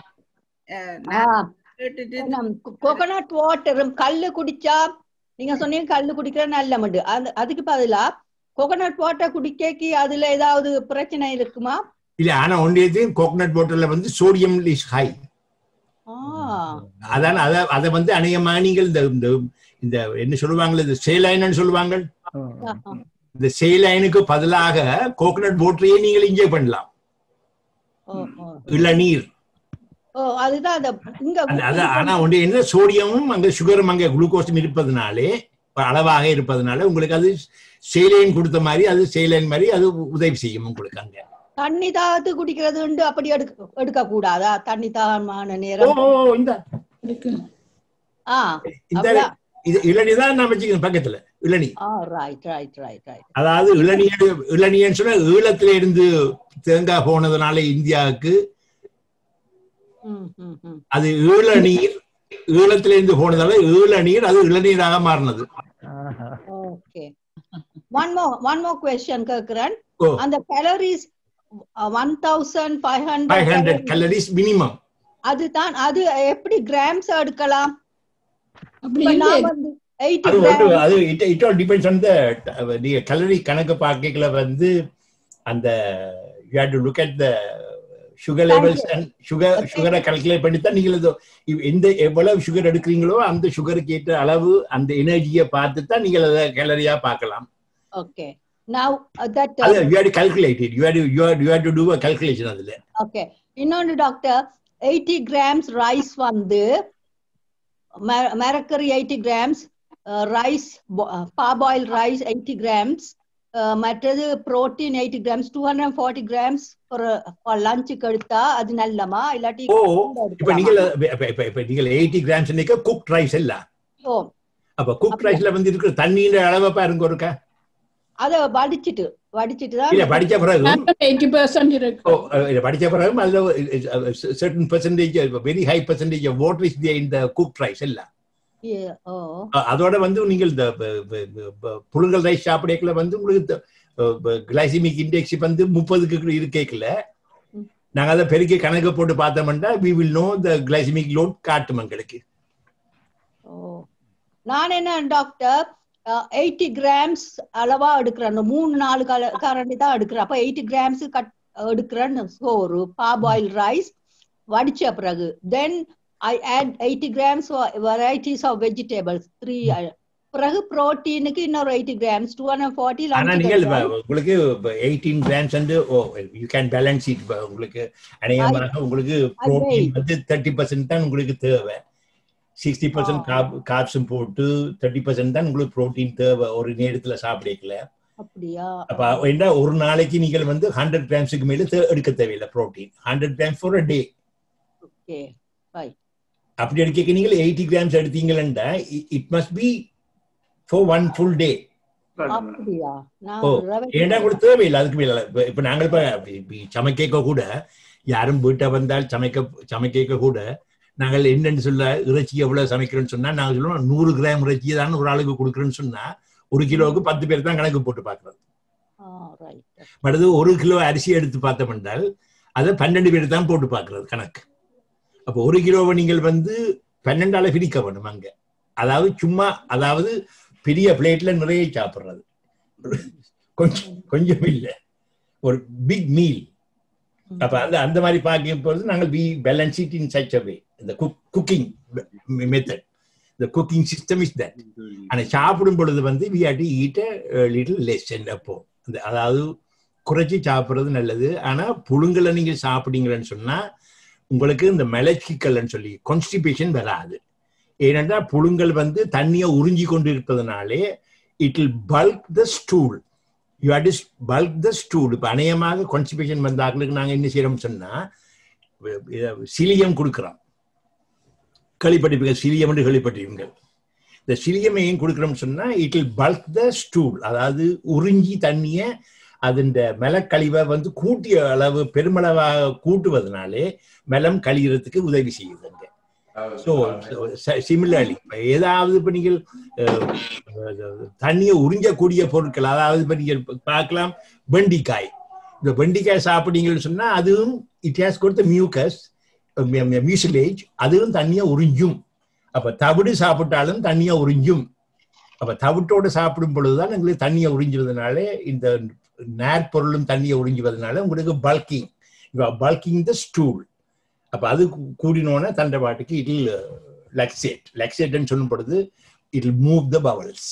கோகனட் வாட்டரும் கல்லு குடிச்சா நீங்க சொன்னீங்க கல்லு குடிக்கிற நல்ல மண்டு அந்த அதுக்கு பதிலா கோகனட் வாட்டர் குடிக்கி அதுல ஏதாவது பிரச்சனை இருக்குமா இல்ல ஆனா ஒன்றியது கோகனட் வாட்டர்ல வந்து சோடியம் இஸ் ஹை ஆ, அதான் அத அதை வந்து அநேகமா நீங்கள் இந்த இந்த இந்த என்ன சொல்லுவாங்களே இந்த சேலைன்னு சொல்லுவாங்க Oh, ஆ, இந்த சேலைனுக்கு பதிலாக கோகனட் வாட்டரையே நீங்கள் இன்ஜெக்ட் பண்ணலாம் ஓ, ஓ. இளநீர் ஓ அதுதான் அந்த இங்க அந்த- அதான் ஆனா ஒன்று என்ன சோடியமும் அங்க சுகரும் அங்க குளுக்கோஸும் இருப்பதனாலே அளவாக இருப்பதனால உங்களுக்கு அது சேலைன் கொடுத்த மாதிரி அது சேலைன் மாதிரி அது உதவி செய்யும் உங்களுக்கு அங்க தண்ணி தாத்து குடிக்கிறது உண்டு அப்படி எடுக்க எடுக்க கூடாதா தண்ணி தாகமான ஓ நேரம் ஓ, ஓ, இந்த இருக்கு ஆ இந்த அவ்வளவு- இது இளநீ தான் நான் வச்சுக்கிறேன் பக்கத்துல இளநீ ஆ ரைட் ரைட் ரைட் ரைட் அதாவது இளநீர் இளநீர்னு சொன்னா ஈழத்துல இருந்து தேங்காய் போனதுனால இந்தியாவுக்கு ம் ம் ம் அது ஈழநீர் ஈழத்துல இருந்து போனதால ஈழநீர் அது இளநீராக மாறினது ஆஹா. Okay one mo one mo question கேக்குறேன் ஓ. அந்த calories one thousand five five hundred hundred calories minimum அதுதான் அது எப்படி கிராம்ஸ் எடுக்கலாம் அப்படி இப்ப இல்லை நான் வந்து எயிட்டி அது ஒன்று கிராம் அது it it all depends on the நீங்க கலரி கணக்கு பார்க்கல வந்து அந்த you have to look at the sugar levels and sugar Okay. சுகரை கால்குலேட் பண்ணி தான் நீங்கள் இது- இவ்- எந்த எவ்வளவு சுகர் எடுக்கிறீங்களோ அந்த சுகருக்கு ஏற்ற அளவு அந்த எனர்ஜியை பார்த்து தான் நீங்கள் அதை கேலரியா பார்க்கலாம் ஓகே நவ் தட் அது you have calculate it you have you you have to do a calculation அதுல ஓகே இன்னொன்று டாக்டர் எயிட்டி கிராம்ஸ் ரைஸ் வந்து மரக்கறி eighty grams rice parboil rice eighty grams மற்றது protein eighty grams two hundred forty grams ஒரு லஞ்சுக்கு எடுத்தா அது நல்லமா இல்லாட்டி ஓ கூட இப்ப எடுக்கலாமா? நீங்கள் இப்ப இப்ப இப்ப நீங்கள் எயிட்டி கிராம்ஸ் குக் ரைஸ் இல்ல ஓ அப்ப குக் அப்படியா? ரைஸ்ல வந்து இருக்கிற தண்ணீர் அளவை பாருங்க ஒருக்கா அத வடிச்சிட்டு வடிச்சிட்டு இல்ல தான் படிச்ச பிறகு எயிட்டி பர்சன்ட் இருக்கு ஓ, அஹ், இதை படிச்ச பிறகு அதுல certain percentage very high percentage of water is there in the cooked rice இல்ல Yeah, ஓ அஹ், அதோட வந்து நீங்கள் இந்த ப- ப- ப- ப- புழுங்கல் ரைஸ் சாப்பிடக்கல வந்து உங்களுக்கு கிளைசிமிக் இண்டெக்ஸ் வந்து முப்பதுக்கு இருக்கேக்கல ம். நாங்க அதை பெருக்கி கணக்கு போட்டு பார்த்தோம்னா we will know the glycemic load காட்டும் எங்களுக்கு ஓ நான் என்ன டாக்டர் எயிட்டி கிராம்ஸ் அளவா எடுக்கிறேன் அந்த மூணு நாலு கல கரண்டி தான் எடுக்கிறேன் அப்ப எயிட்டி கிராம்ஸ் கட் எடுக்கிறேன் சோறு பாபாயில் ரைஸ் வடிச்ச பிறகு then I add eighty grams varieties of vegetables three பிறகு புரோட்டீனுக்கு இன்னொரு eighty grams two hundred forty ஆனா நீங்கள் இப்ப உங்களுக்கு எயிட்டீன் கிராம்ஸ் வந்து oh you can balance it உங்களுக்கு அநேகமாக உங்களுக்கு புரோட்டீன் வந்து தேர்ட்டி பர்சன்ட் தான் உங்களுக்கு தேவை சிக்ஸ்டி பர்சன்ட் காப்ஸும் போட்டு தேர்ட்டி பர்சன்ட் தான் உங்களுக்கு புரோட்டீன் தேவை ஒரு நேரத்துல சாப்பிடக்கல அப்படியா அப்ப என்ன ஒரு நாளைக்கு நீங்கள் வந்து ஹண்ட்ரட் கிராம்ஸுக்கு மேல தே- எடுக்க தேவையில்லை protein hundred grams for a day okay அப்படி எடுக்க நீங்கள் எயிட்டி கிராம்ஸ் எடுத்தீங்களா it must be for one full day அப்படியா நான் ஓ, ரவை ஏன்னா கூட தேவையில்லை அதுக்கு மேல இப்ப- இப்ப நாங்கள் இப்ப இப்ப சமைக்க கூட யாரும் வீட்டை வந்தால் சமைக்க சமைக்க கூட நாங்கள் என்னன்னு சொல்ல இறைச்சி எவ்வளவு சமைக்கிறோம்னு சொன்னா நாங்க சொல்லுவோம் நூறு கிராம் இறைச்சி தான் ஒரு ஆளுக்கு கொடுக்குறோன்னு சொன்னா ஒரு கிலோவுக்கு பத்து பேர் தான் கணக்கு போட்டு பார்க்கறது ரைட் அடுத்து ஒரு கிலோ அரிசி எடுத்து பார்த்தோம் என்றால் அதை பன்னெண்டு பேர் தான் போட்டு பார்க்கறது கணக்கு அப்போ ஒரு கிலோவை நீங்கள் வந்து பன்னெண்டால பிரிக்க வேணும் அங்க அதாவது சும்மா அதாவது பெரிய பிளேட்ல நிறைய சாப்பிடுறது கொஞ்சம் கொஞ்சம் இல்லை ஒரு பிக் மீல் அப்ப அந்த அந்த மாதிரி பார்க்கும் போது நாங்கள் we balance it in such a way இந்த cooking method the cooking system is that ஆனா சாப்பிடும் பொழுது வந்து we had to eat little less அப்போ அந்த அதாவது குறைச்சி சாப்பிடுறது நல்லது ஆனா புழுங்கலை நீங்க சாப்பிட்டீங்கன்னு சொன்னா உங்களுக்கு இந்த மலச்சிக்கல்னு சொல்லி கான்ஸ்டிபேஷன் வராது ஏனென்றா புழுங்கல் வந்து தண்ணியை உறிஞ்சி கொண்டு இருப்பதனாலே it will bulk the stool you had is bulk the stool இப்போ அநேகமாக கான்ஸ்டிபேஷன் வந்தாக்களுக்கு நாங்க என்ன செய்யறோம் சொன்னா சிலியம் கொடுக்குறோம் களிப்பட்டிருப்பீங்க சிலியம் என்று களிப்பட்டிருப்பீங்க இந்த சிலியம் ஏன் கொடுக்குறோம்னு சொன்னா it will bulk the stool அதாவது உறிஞ்சி தண்ணிய அதன் மெலக்கழிவை வந்து கூட்டிய அளவு பெருமளவாக கூட்டுவதனாலே மெலம் கழிகிறதுக்கு உதவி செய்யுதுங்க ஸோ சிமிலர்லி ஏதாவது இப்போ நீங்கள் அஹ், தண்ணியை உறிஞ்சக்கூடிய பொருட்கள் அதாவது இப்போ நீங்கள் பார்க்கலாம் வெண்டிக்காய் இந்த வெண்டிக்காய் சாப்பிட்டீங்கன்னு சொன்னா அதுவும் இட் ஹேஸ் கொடுத்த மியூக்கஸ் மியூசிலேஜ் அதுவும் தண்ணியை உறிஞ்சும் அப்ப தவிடு சாப்பிட்டாலும் தண்ணியை உறிஞ்சும் அப்ப தவிட்டோட சாப்பிடும் பொழுதுதான் உங்களுக்கு தண்ணியை உறிஞ்சுவதனால இந்த நேர்பொருளும் தண்ணியை உறிஞ்சுவதனால உங்களுக்கு பல்கிங் பல்கிங் த ஸ்டூல் அப்ப அது கூ- கூடினோடனே தண்டை பாட்டுக்கு இட் லக்ஸேட் லக்ஸேட்னு சொல்லும் பொழுது it move the bowels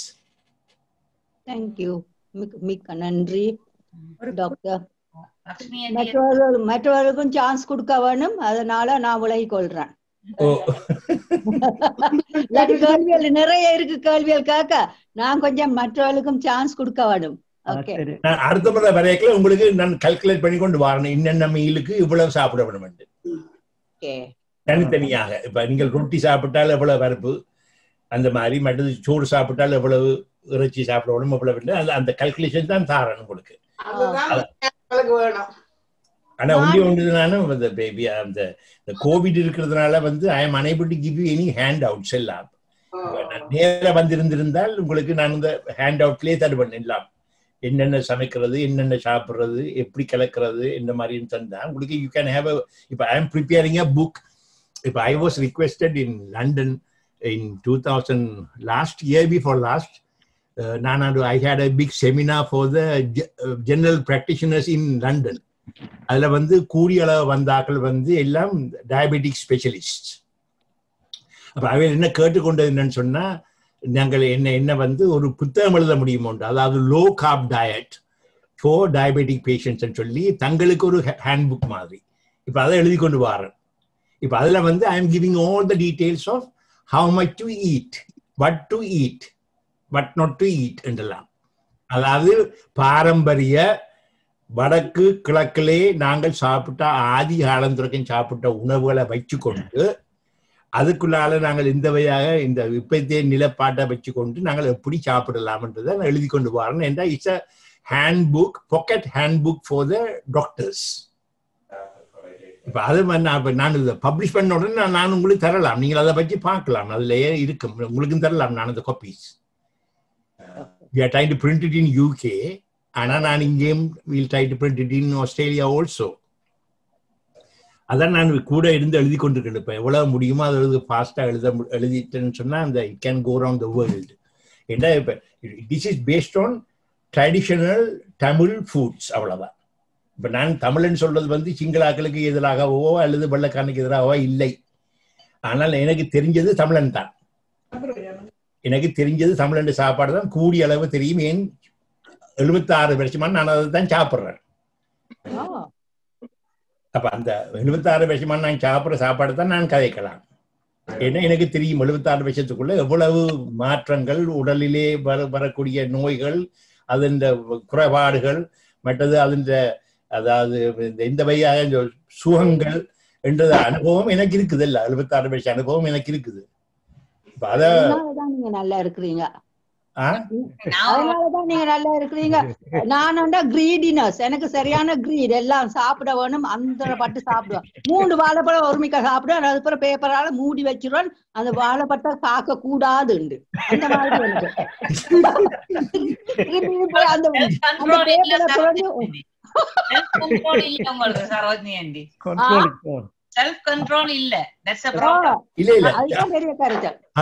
thank you மிக்க மிக்க நன்றி டாக்டர் லக்ஷ்மி மற்றவர்கள் மற்றவர்களுக்கும் சான்ஸ் கொடுக்க வேணும் அதனால நான் விலகிக் கொள்றேன் ஓ இல்லாட்டி கேள்விகள் நிறைய இருக்கு கேள்விகள் கேட்க நான் கொஞ்சம் மற்றவர்களுக்கும் சான்ஸ் கொடுக்க வேணும் ஓகே சரி நான் அடுத்த முறை வரையக்கல உங்களுக்கு நான் கல்குலேட் பண்ணி கொண்டு வரணும் என்னென்ன மீலுக்கு இவ்வளவு சாப்பிட வேணும் ஓகே தனித்தனியாக இப்ப நீங்கள் ரொட்டி சாப்பிட்டால் எவ்வளவு பருப்பு அந்த மாதிரி மற்றது சோறு சாப்பிட்டால் எவ்வளவு இறைச்சி சாப்பிடணும் எவ்வளவு இல்லை அந்த அந்த கல்குலேஷன் தான் தாரணும் உங்களுக்கு அதுதான் எங்களுக்கு வேணும் ஆனா ஒன்றே ஒன்று நானும் இந்த பேபி அந்த இந்த கோவிட் இருக்கிறதுனால வந்து I am unable to give you any handouts எல்லாம் நான் நேர வந்திருந்திருந்தால் உங்களுக்கு நான் இந்த ஹேண்ட் அவுட்லயே தருவேன் எல்லாம் என்னென்ன சமைக்கிறது என்னென்ன சாப்பிடுறது எப்படி கலக்கிறது இந்த மாதிரின்னு தந்தா உங்களுக்கு யூ கேன் ஹேவ் இப்போ I am preparing a book இப்போ I was requested in London in two thousand last year before last நான் I had a big seminar for the general practitioners in London அதுல வந்து கூடிய அளவு வந்தாக்கள் வந்து எல்லாம் diabetic specialist அப்ப அவன் என்ன கேட்டுக்கொண்டது என்னன்னு சொன்னா நாங்கள் என்ன என்ன வந்து ஒரு புத்தகம் எழுத முடியுமோ அதாவது low carb diet for diabetic patients சொல்லி தங்களுக்கு ஒரு ஹேண்ட் புக் மாதிரி இப்ப அதை எழுதி கொண்டு வரேன் இப்ப அதுல வந்து I am giving all the details of how much to eat what to eat what not to eat என்றெல்லாம் அதாவது பாரம்பரிய வடக்கு கிழக்கிலே நாங்கள் சாப்பிட்ட ஆதி காலந்திரக்கம் சாப்பிட்ட உணவுகளை வச்சுக்கொண்டு அதுக்குள்ளால நாங்கள் இந்த வழியாக இந்த இப்பத்தைய நிலப்பாட்டை வச்சுக்கொண்டு நாங்கள் எப்படி சாப்பிடலாம்ன்றதை நான் எழுதி கொண்டு வரேன் என்ற it's a handbook pocket handbook for the doctors இப்ப அது வந்து நான் இப்ப நான் இதை பப்ளிஷ் பண்ண உடனே நான் நான் உங்களுக்கு தரலாம் நீங்கள் அதை பற்றி பார்க்கலாம் அதுலயே இருக்கும் உங்களுக்கும் தரலாம் நான் அந்த copies we are trying to print it in UK ஆனா நான் இங்கேயும் will try to print it in Australia also அதான் நான் கூட இருந்து எழுதி கொண்டிருக்கேன் இப்போ எவ்வளவு முடியுமோ அதை எழுது ஃபாஸ்ட்டாக எழுத மு- எழுதிட்டேன்னு சொன்னா அந்த it can go around the world ஏன்னா இப்போ this is based on traditional Tamil foods அவ்வளவுதான் இப்போ நான் தமிழ்னு சொல்றது வந்து சிங்களாக்களுக்கு எதிராகவோ அல்லது வெள்ளக்காரனுக்கு எதிராகவோ இல்லை ஆனால் எனக்கு தெரிஞ்சது தமிழன் தான் எனக்கு தெரிஞ்சது தமிழன் சாப்பாடு தான் கூடிய அளவு தெரியும் ஏன் எழுபத்தாறு வருஷமா நான் அதை தான் சாப்பிட்றேன் அப்ப அந்த எழுபத்தாறு வருஷமா நான் சாப்பிட்ற சாப்பாடு தான் நான் கதைக்கலாம் ஏன்னா எனக்கு தெரியும் எழுபத்தாறு வருஷத்துக்குள்ள எவ்வளவு மாற்றங்கள் உடலிலே வர வரக்கூடிய நோய்கள் அதன் குறைபாடுகள் மற்றது அதன் அதாவது இந்த இந்த வகையாக இந்த சுகங்கள் என்ற அனுபவம் எனக்கு இருக்குது இல்ல எழுபத்தாறு வயசு அனுபவம் எனக்கு இருக்குது இப்ப அத அதனாலதான் நீங்க நல்லா இருக்கிறீங்க ஆ? அதனாலதான் நீங்க நல்லா இருக்கிறீங்க நானுண்டா கிரீடினஸ் எனக்கு சரியான கிரீட் எல்லாம் சாப்பிட வேணும் அந்த பட்டு சாப்பிடுவேன் மூணு வாழைப்பழம் ஒருமிக்க சாப்பிடுவேன் அதுக்கப்புறம் பேப்பரால மூடி வச்சிருவேன் அந்த வாழைப்பட்டை காக்க கூடாதுண்டு அந்த மாதிரி எனக்கு திருப்பி போய் அந்த அந்த பேப்பரை தொடர்ந்து கண்ட்ரோல் இல்ல உங்களுக்கு Sarojini aunty control self control இல்ல தட்ஸ் அ ப்ராப்ளம் இல்ல இல்ல அதுதான் பெரிய கருத்து ஆ,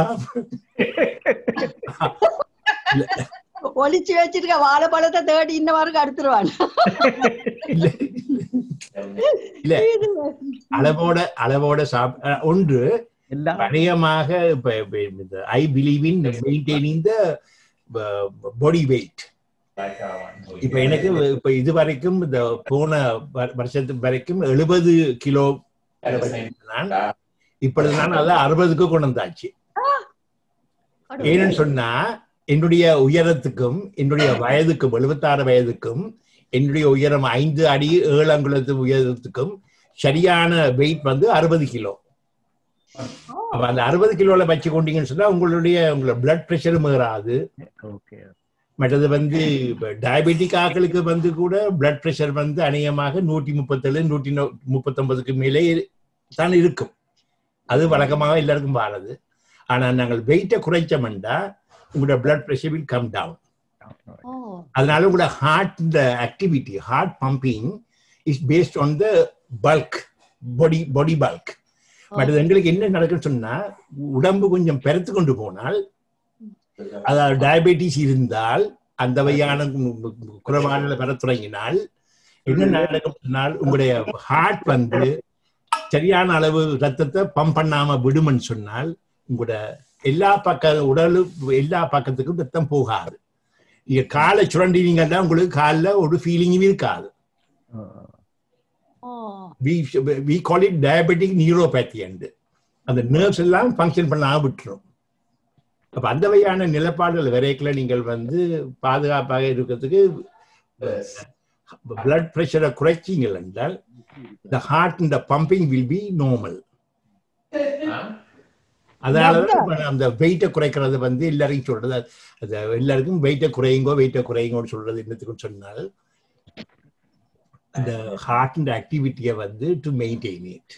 ஒளிச்சு வச்சிருக்க வாழைப்பழத்தை தேடி இன்ன வரைக்கும் அடுத்துருவான் இல்ல இல்ல அளவோட அளவோட சாப் அஹ், ஒன்று எல்லாம் அதிகமாக இப்ப இப்ப இந்த I believe in maintaining the body weight இப்ப எனக்கு இப்ப இது வரைக்கும் இந்த போன வ- வருஷத்து வரைக்கும் எழுபது கிலோ நான் இப்பொழுது நான் அதை அறுபதுக்கு கொண்டு வந்தாச்சு ஏன்னு சொன்னா என்னுடைய உயரத்துக்கும் என்னுடைய வயதுக்கும் எழுபத்தாறு வயதுக்கும் என்னுடைய உயரம் ஐந்து அடி ஏழு அங்குலத்து உயரத்துக்கும் சரியான வெயிட் வந்து அறுபது கிலோ அப்ப அந்த அறுபது கிலோல வச்சு கொண்டீங்கன்னு சொன்னா உங்களுடைய உங்களோட பிளட் பிரஷரும் ஏறாது ஓகே மற்றது வந்து இப்ப டயபெட்டிக் ஆட்களுக்கு வந்து கூட பிளட் பிரஷர் வந்து அநேகமாக நூற்றி முப்பத்தேழு நூற்றி முப்பத்தொன்பதுக்கு மேலே இரு- தான் இருக்கும் அது வழக்கமாக எல்லாருக்கும் வாரது ஆனா நாங்கள் வெயிட்டை குறைச்சோம்னா உங்களோட blood pressure will come down அதனால உங்களோட ஹார்ட் இந்த activity heart pumping is based on the bulk body body bulk but எங்களுக்கு என்ன நடக்குன்னு சொன்னா உடம்பு கொஞ்சம் பெருத்து கொண்டு போனால் அதாவது டயபெட்டிஸ் இருந்தால் அந்த வகையான குறைபாடுகளை பெற தொடங்கினால் என்ன நடக்கும்னால் உங்களுடைய ஹார்ட் வந்து சரியான அளவு ரத்தத்தை பம்ப் பண்ணாம விடும்னு சொன்னால் உங்களோட எல்லா பக்க உடலு எல்லா பக்கத்துக்கும் ரத்தம் போகாது நீங்க காலை சுரண்டினீங்கன்னா உங்களுக்கு காலில் ஒரு ஃபீலிங்கும் இருக்காது we call it diabetic neuropathy and அந்த நர்வ்ஸ் எல்லாம் ஃபங்க்ஷன் பண்ணாம விட்டுரும் அப்ப அந்த வகையான நிலப்பாடுகள் வரைக்கல நீங்கள் வந்து பாதுகாப்பாக இருக்கிறதுக்கு பிளட் பிரஷரை குறைச்சிங்கள் என்றால் the heart and the pumping will be normal அதனாலதான் இப்ப அந்த வெயிட்டை குறைக்கிறது வந்து எல்லாரையும் சொல்றது அது எல்லாருக்கும் வெயிட்டை குறையுங்கோ வெயிட்டை குறையுங்கோன்னு சொல்றது என்னத்துக்குன்னு சொன்னால் அந்த ஹார்ட் அண்ட் ஆக்டிவிட்டியை வந்து டு மெயின்டைன் இட்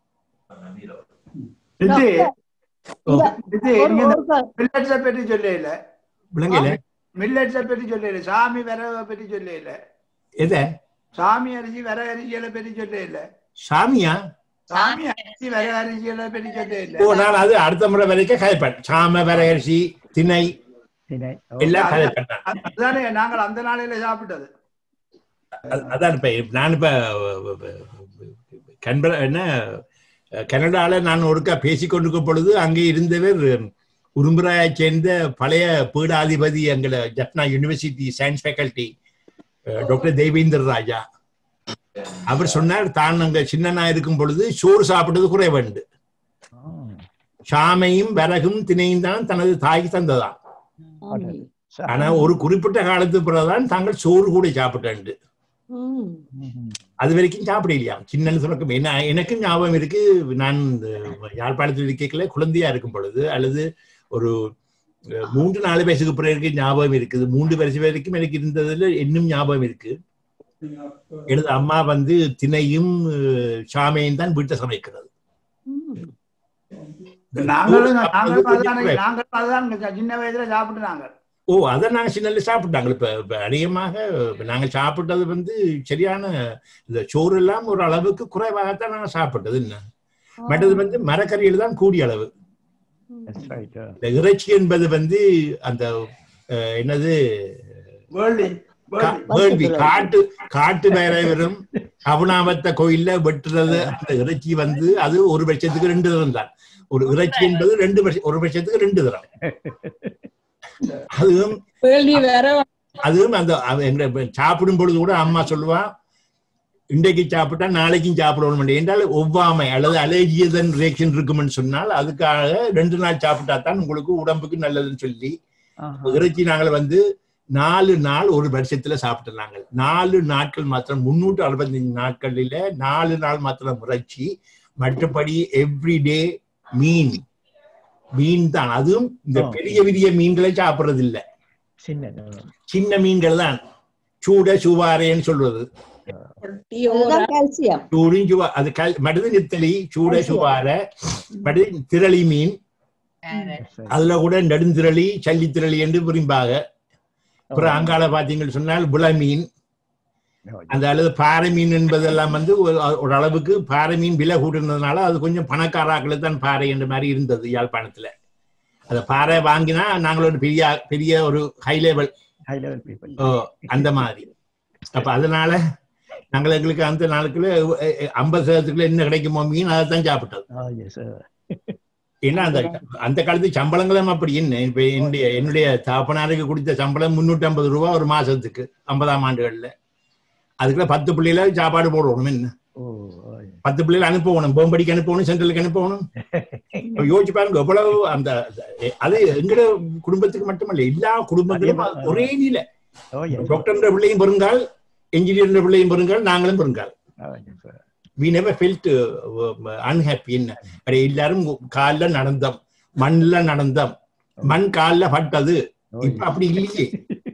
இது இது ஒரு- நீங்க ஒரு க- மில்லட்ஸை பற்றி சொல்லல விளங்கல மில்லட்ஸை பற்றி சொல்லல சாமி விரவை பற்றி சொல்லல எத சாமி அரிசி விர அரிசிகளை பற்றி சொல்லல சாமியா சாமி அரிசி விர அரிசிகளை பற்றி சொல்லல ஓ நான் அது அடுத்த முறை வரைக்கும் கதைப்பேன் சாம வரகரிசி திணை திணை எல்லாம் கதைப்பேன் அது- அதுதானே நாங்கள் அந்த நாளையில சாப்பிட்டது அது- அதான் இப்ப நான் இப்ப கன்பர என்ன கனடால நான் ஒருக்கா பேசிக்கொண்டிருக்கும் பொழுது அங்கே இருந்தவர் உரும்புராயை சேர்ந்த பழைய பீடாதிபதி எங்களை Jaffna university science faculty doctor Devendar Raja அவர் சொன்னார் தான் அங்க சின்னனா இருக்கும் பொழுது சோறு சாப்பிட்டது குறைவண்டு சாமையும் விறகும் திணையும் தான் தனது தாய்க்கு தந்ததாம் ஆனா ஒரு குறிப்பிட்ட காலத்துக்கு பிறகுதான் தாங்கள் சோறு கூட சாப்பிட்டேன் அது வரைக்கும் சாப்பிடலையா சின்ன தொடக்கம் என்ன எனக்கும் ஞாபகம் இருக்கு நான் இந்த யாழ்ப்பாணத்தில் இருக்கைக்குள்ள குழந்தையா இருக்கும் பொழுது அல்லது ஒரு அஹ், மூன்று நாலு வயசுக்கு பிறகு ஞாபகம் இருக்குது மூன்று வயசு வரைக்கும் எனக்கு இருந்ததுல இன்னும் ஞாபகம் இருக்கு எனது அம்மா வந்து திணையும் அஹ், சாமையும் தான் வீட்டை சமைக்கிறது நாங்களும் நாங்களும் அதுதான் நாங்களும் அதுதான் சின்ன வயசுல சாப்பிட்டு நாங்கள் ஓ அதை நாங்க சின்னல சாப்பிட்டாங்க இப்ப இப்ப அதிகமாக இப்ப நாங்க சாப்பிட்டது வந்து சரியான இந்த சோறு எல்லாம் ஒரு அளவுக்கு குறைவாகத்தான் நாங்க சாப்பிட்டது என்ன மற்றது வந்து மரக்கறியில் தான் கூடிய அளவு That's right. uh, இந்த இறைச்சி என்பது வந்து அந்த அஹ், என்னது வேள்வி கா- வேள்வி காட்டு காட்டு வேறவரும் அவுனாமத்த கோயில்ல வெட்டுறது அந்த இறைச்சி வந்து அது ஒரு பட்சத்துக்கு ரெண்டு தரம் தான் ஒரு இறைச்சி என்பது ரெண்டு பட்ச- ஒரு பட்சத்துக்கு ரெண்டு தரம் அதுவும் வேள்வி வேற அதுவும் அந்த அவ- எங்க இப்ப சாப்பிடும் பொழுது கூட அம்மா சொல்லுவா இன்றைக்கு சாப்பிட்டா நாளைக்கும் சாப்பிடணும் மாட்டேன் என்றால் ஒவ்வாமை அல்லது அலர்ஜியதன் ரியாக்ஷன் இருக்கும்னு சொன்னால் அதுக்காக ரெண்டு நாள் சாப்பிட்டா தான் உங்களுக்கு உடம்புக்கு நல்லதுன்னு சொல்லி ஆஹா. இறைச்சி நாங்கள் வந்து நாலு நாள் ஒரு வருஷத்துல சாப்பிட்டோம் நாங்கள் நாலு நாட்கள் மாத்திரம் முன்னூற்று அறுபத்தஞ்சு நாட்களில நாலு நாள் மாத்திரம் இறைச்சி மற்றபடி எவ்ரிடே மீன் மீன் தான் அதுவும் இந்த ஆ. பெரிய பெரிய மீன்களை சாப்பிடுறது இல்ல சின்ன சின்ன மீன்கள் தான் சூட சுவாரேன்னு சொல்றது அதுதான் கால்சியம் சூடும் சுவா அது கல் மடுது நித்தலி சூட சுவார மடுது திரளி மீன் அதுல கூட நெடுந்திரளி சல்லி திரளி என்று விரும்பாக அப்புறம் அங்கால பாத்தீங்கன்னு சொன்னால் புல மீன் அந்த அல்லது பாறை மீன் என்பதெல்லாம் வந்து ஒரு ஒரு அளவுக்கு பாறை மீன் விலை கூட்டுனதுனால அது கொஞ்சம் பணக்காராக்களுக்கு தான் பாறை என்ற மாதிரி இருந்தது யாழ்ப்பாணத்துல அந்த பாறை வாங்கினா நாங்கள் ஒரு பெரிய பெரிய ஒரு high level high level people அந்த மாதிரி அப்ப அதனால நாங்கள் எங்களுக்கு அந்த நாளுக்குள்ள அஹ், அஹ், ஐம்பது சதத்துக்குள்ள என்ன கிடைக்குமோ மீன் அதை தான் சாப்பிட்டது எஸ் ஏன்னா அந்த அந்த காலத்து சம்பளங்களும் அப்படி என்ன இப்ப என்னுடைய என்னுடைய தாப்பனாருக்கு கொடுத்த சம்பளம் முன்னூத்தி ஐம்பது ரூபா ஒரு மாசத்துக்கு ஐம்பதாம் ஆண்டுகள்ல அதுக்குள்ள பத்து பிள்ளைல சாப்பாடு போடணும் என்ன ஓ பத்து பிள்ளைகள் அனுப்பணும் போம்படிக்கு அனுப்பணும் சென்ட்ரலுக்கு அனுப்பணும் இப்ப யோசிச்சு பாருங்க எவ்வளவு அந்த அது எங்கட குடும்பத்துக்கு மட்டுமல்ல எல்லா குடும்பங்களும் அது ஒரே நிலை ஓ எஸ் டாக்டர் பிள்ளையும் பெருங்கால் என்ஜினியர் பிள்ளையும் பெருங்கால் நாங்களும் பெருங்கால் வி நெவர் ஃபெல்ட் அன்ஹாப்பி என்ன அட எல்லாரும் கால்ல நடந்தோம் மண்ல நடந்தோம் மண் கால்ல பட்டது இப்ப அப்படி இல்லையே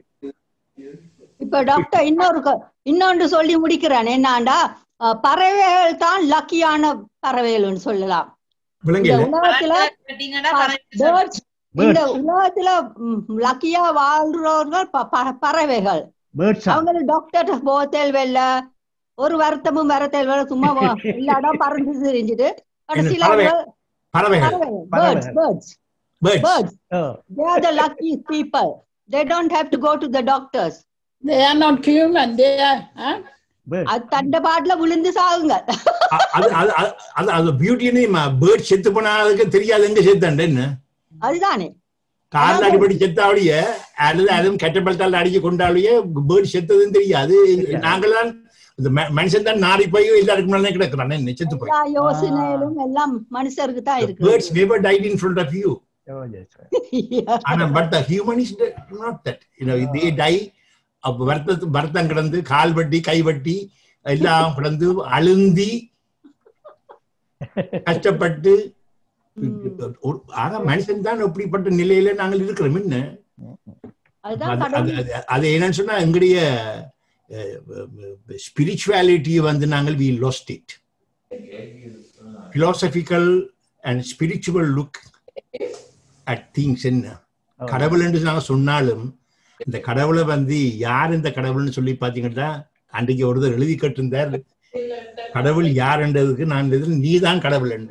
இப்ப டாக்டர் இன்னொரு க- இன்னொன்று சொல்லி முடிக்கிறேன் என்னண்டா அஹ், பறவைகள் தான் லக்கியான பறவைகள்னு சொல்லலாம் இந்த விளங்கல உலகத்துல கேட்டீங்கன்னா ப- பறவை சொல்லுங்க. birds, இந்த உலகத்துல ம், லக்கியா வாழ்றவர்கள் ப- ப- பறவைகள் பேர்ட்ஸ் அவங்களுக்கு டாக்டர் போக தேவையில்ல ஒரு வருத்தமும் வர தேவையில்ல சும்மா வ- எல்லா இடம் பறந்து தெரிஞ்சுட்டு கடைசியில பறவை. அவங்க- பறவைகள் பறவைகள் birds birds birds birds they are the lucky people they don't have to go to the doctors They are not human. They are. Huh? அது தண்ட பாட்டுல விழுந்து சாகுங்க அது அது அது- அது அது பியூட்டின்னு பேர்ட் செத்து போனாதுக்கு தெரியாது எங்க செத்தாண்டு என்ன அதுதானே கார்ல அடிபடி செத்தாவளிய அல்லது அதுவும் கெட்டபலத்தால் அடிச்சு கொண்டாலேயே பேர்ட் செத்ததுன்னு தெரியாது நாங்களாம் இந்த ம- மனுஷன் தான் நாரி போய் எல்லாருக்கும் முன்னாலே கிடக்குறான் என்ன செத்து போய் எல்லா யோசனையிலும் எல்லாம் மனுஷருக்கு தான் இருக்கு birds never died in front of you oh yes ஆனா but the human is not that you know they die அப்ப வருத்தத்து வருத்தம் கிடந்து கால் வட்டி கை வட்டி எல்லாம் கிடந்து அழுந்தி கஷ்டப்பட்டு ஒரு- ஆனா மனுஷன் தான் அப்படிப்பட்ட நிலையில நாங்கள் இருக்கிறோம் என்ன அதுதான் அது- அது கடவுள் அது- அது என்னன்னு சொன்னா எங்களுடைய ஸ்பிரிச்சுவாலிட்டி வந்து நாங்கள் we lost it philosophical and spiritual look at things என்ன கடவுள் என்று நாங்க சொன்னாலும் இந்த கடவுளை வந்து யார் இந்த கடவுள்னு சொல்லி பாத்தீங்கன்னா அன்றைக்கு ஒருத்தர் எழுதி கட்டிருந்தார் கடவுள் யாருன்றதுக்கு நான் எதில் நீ தான் கடவுள் என்று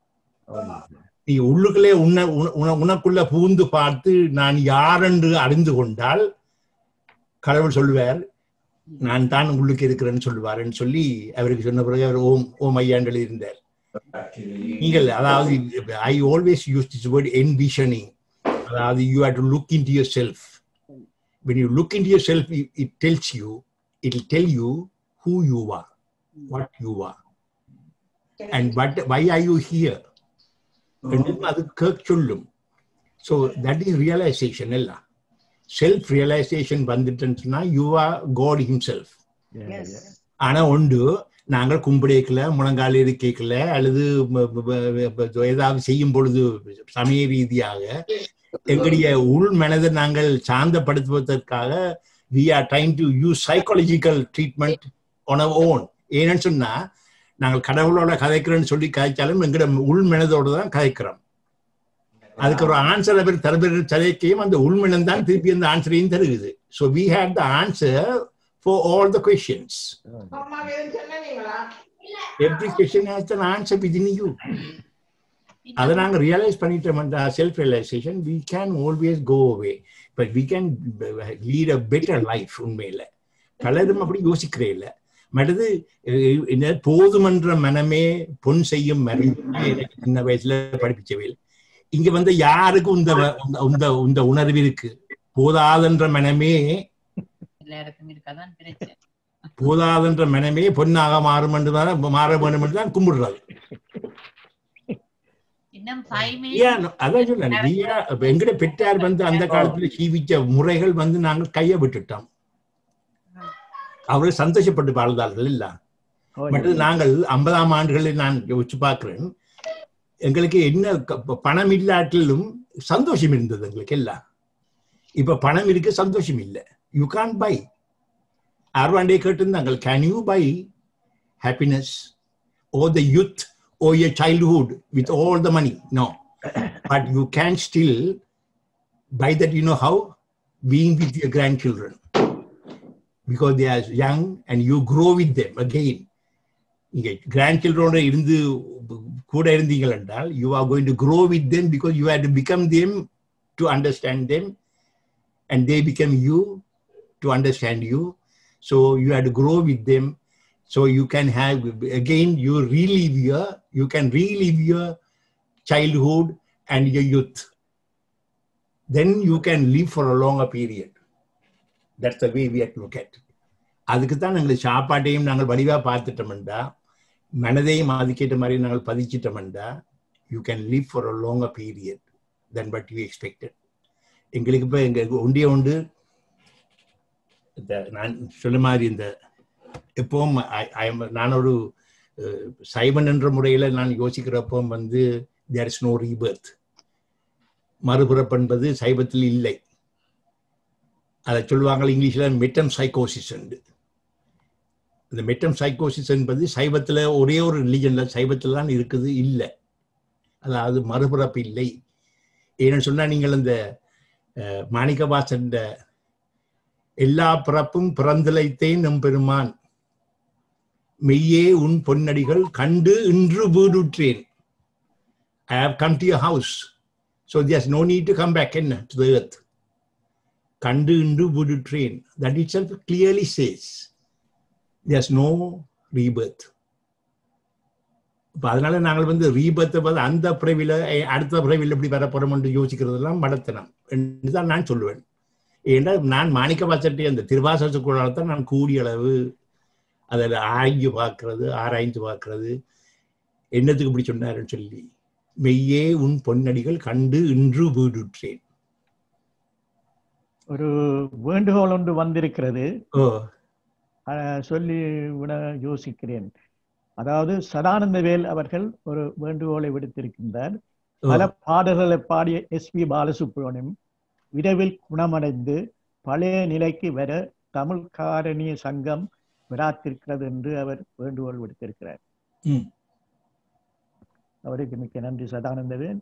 நீ உள்ளுக்குள்ளே உன்ன உன- உன- உனக்குள்ள பூந்து பார்த்து நான் யார் என்று அறிந்து கொண்டால் கடவுள் சொல்லுவார் நான் தான் உள்ளுக்கு இருக்கிறேன்னு சொல்லுவாருன்னு சொல்லி அவருக்கு சொன்ன பிறகு அவர் ஓம் ஓம் ஐயாண்டு எழுதியிருந்தார் நீங்கள் அதாவது I always use this word envisioning அதாவது you have to look into yourself when you look into yourself it, it tells you it will tell you who you are what you are and what why are you here என்று அது கேட்க சொல்லும் so that is realisation எல்லாம் self realisation வந்துட்டுன்னு சொன்னா you R God himself ஆனா உண்டு நாங்கள் கும்பிடைக்கல முழங்கால் இருக்கைக்கல அல்லது ம- ம- ம- ஏதாவது செய்யும் பொழுது சமய ரீதியாக எங்களுடைய உள் மனதை நாங்கள் சாந்தப்படுத்துவதற்காக we are trying to use psychological treatment one own ஏன்னு சொன்னா நாங்கள் கடவுளோட கதைக்கிறோன்னு சொல்லி கதைச்சாலும் எங்களோட உள் மனதோட தான் கதைக்கிறோம் அதுக்கு ஒரு ஆன்சர் அவர் தரப்பெற சதைக்கையும் அந்த உள்மனம் தான் திருப்பி அந்த ஆன்சரையும் தருகுது so we had the answer for all the questions அம்மா வேணும் சொன்னீங்களா every question has an answer within you அதை நாங்க ரியலைஸ் பண்ணிட்டோம் அந்த self realisation we can always go away but we can lead a better life உண்மையில பலரும் அப்படி யோசிக்கிறே இல்ல மற்றது அஹ், என்ன போதுமன்ற மனமே பொன் செய்யும் மருந்து எனக்கு சின்ன வயசுல படிப்பிச்சவே இல்லை. இங்க வந்து யாருக்கும் இந்த வ- இந்த- இந்த இந்த உணர்வு இருக்கு போதாதென்ற மனமே எல்லாருக்கும் இருக்காதான் பிரச்சனை போதாதென்ற மனமே பொன்னாக மாறும் என்று தான் மாற வேண்டும் என்று தான் கும்பிடுறது இன்னும் ஃபைவ் Yeah, no, அதான் சொல்றேன் we are- இப்ப எங்கட பெற்றார் வந்து அந்த காலத்துல ஜீவிச்ச முறைகள் வந்து நாங்கள் கைய விட்டுட்டோம் அவர்கள் சந்தோஷப்பட்டு வாழ்ந்தார்கள் இல்ல பட் நாங்கள் ஐம்பதாம் ஆண்டுகளில் நான் யோசிச்சு பார்க்கிறேன் எங்களுக்கு என்ன க- பணம் இல்லாட்டிலும் சந்தோஷம் இருந்தது எங்களுக்கு எல்லாம் இப்ப பணம் இருக்கு சந்தோஷம் இல்லை யூ கான் பை ஆர்வாண்டே கேட்டிருந்தாங்க can you buy happiness oh the youth oh your childhood with all the money no but you can still buy that you know how being with your grandchildren because they are young and you grow with them again இங்க கிராண்ட்சில்ட்ரோட இருந்து கூட இருந்தீங்கள் என்றால் you are going to grow with them because you had to become them to understand them and they become you to understand you so you had to grow with them so you can have again you relive your you can relive your childhood and your youth. Then you can live for a longer period. That's the way we have to look at. அதுக்கு தான் நாங்கள் சாப்பாட்டையும் நாங்கள் வடிவா பார்த்துட்டோம்டா மனதையும் அதுக்கேற்ற மாதிரி நாங்கள் பதிச்சிட்டோம்டா you can live for a longer period then but you expected எங்களுக்கு இப்போ எங்க ஒண்டிய உண்டு இந்த நான் சொன்ன மாதிரி இந்த எப்பவும் I- I am- நான் ஒரு அஹ், சைவன் என்ற முறையில் நான் யோசிக்கிறப்போ வந்து தேர் இஸ் நோ ரீபர்த் மறுபிறப்பு என்பது சைவத்தில் இல்லை அதை சொல்லுவாங்க இங்கிலீஷ்ல மெட்டம் சைக்கோசிஸ் இந்த மெட்டம் சைக்கோசிஸ் என்பது சைவத்துல ஒரே ஒரு ரிலிஜன்ல சைவத்துல தான் இருக்குது இல்லை அதாவது மறுபிறப்பு இல்லை ஏன்னு சொன்னா நீங்கள் இந்த அஹ், மாணிக்கவாசன் எல்லா பிறப்பும் பிறந்தலைத்தேன் நம்பெருமான் மெய்யே உன் பொன்னடிகள் கண்டு இன்று வீடுற்றேன் I have come to your house. So there's no need to come back in to the earth. Kandu Indu Buddha train. That itself clearly says there's no rebirth. இப்போ அதனால நாங்கள் வந்து ரீபத்தை வந்து அந்த பிறவில அஹ், அடுத்த பிறவில எப்படி வர போறோம் என்று யோசிக்கிறதெல்லாம் மடத்தனம் என்று தான் நான் சொல்லுவேன் ஏன்னா நான் மாணிக்க வாசட்டி அந்த திருவாசத்துக்குள்ளால தான் நான் கூடிய அளவு அதில் ஆய்ஞ்சு பார்க்கறது ஆராய்ஞ்சு பார்க்கறது என்னத்துக்கு இப்படி சொன்னாருன்னு சொல்லி மெய்யே உன் பொன்னடிகள் கண்டு இன்று வீடுற்றேன் ஒரு வேண்டுகோள் ஒன்று வந்திருக்கிறது ஓ அஹ், சொல்லி விட யோசிக்கிறேன் அதாவது சதானந்தவேல் அவர்கள் ஒரு வேண்டுகோளை விடுத்திருக்கின்றார் ஓ. பல பாடல்களை பாடிய எஸ் பி பாலசுப்ரமணியம் விரைவில் குணமடைந்து பழைய நிலைக்கு வர தமிழ் காரணிய சங்கம் விடாத்திருக்கிறது என்று அவர் வேண்டுகோள் விடுத்திருக்கிறார் ம். அவருக்கு மிக்க நன்றி சதானந்தவேல்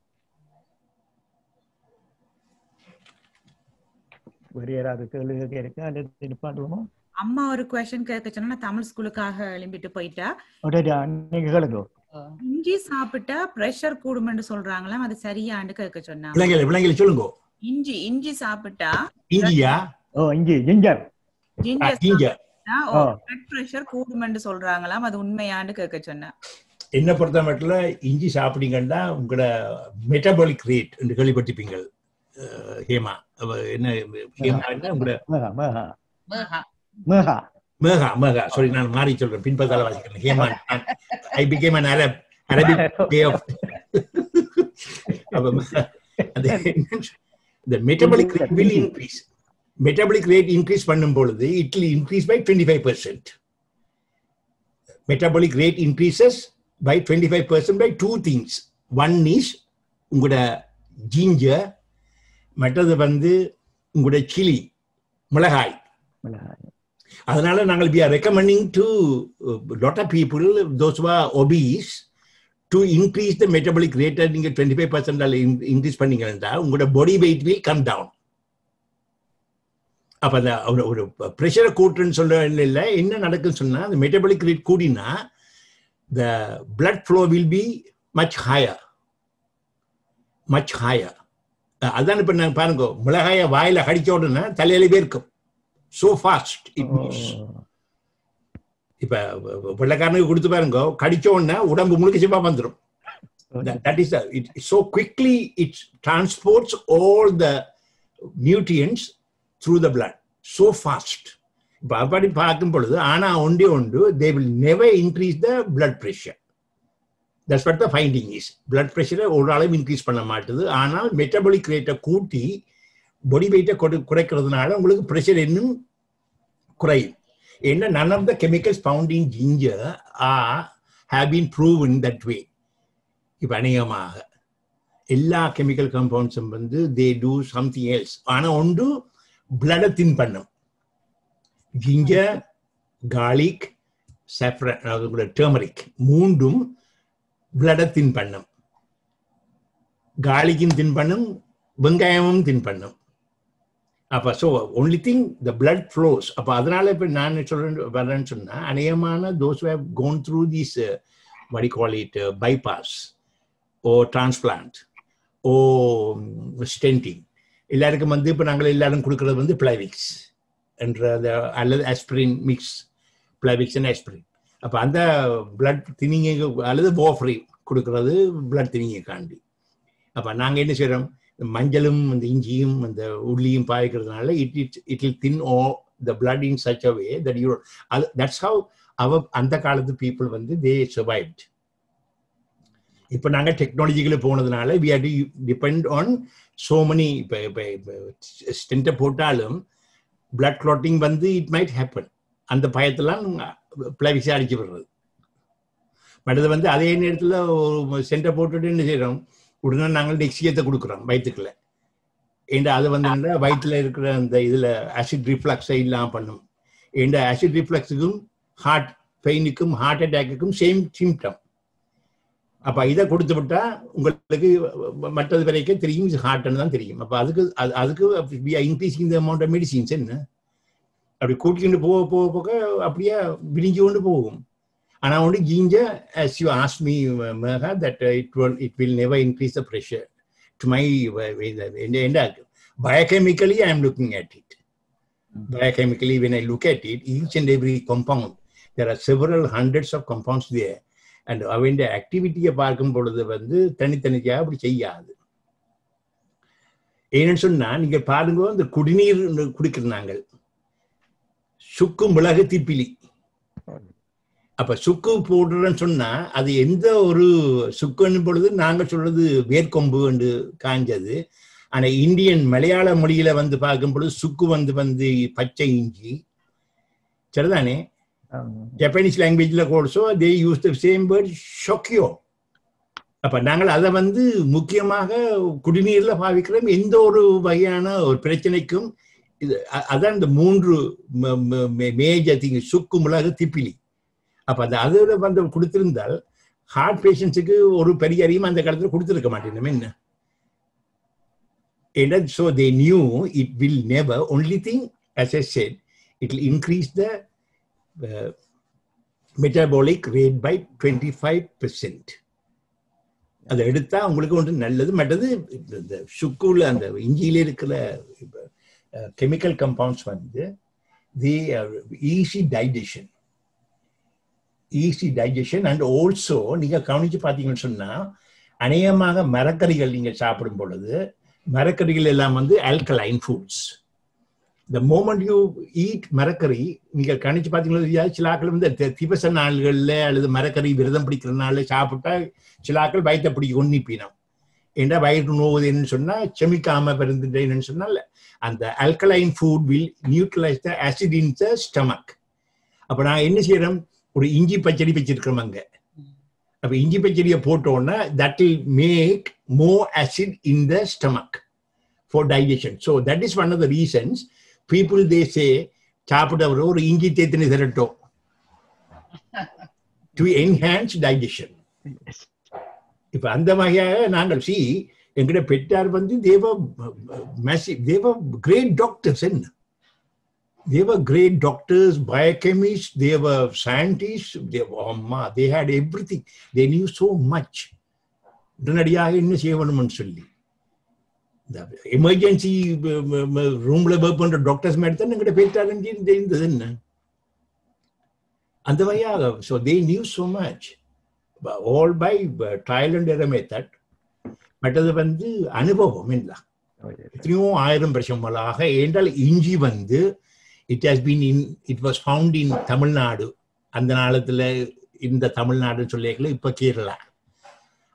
வேறு யாராவது கேள்வி கேட்க இருக்கா அல்லது நிப்பாட்டுவோமா அம்மா ஒரு கொஸ்டின் கேட்க சொன்னா நான் தமிழ் ஸ்கூலுக்காக எழும்பிட்டு போயிட்டா உடனே நீங்க கேளுங்க இஞ்சி சாப்பிட்டா பிரஷர் கூடுமென்று சொல்றாங்களாம் அது சரியாண்டு கேட்க சொன்னாங்க பிள்ளைங்களை பிள்ளைங்களை சொல்லுங்க இஞ்சி இஞ்சி சாப்பிட்டா இஞ்சியா ஓ இஞ்சி ஜிஞ்சர் ஜிஞ்சர் ginger. ஆ. பிளட் பிரஷர் கூடுமென்று சொல்றாங்களாம் அது உண்மையாண்டு கேட்க சொன்னா என்ன பொறுத்த மட்டும் இஞ்சி சாப்பிட்டீங்கன்னா உங்களோட மெட்டபாலிக் ரேட் என்று கேள்விப்பட்டிருப்பீங்கள் அஹ், ஹேமா அவ என்ன ஹேமா என்ன உங்களோட மேகா மேகா மேகா மேகா மேகா மேகா சாரி நான் மாறி சொல்றேன் பின்பதால வாசிக்கிறேன் Hema I became an Arab Arabic way of the metabolic rate will increase metabolic rate increase பண்ணும் பொழுது it will increase by 25% metabolic rate increases by 25% by two things one is உங்களோட ginger மற்றது வந்து உங்களோட சில்லி மிளகாய் மிளகாய் அதனால நாங்கள் we are recommending to uh, lot of people those who are obese to increase the metabolic rate நீங்க 25% percent increase பண்ணீங்கன்னா உங்களோட body weight will come down அப்ப அந்த ஒரு ஒரு ப்ரெஷரை கூட்டுன்னு சொல்ல இல்லை என்ன நடக்குன்னு சொன்னா அந்த மெட்டபாலிக் ரேட் கூடினா the blood flow will be much higher much higher அதான் இப்ப நான் பாருங்க மிளகாய வாயில கடிச்ச உடனே தலையில வேர்க்கும் so fast it moves இப்ப வெள்ளக்காரனுக்கு கொடுத்து பாருங்க கடிச்ச உடனே உடம்பு முழுக்க சிப்பா வந்துடும் that, that is the, it so quickly it transports all the nutrients through the blood so fast இப்ப அப்படி பார்க்கும் பொழுது ஆனா ஒன்றே ஒன்று they will never increase the blood pressure that's what the finding is blood ப்ரெஷரை ஒரு அளவு இன்க்ரீஸ் பண்ண மாட்டுது ஆனால் மெட்டபாலிக் ரேட்டை கூட்டி பாடி வெயிட்டை குறைக்கிறதுனால உங்களுக்கு ப்ரெஷர் இன்னும் குறையும் ஏன்னா none of the chemicals found in ginger ah have been proven that way இப்போ அநேகமாக எல்லா கெமிக்கல் கம்பவுண்ட்ஸும் வந்து தே டூ சம்திங் எல்ஸ் ஆனால் ஒன்று பிளடை தின் பண்ணும் ஜிஞ்சர் கார்லிக் சாஃப்ரன் அதாவது டர்மரிக் மூன்றும் பிளடை தின் பண்ணும் கார்லிக்கும் தின் பண்ணும் வெங்காயமும் தின் பண்ணும் அப்போ so only thing the blood flows அப்போ அதனால இப்போ நான் சொல்றேன் வரேன்னு சொன்னால் அநேகமான those have gone through these வடி call it bypass oh transplant oh stenting எல்லாருக்கும் வந்து இப்போ நாங்கள் எல்லாரும் கொடுக்கறது வந்து பிளைவிக்ஸ் என்ற அந்த அல்லது aspirin mix Plavix and aspirin அப்போ அந்த பிளட் திணிங்க அல்லது போஃப்ரி கொடுக்கறது பிளட் திணிங்காண்டி அப்போ நாங்கள் என்ன செய்கிறோம் மஞ்சளும் அந்த இஞ்சியும் அந்த உள்ளியும் பாய்க்கிறதுனால it it it will thin oh the blood in such a way that you அது தட்ஸ் ஹவ் அவ அந்த காலத்து பீப்புள் வந்து தே சர்வைவ்ட் இப்போ நாங்கள் டெக்னாலஜிக்குள்ள போனதுனால we are to depend on so many இப்போ இப்போ இப்போ ஸ்டென்ட்டை போட்டாலும் பிளட் கிளாட்டிங் வந்து இட் மைட் ஹேப்பன் அந்த பயத்தெல்லாம் பிளவிசா அடிச்சு விடுறது மற்றது வந்து அதே நேரத்தில் ஒரு சென்டை போட்டுட்டு என்ன செய்கிறோம் உடனே நாங்கள் டெக்ஸியத்தை கொடுக்குறோம் வயிற்றுக்குள்ள ஏண்டா அது வந்து வயிற்றுல இருக்கிற அந்த இதில் ஆசிட் ரிஃப்ளக்ஸை இல்லாமல் பண்ணும் ஏண்டா ஆசிட் ரிஃப்ளக்ஸுக்கும் ஹார்ட் பெயினுக்கும் ஹார்ட் அட்டாக்குக்கும் சேம் சிம்டம் அப்போ இதை கொடுத்து விட்டா உங்களுக்கு மற்றது வரைக்கும் தெரியும் ஹார்ட்னு தான் தெரியும் அப்போ அதுக்கு அதுக்கு increasing the amount of medicines என்ன அப்படி கூட்டிக்கிட்டு போக போக போக அப்படியே விரிஞ்சு கொண்டு போகும் ஆனால் வந்து ஜீஞ்ச as you asked me Megha that it will it will never increase the pressure to my end biochemically I am looking at it biochemically when I look at it each and every compound there are several hundreds of compounds there and அவன் ஆக்டிவிட்டியை பார்க்கும் பொழுது வந்து தனித்தனியாக அப்படி செய்யாது ஏன்னு சொன்னா நீங்க பாருங்க இந்த குடிநீர் குடிக்கிற நாங்கள் சுக்கு மிளகு திப்பிலி அப்ப சுக்கு போடுறேன்னு சொன்னா அது எந்த ஒரு சுக்குன்னு பொழுது நாங்க சொல்றது வேர்க்கொம்பு என்று காஞ்சது ஆனா இந்தியன் மலையாள மொழியில வந்து பார்க்கும் பொழுது சுக்கு வந்து வந்து பச்சை இஞ்சி சரிதானே ஜப்பானீஸ் லாங்குவேஜ்ல கோர்ஸோ they use the same word ஷொக்கியோ அப்ப நாங்கள் அதை வந்து முக்கியமாக குடிநீர்ல பாவிக்கிறோம் எந்த ஒரு வகையான ஒரு பிரச்சனைக்கும் இது அதான் இந்த மூன்று மேஜர் திங் சுக்கு மிளகு திப்பிலி அப்ப அந்த அதுல வந்து கொடுத்திருந்தால் ஹார்ட் பேஷண்ட்ஸுக்கு ஒரு பெரிய அறிவும் அந்த காலத்துல கொடுத்துருக்க மாட்டேன் என்ன And so they knew it will never, only thing, as I said, it will increase the uh, metabolic rate by 25%. அதை எடுத்தா உங்களுக்கு ஒன்று நல்லது மற்றது இந்த சுக்குல அந்த இஞ்சியில இருக்கிற கெமிக்கல் கம்பவுண்ட்ஸ் வந்து the easy digestion easy digestion and also நீங்க கவனிச்சு பார்த்தீங்கன்னு சொன்னா அநேகமாக மரக்கறிகள் நீங்க சாப்பிடும் பொழுது மரக்கறிகள் எல்லாம் வந்து alkaline foods the moment you eat மரக்கறி நீங்க கணிச்சு பார்த்தீங்களா சில ஆக்கள் வந்து திவச நாள்கள்ல அல்லது மரக்கறி விரதம் பிடிக்கிற நாள்ல சாப்பிட்டா சில ஆக்கள் வயிற்றை பிடிக்க கொன்னிப்பினோம் ஏன்னா வயிறு நோவுதுன்னு சொன்னா செமிக்காம பிறந்துட்டேன்னு சொன்னால அந்த alkaline food will neutralise the acid in the stomach அப்ப நான் என்ன செய்யறோம் ஒரு இஞ்சி பச்சடி வச்சிருக்கிறோம் அங்க அப்ப இஞ்சி பச்சடியை போட்டோன்னா that will make more acid in the stomach for digestion so that is one of the reasons people they say சாப்பிட்டவர் ஒரு இஞ்சி தேத்தினி திரட்டும் டு என்ஹான்ஸ் டைஜஷன் இப்ப அந்த வகையாக நாங்கள் சி எங்கிட்ட பெற்றார் வந்து தேவ மேசி தேவ கிரேட் டாக்டர்ஸ் என்ன they were great doctors, biochemists, they were scientists, they were, அம்மா they had everything. They knew so much. உடனடியாக என்ன செய்யணும்னு சொல்லி இந்த எமர்ஜென்சி ரூம்ல ஒர்க் பண்ற டாக்டர்ஸ் மாதிரி தான் எங்கிட்ட பேச்சாருன்னு தெரிந்தது என்ன அந்த வழியாக so they knew so much all by trial and error method மற்றது வந்து அனுபவம் இல்லை எத்தனையோ ஆயிரம் வருஷங்களாக என்றால் இஞ்சி வந்து it has been in it was found in Tamil Nadu அந்த நாளத்தில் இந்த தமிழ்நாடுன்னு சொல்லியிருக்கல இப்போ கேரளா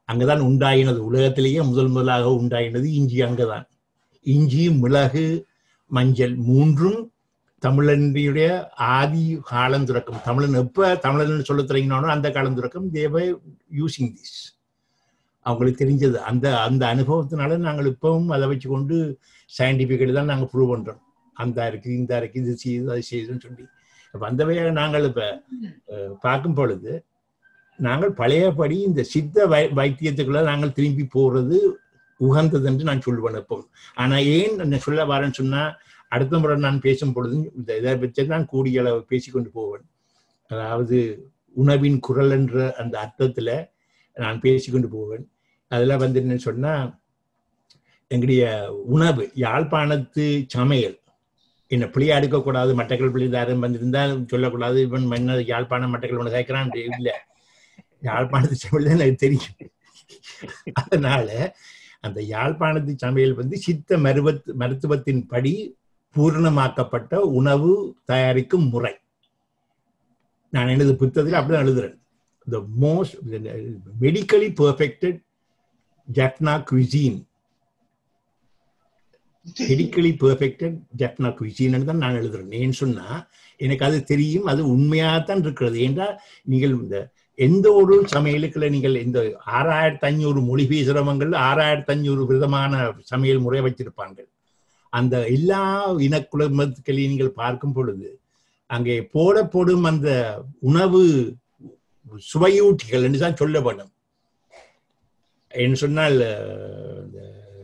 அங்கதான் உண்டாயினது உலகத்திலேயே முதல் முதலாக உண்டாயினது இஞ்சி அங்கதான் இஞ்சி மிளகு மஞ்சள் மூன்றும் தமிழனுடைய ஆதி காலம் துறக்கம் தமிழன் எப்ப தமிழன் சொல்ல தொடங்கினானோ அந்த காலம் துறக்கம் தேவ யூசிங் திஸ் அவங்களுக்கு தெரிஞ்சது அந்த அந்த அனுபவத்தினால நாங்கள் இப்பவும் அதை வச்சு கொண்டு சயின்டிஃபிக்கலி தான் நாங்கள் ப்ரூவ் பண்றோம் அந்த இருக்கு இந்த இருக்கு இது செய்யுது அது செய்யுதுன்னு சொல்லி அப்ப அந்த வகையாக நாங்கள் இப்ப அஹ், பார்க்கும் பொழுது நாங்கள் பழையபடி இந்த சித்த வை வைத்தியத்துக்குள்ள நாங்கள் திரும்பி போறது உகந்தது என்று நான் சொல்லுவேன் எப்பவும் ஆனா ஏன் நான் சொல்ல வரேன்னு சொன்னா அடுத்த முறை நான் பேசும் பொழுது இந்த இதை பற்றி நான் கூடிய அளவு பேசிக்கொண்டு போவேன் அதாவது உணவின் குரல் என்ற அந்த அர்த்தத்துல நான் பேசிக்கொண்டு போவேன் அதுல வந்து என்ன சொன்னா எங்களுடைய உணவு யாழ்ப்பாணத்து சமையல் என்ன பிள்ளையா எடுக்கக்கூடாது மட்டக்கள் பிள்ளை தாரம் வந்திருந்தா சொல்லக்கூடாது இவன் மன்ன யாழ்ப்பாணம் மட்டக்கள் ஒன்று கேட்கிறான் இல்ல யாழ்ப்பாணத்து சமையல் தான் எனக்கு தெரியும் அதனால அந்த யாழ்ப்பாணத்து சமையல் வந்து சித்த மருவத் மருத்துவத்தின் படி பூரணமாக்கப்பட்ட உணவு தயாரிக்கும் முறை நான் எனது புத்தகத்தில் அப்படிதான் எழுதுறேன் the most medically perfected Jaffna cuisine medically perfected Jaffna cuisine தான் நான் எழுதுறேன் ஏன்னு சொன்னா எனக்கு அது தெரியும் அது உண்மையாகத்தான் இருக்கிறது ஏன்றால் நீங்கள் இந்த எந்த ஒரு சமையலுக்குள்ள நீங்கள் இந்த ஆறாயிரத்தி ஐநூறு மொழி பேசுறவங்கள் ஆறாயிரத்தி ஐநூறு விதமான சமையல் முறை வச்சிருப்பாங்க அந்த எல்லா இனக்குழுமத்துக்களையும் நீங்கள் பார்க்கும் பொழுது அங்கே போடப்படும் அந்த உணவு சுவையூட்டிகள் என்று தான் சொல்ல வேண்டும் என்று சொன்னால் அஹ், இந்த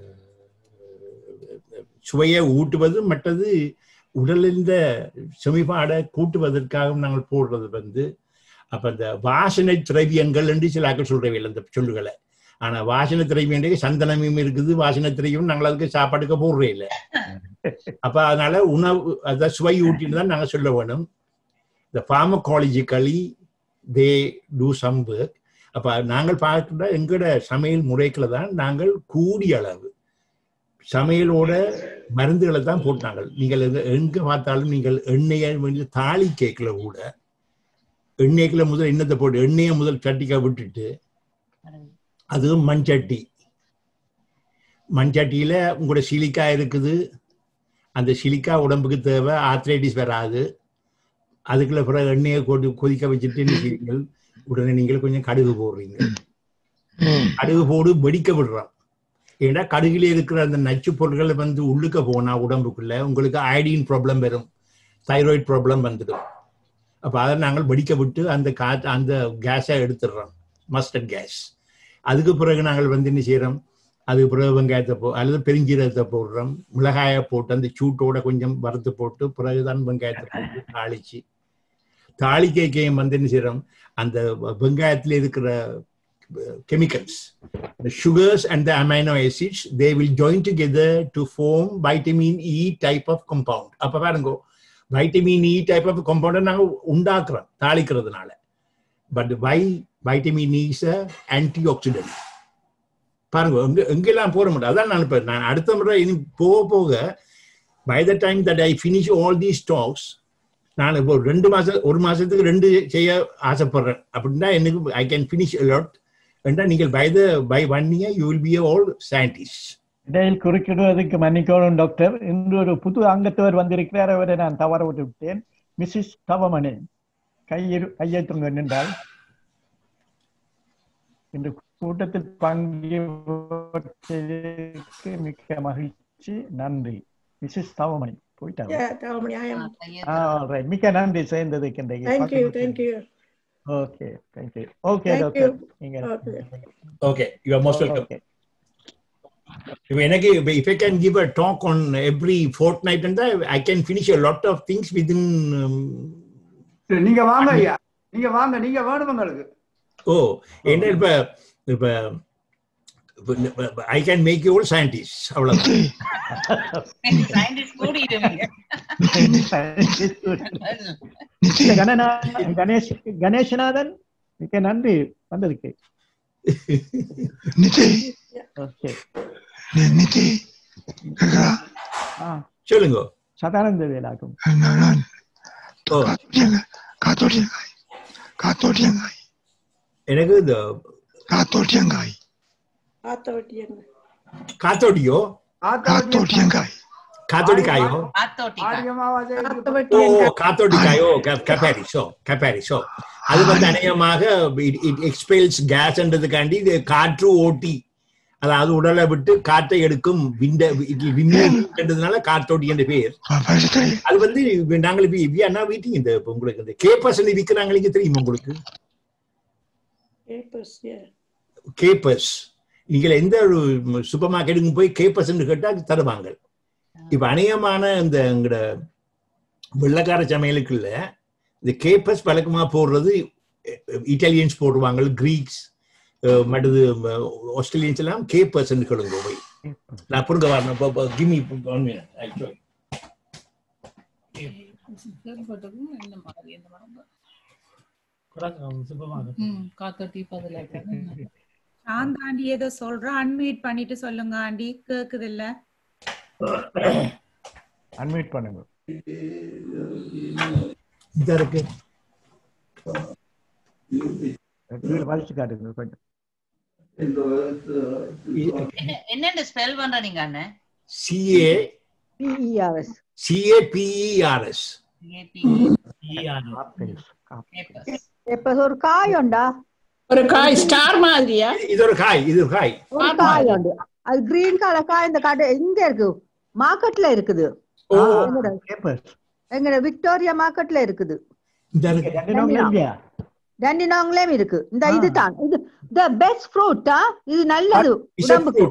சுவையை ஊட்டுவது மற்றது உடலிந்த செமிபாடை கூட்டுவதற்காக நாங்கள் போடுறது வந்து அப்ப இந்த வாசனை திரவியங்கள் என்று சில ஆக்கள் சொல்றவில்லை அந்த சொல்லுகளை ஆனா வாசனை திரவியம் சந்தனமும் இருக்குது வாசனை திரவியம் நாங்கள் அதுக்கு சாப்பாட்டுக்கு போடுறே இல்லை அப்ப அதனால உணவு அதான் சுவை ஊட்டின்னு தான் நாங்க சொல்ல வேணும் இந்த pharmacologically they do some work அப்ப நாங்கள் பார்க்கிற எங்களோட சமையல் முறைகளை தான் நாங்கள் கூடிய அளவு சமையலோட மருந்துகளை தான் போட்டாங்க நீங்கள் எங்க- எங்க பார்த்தாலும் நீங்கள் எண்ணெயை வந்து தாலி கேக்கில் கூட எண்ணெய்க்குள்ள முதல் எண்ணத்தை போட்டு எண்ணெயை முதல் சட்டிக்கா விட்டுட்டு அதுவும் மண்சட்டி மண்சட்டியில உங்களோட சிலிக்கா இருக்குது அந்த சிலிக்கா உடம்புக்கு தேவை ஆத்ரைட்டிஸ் வராது அதுக்குள்ள பிறகு எண்ணெயை கொண்டு கொதிக்க வச்சுட்டு நீங்கள் உடனே நீங்கள் கொஞ்சம் கடுகு போடுறீங்க கடுகு போடு வெடிக்க விடுறோம் ஏன்னா கடுகுல இருக்கிற அந்த நச்சு பொருட்கள் வந்து உள்ளுக்க போனா உடம்புக்குள்ள உங்களுக்கு அயடின் ப்ராப்ளம் வரும் தைராய்டு ப்ராப்ளம் வந்துடும் அப்ப அதை நாங்கள் வெடிக்க விட்டு அந்த காற்று அந்த கேஸை எடுத்துடுறோம் மஸ்டர்ட் கேஸ் அதுக்கு பிறகு நாங்கள் வந்து என்ன செய்யறோம் அதுக்கு பிறகு வெங்காயத்தை போ அல்லது பெருஞ்சீரகத்தை போடுறோம் மிளகாயை போட்டு அந்த சூட்டோட கொஞ்சம் வறுத்து போட்டு பிறகுதான் வெங்காயத்தை போட்டு தாளிச்சு தாளிக்கைக்கையும் வந்து என்ன செய்யறோம் அந்த வெங்காயத்தில் இருக்கிற chemicals the sugars and the amino acids they will join together to form vitamin E type of compound அப்ப பாருங்க வைட்டமின் இ டைப் ஆஃப் கம்பவுண்டை நாங்க உண்டாக்குறோம் தாளிக்கிறதுனால but why vitamin is anti oxidant பாருங்க எங்க எங்கெல்லாம் போற முடியும் அதான் நான் இப்ப நான் அடுத்த முறை இனி போக போக by the time that I finish all the stocks நான் இப்போ ரெண்டு மாசம் ஒரு மாசத்துக்கு ரெண்டு செய்ய ஆசைப்படுறேன் அப்படின்னா எனக்கு ஐ கேன் ஃபினிஷ் அலாட் என்றா நீங்கள் by the by one year you will be all scientist இடையில் குறுக்கிடுவதற்கு மன்னிக்கணும் டாக்டர் இன்று ஒரு புது அங்கத்தவர் வந்திருக்கிறார் அவரை நான் தவற விட்டு விட்டேன் மிஸ்ஸஸ் தவமணி கையில் கையெழுத்துங்க நின்றால் இந்த கூட்டத்தில் பங்கு பெற்றதற்கு மிக்க மகிழ்ச்சி நன்றி மிஸ்ஸஸ் தவமணி போயிட்டாங்க Yeah, Tawamani, I am. Right மிக்க நன்றி சேர்ந்ததுக்கு Thank you, thank you. Okay thank you okay Thank doctor you. நீங்க Okay. Okay you are most welcome okay இப்போ எனக்கு if I can give a talk on every fortnight and that, I can finish a lot of things within um, நீங்க வாங்க ஐயா நீங்க வாங்க நீங்க வேணும் உங்களுக்கு ஓ என்ன இப்ப இப்ப I can make you scientist அவ்வளவுதான் சயின்டிஸ்ட் கூடிடுவீங்க கணனா கணேஷ் கணேசநாதன் மிக்க நன்றி வந்ததுக்கு நிதி ஓகே நிதி ஆ சொல்லுங்க சதானந்த வேலாகும் நான் ஓ காத்தோட்டியங்காய் காத்தோட்டியங்காய் எனக்கு இந்த காத்தோட்டியங்காய் காத்தோட்டியோ காத்தோட்டியங்காய் காத்தோடி காயோ ஓ காத்தோடி காயோ கப்பாரிஸோ கப்பாரிஸோ அது வந்து அநேகமாக இட் எக்ஸ்பெல்ஸ் கேஸ்ன்றதுக்காண்டி இது காற்று ஓட்டி அதாவது உடலை விட்டு காற்றை எடுக்கும் விண்ட விண்ணுன்றதுனால காத்தோட்டி என்ற பேர் அது வந்து நாங்கள் இப்ப என்ன வீட்டிங் இந்த இப்ப உங்களுக்கு இந்த கேப்பர்ஸ் விற்கிறாங்க நீங்க தெரியுமா உங்களுக்கு கேப்பர்ஸ் நீங்கள் எந்த ஒரு சூப்பர் மார்க்கெட்டுக்கு போய் கேப்பர்ஸ் கேட்டா தருவாங்க இப்ப அநேகமான இந்த எங்கட வெள்ளக்கார சமையலுக்குள்ள இந்த கேப்பஸ் பழக்கமா போடுறது இட்டாலியன்ஸ் போடுவாங்க கிரீக்ஸ் மற்றது ஆஸ்திரேலியன்ஸ் எல்லாம் கேப்பர்ஸ் சொல்லுங்க போய் நான் புரிஞ்ச வரணும் கிமி காத்தோட்டி பதில சாந்தாண்டி ஏதோ சொல்றோம் அன்மியூட் பண்ணிட்டு சொல்லுங்க ஆண்டி கேக்குது இல்ல அன்மியூட் பண்ணுங்க இந்த இருக்கு வலிச்சு காட்டுங்க கொஞ்சம் என்னென்ன ஸ்பெல் பண்ற நீங்க அண்ணன் சிஏ பிஇஆர்எஸ் சிஏபிஇஆர்எஸ் இப்ப ஒரு காய் உண்டா ஒரு காய் ஸ்டார் மாதிரியா இது ஒரு காய் இது ஒரு காய் ஒரு காய் உண்டு அது கிரீன் கலர் காய் இந்த கடை எங்க இருக்கு மார்க்கெட்ல இருக்குது எங்கட- எங்கட விக்டோரியா மார்க்கெட்ல இருக்குது டண்டினாங்லயும் இருக்கு இந்த இதுதான் இது த பெஸ்ட் ஃப்ரூட்டா இது நல்லது உடம்புக்கு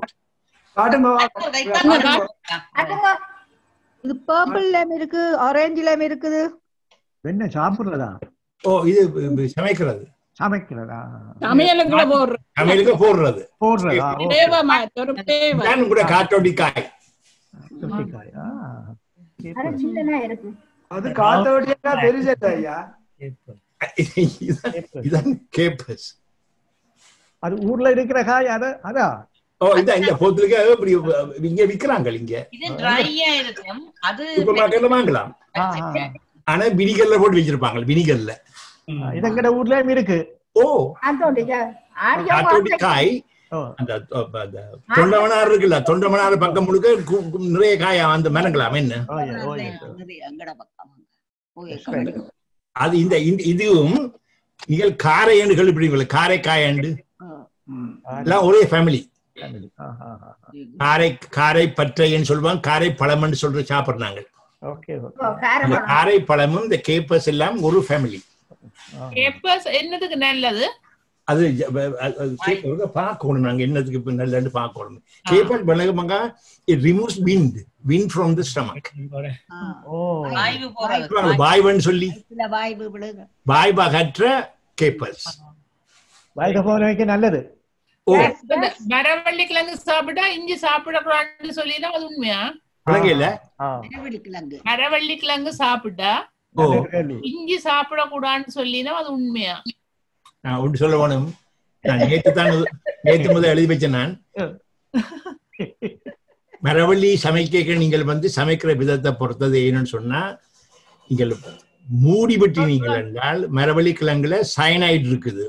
இது பர்பிள்லயும் இருக்கு ஆரஞ்சுலயும் இருக்குது என்ன சாப்பிடுறதா ஓ இது சமைக்கிறது சமைக்கிறதா சமையலுக்குள்ள போடுற சமையலுக்கு போடுறது போடுறதா ஓ. தேவமா ஒரு தேவை இதான் கூட காட்டோடி காய் சுத்திக்காய். ஆ. இருக்கு அது காத்தோட்டியா பெருசா ஐயா இதான் இதான் கேப்பஸ் அது ஊர்ல இருக்கிற காய் அத அதா ஓ இந்த இந்த போத்துலுக்கு இப்படி இங்க விக்கிறாங்க இங்க இது ட்ரையா இருக்கும் அது சூப்பர் மார்க்கெட்ல வாங்கலாம் ஆனா வினிகர்ல போட்டு வச்சிருப்பாங்க வினிகர்ல இது எங்கட ஊர்லயும் இருக்கு ஓ அதோடைய காட்டோடி காய் அந்த அ, அந்த தொண்டமனார் இருக்குல்ல தொண்டமனார் பக்கம் முழுக்க கு- கு- நிறைய காயா அந்த மரங்களாம் என்ன எங்கட பக்கம் அது இந்த இந்த- இதுவும் நீங்கள் காரையண்டு கேள்விப்படுவீங்களா காரை காயாண்டு எல்லாம் ஒரே ஃபேமிலி காரை காரை பற்றைன்னு சொல்லுவாங்க காரை பழம்னு சொல்ற சாப்பிடுறாங்க ஓகே அந்த காரை பழமும் இந்த கேப்பஸ் எல்லாம் ஒரு ஃபேமிலி எப்ப என்னதுக்கு நல்லது அது ஜ- வ- அது- அது கேப்ப பார்க்கணும் நாங்க என்னதுக்கு இப்ப நல்லன்னு பார்க்கணும் கேப்பஸ் விலகமாக it removes wind wind from the stomach ஆய்வு போறது பாய்வன் சொல்லி சில வாய்ப்பு விழுங்க பாய் பகற்ற கேப்பஸ் வயது போனவைக்கு நல்லது ஓ மரவள்ளி கிழங்கு சாப்பிட்டா இஞ்சி சாப்பிடக்கூடாதுன்னு சொல்லினா அது உண்மையா விளங்கல மரவள்ளி கிழங்கு மரவள்ளி கிழங்கு சாப்பிட்டா ஓ இஞ்சி சாப்பிடக்கூடாதுன்னு சொல்லினா அது உண்மையா நான் ஒன்று சொல்ல வேணும் நான் நேத்து தான் நேத்து முதல் எழுதி வச்சேன் நான் மரவள்ளி சமைக்க நீங்கள் வந்து சமைக்கிற விதத்தை பொறுத்தது ஏன்னு சொன்னா நீங்கள் மூடி விட்டினீங்கள் என்றால் மரவள்ளி கிழங்குல சயனைடு இருக்குது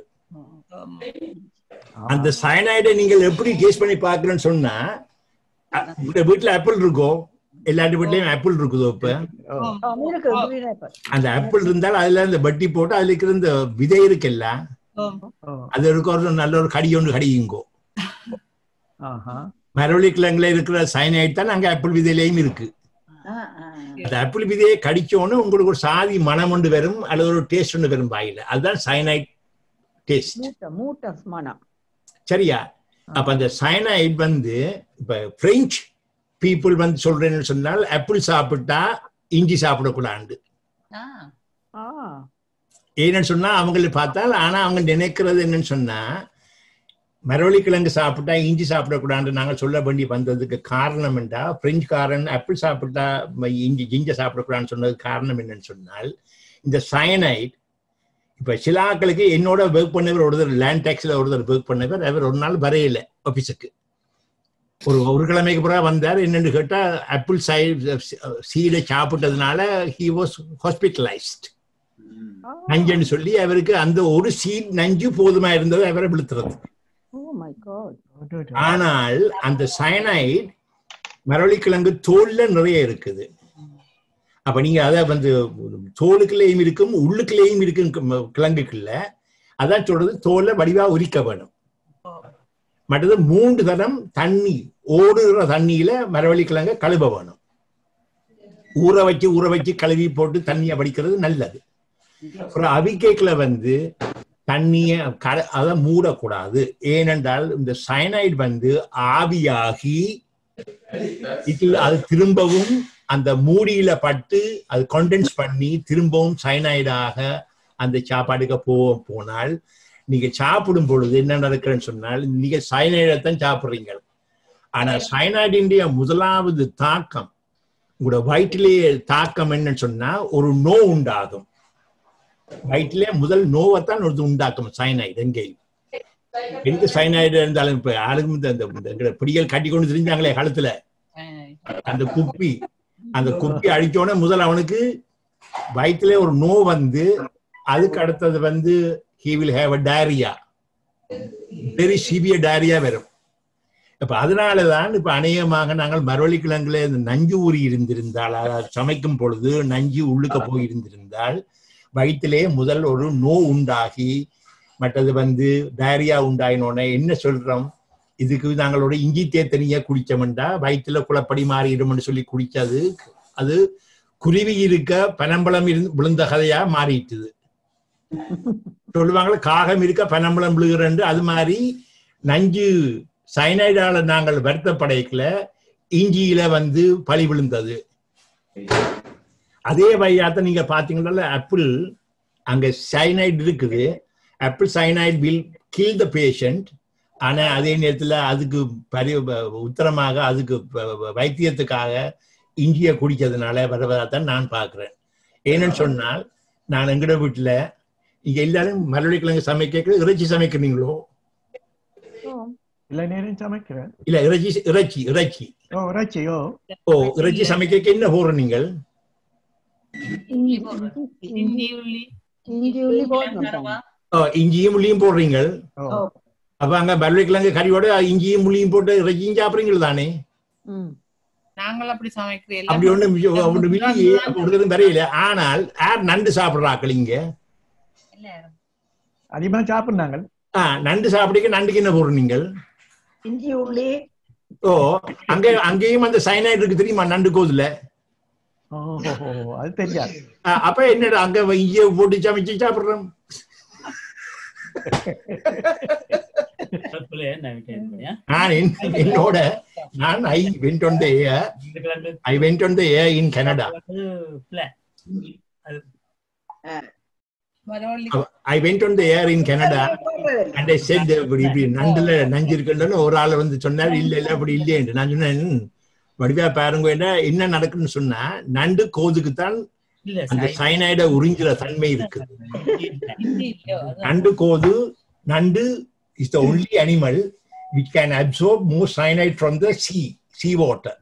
அந்த சயனைடை நீங்கள் எப்படி டேஸ்ட் பண்ணி பார்க்கறேன்னு சொன்னா அ- உங்க வீட்டுல ஆப்பிள் இருக்கோ எல்லாட்டு வீட்லயும் ஆப்பிள் இருக்குதோ இப்ப இருக்கு green apple. அந்த ஆப்பிள் இருந்தால் அதுல இந்த வட்டி போட்டு அதுல இருக்கிற இந்த விதை இருக்குல்ல அது இருக்க ஒரு நல்ல ஒரு கடி ஒன்று கடியுங்கோ மரவள்ளி கிழங்குல இருக்கிற சைனைட் தான் அங்க ஆப்பிள் விதையிலையும் இருக்கு அந்த ஆப்பிள் விதையை கடிச்சோன்னு உங்களுக்கு ஒரு சாதி மனம் ஒன்று வரும் அல்லது ஒரு டேஸ்ட் ஒன்று வரும் வாயில அதுதான் சைனைட் டேஸ்ட் மூட்டை மூட்டை மனம் சரியா அப்ப அந்த சைனைட் வந்து இப்ப பிரெஞ்சு பீப்புள் வந்து சொல்றேன்னு சொன்னால் ஆப்பிள் சாப்பிட்டா இஞ்சி சாப்பிடக்கூடாது ஆ ஏன்னு சொன்னா அவங்களை பார்த்தால் ஆனா அவங்க நினைக்கிறது என்னன்னு சொன்னா மரவள்ளி கிழங்கு சாப்பிட்டா இஞ்சி சாப்பிடக்கூடாதுன்னு நாங்க சொல்ல வேண்டி வந்ததுக்கு காரணம் என்றா பிரெஞ்சுக்காரன் ஆப்பிள் சாப்பிட்டா ம- இஞ்சி ஜிஞ்ச சாப்பிடக்கூடாதுன்னு சொன்னதுக்கு காரணம் என்னன்னு சொன்னால் இந்த சயனைட் இப்ப சில ஆட்களுக்கு என்னோட ஒர்க் பண்ணவர் ஒருத்தர் லேண்ட் டேக்ஸ்ல ஒருத்தர் ஒர்க் பண்ணவர் அவர் ஒரு நாள் வரையில ஆபீஸுக்கு ஒரு ஒரு கிழமைக்கு பிறகு வந்தார் என்னன்னு கேட்டா ஆப்பிள் சை சீடை சாப்பிட்டதுனால ஹி வாஸ் ஹாஸ்பிட்டலைஸ்ட் நஞ்சுன்னு சொல்லி அவருக்கு அந்த ஒரு சீட் நஞ்சு போதுமா இருந்தது அவரை விழுத்துறது ஓ மை காட் ஆனால் அந்த சயனைட் மரவள்ளிக்கிழங்கு தோல்ல நிறைய இருக்குது அப்ப நீங்க அதை வந்து தோலுக்குள்ளேயும் இருக்கும் உள்ளுக்குள்ளேயும் இருக்கும் க- கிழங்குக்குள்ள அதான் சொல்றது தோலை வடிவா உரிக்க வேணும் மற்றது மூன்று தரம் தண்ணி ஓடுகிற தண்ணியில மரவள்ளி கிழங்க கழுவ வேணும் ஊற வச்சு ஊற வச்சு கழுவி போட்டு தண்ணியை வடிக்கிறது நல்லது அப்புறம் அவிக்கைக்குள்ள வந்து தண்ணிய கட அதை மூடக்கூடாது ஏனென்றால் இந்த சயனைட் வந்து ஆவியாகி இதில் அது திரும்பவும் அந்த மூடியில பட்டு அது கண்டென்ஸ் பண்ணி திரும்பவும் சயனைடாக அந்த சாப்பாடுக்கு போ போனால் நீங்க சாப்பிடும் பொழுது என்ன நடக்குதுன்னு சொன்னால் நீங்க சயனைடை தான் சாப்பிடுறீங்க ஆனா சயனைடினுடைய முதலாவது தாக்கம் உங்களோட வயிற்றிலேயே தாக்கம் என்னன்னு சொன்னா ஒரு நோ உண்டாகும் வயிற்றிலே முதல் நோவைத்தான் ஒரு உண்டாக்கும் சயனைடு எங்கேயும் எந்த சயனைடு இருந்தாலும் இப்ப யாருக்கும் இந்த இந்த- இந்த எங்கட பிடிகள் கட்டி கொண்டு தெரிஞ்சாங்களே கழுத்துல அந்த குப்பி அந்த குப்பி அடிச்சோடனே முதல் அவனுக்கு வயிற்றுல ஒரு நோ வந்து அதுக்கு அடுத்தது வந்து he will have a diarrhoea very severe diarrhoea வரும் இப்ப அதனாலதான் இப்ப அநேகமாக நாங்கள் மரவள்ளி கிழங்குல இந்த நஞ்சு ஊறி இருந்திருந்தால் அதாவது சமைக்கும் பொழுது நஞ்சு உள்ளுக்க போய் இருந்திருந்தால் வயிற்றிலே முதல் ஒரு நோ உண்டாகி மற்றது வந்து டயரியா உண்டாயினோடனே என்ன சொல்றோம் இதுக்கு நாங்களோட இஞ்சி தேத்தனியா குடிச்சோம்டா வயிற்றுல குளப்படி மாறிடும்னு சொல்லி குடிச்சது அது குருவி இருக்க பனம்பழம் இருந்து விழுந்த கதையா மாறிட்டுது சொல்லுவாங்களே காகம் இருக்க பனம்பழம் விழுகிறன்று அது மாதிரி நஞ்சு சைனைடால நாங்கள் வருத்தப்படைக்கல இஞ்சியில வந்து பழி விழுந்தது அதே வழியாத்த நீங்க பாத்தீங்கன்னா ஆப்பிள் அங்க சைனைட் இருக்குது apple cyanide will kill the patient ஆனா அதே நேரத்துல அதுக்கு பரி உத்தரமாக அதுக்கு வ- வ- வைத்தியத்துக்காக இஞ்சியை குடிக்கிறதுனால வருவதாத்தான் நான் பார்க்கிறேன் ஏன்னு சொன்னால் நான் எங்கட வீட்டுல இங்க எல்லாரும் மரவள்ளி கிழங்கு சமைக்க இறைச்சி சமைக்கிறீங்களோ இல்ல நேரம் சமைக்கிறேன் இல்ல இறைச்சி இறைச்சி இறைச்சி ஓ இறைச்சியோ ஓ இறைச்சி சமைக்க என்ன போடுற நீங்கள் இஞ்சி போடுறது. இஞ்சி உள்ளி இஞ்சி உள்ளி போடணும் கருவா ஓ, இஞ்சியும் உள்ளியும் போடுறீங்க ஓ அப்ப அங்க மரவள்ளி கிழங்கு கறியோட இஞ்சியும் உள்ளியும் போட்டு இறைச்சியும் சாப்பிடுறீங்க தானே ம். நாங்கள் அப்படி சமைக்கிறோம் அப்படி ஒண்ணு ஒண்ணு இல்லையே ஒருத்தரும் வரையில ஆனால் யார் நண்டு சாப்பிடுறாக்கள் இங்க எல்லாரும் அதிகமா சாப்பிடுனாங்க ஆ நண்டு சாப்பிடுங்க நண்டுக்கு என்ன போடுற நீங்கள் இஞ்சி உள்ளி ஓ அங்க அங்கேயும் அந்த சைனைட் இருக்கு தெரியுமா நண்டு கோதுல ஓ அது தெரியாது ஆ, அப்ப என்னடா அங்க இஞ்சிய போட்டு சமைச்சு சாப்பிடுறோம் நான் என்- என்னோட நான் I went on the air I went on the air in Canada மரவள்ளி I went on the air in Canada and I said இப்படி இப்படி நண்டுல நஞ்சு இருக்குன்னு ஒரு ஆள் வந்து சொன்னார் இல்ல இல்ல அப்படி இல்லையேன்னு நான் சொன்னேன் வடிவா பாருங்க என்ன என்ன நடக்குன்னு சொன்னா நண்டு கோதுக்கு தான் அந்த சைனைட உறிஞ்சுற தன்மை இருக்கு நண்டு கோது நண்டு is the only animal which can absorb more cyanide from the sea sea water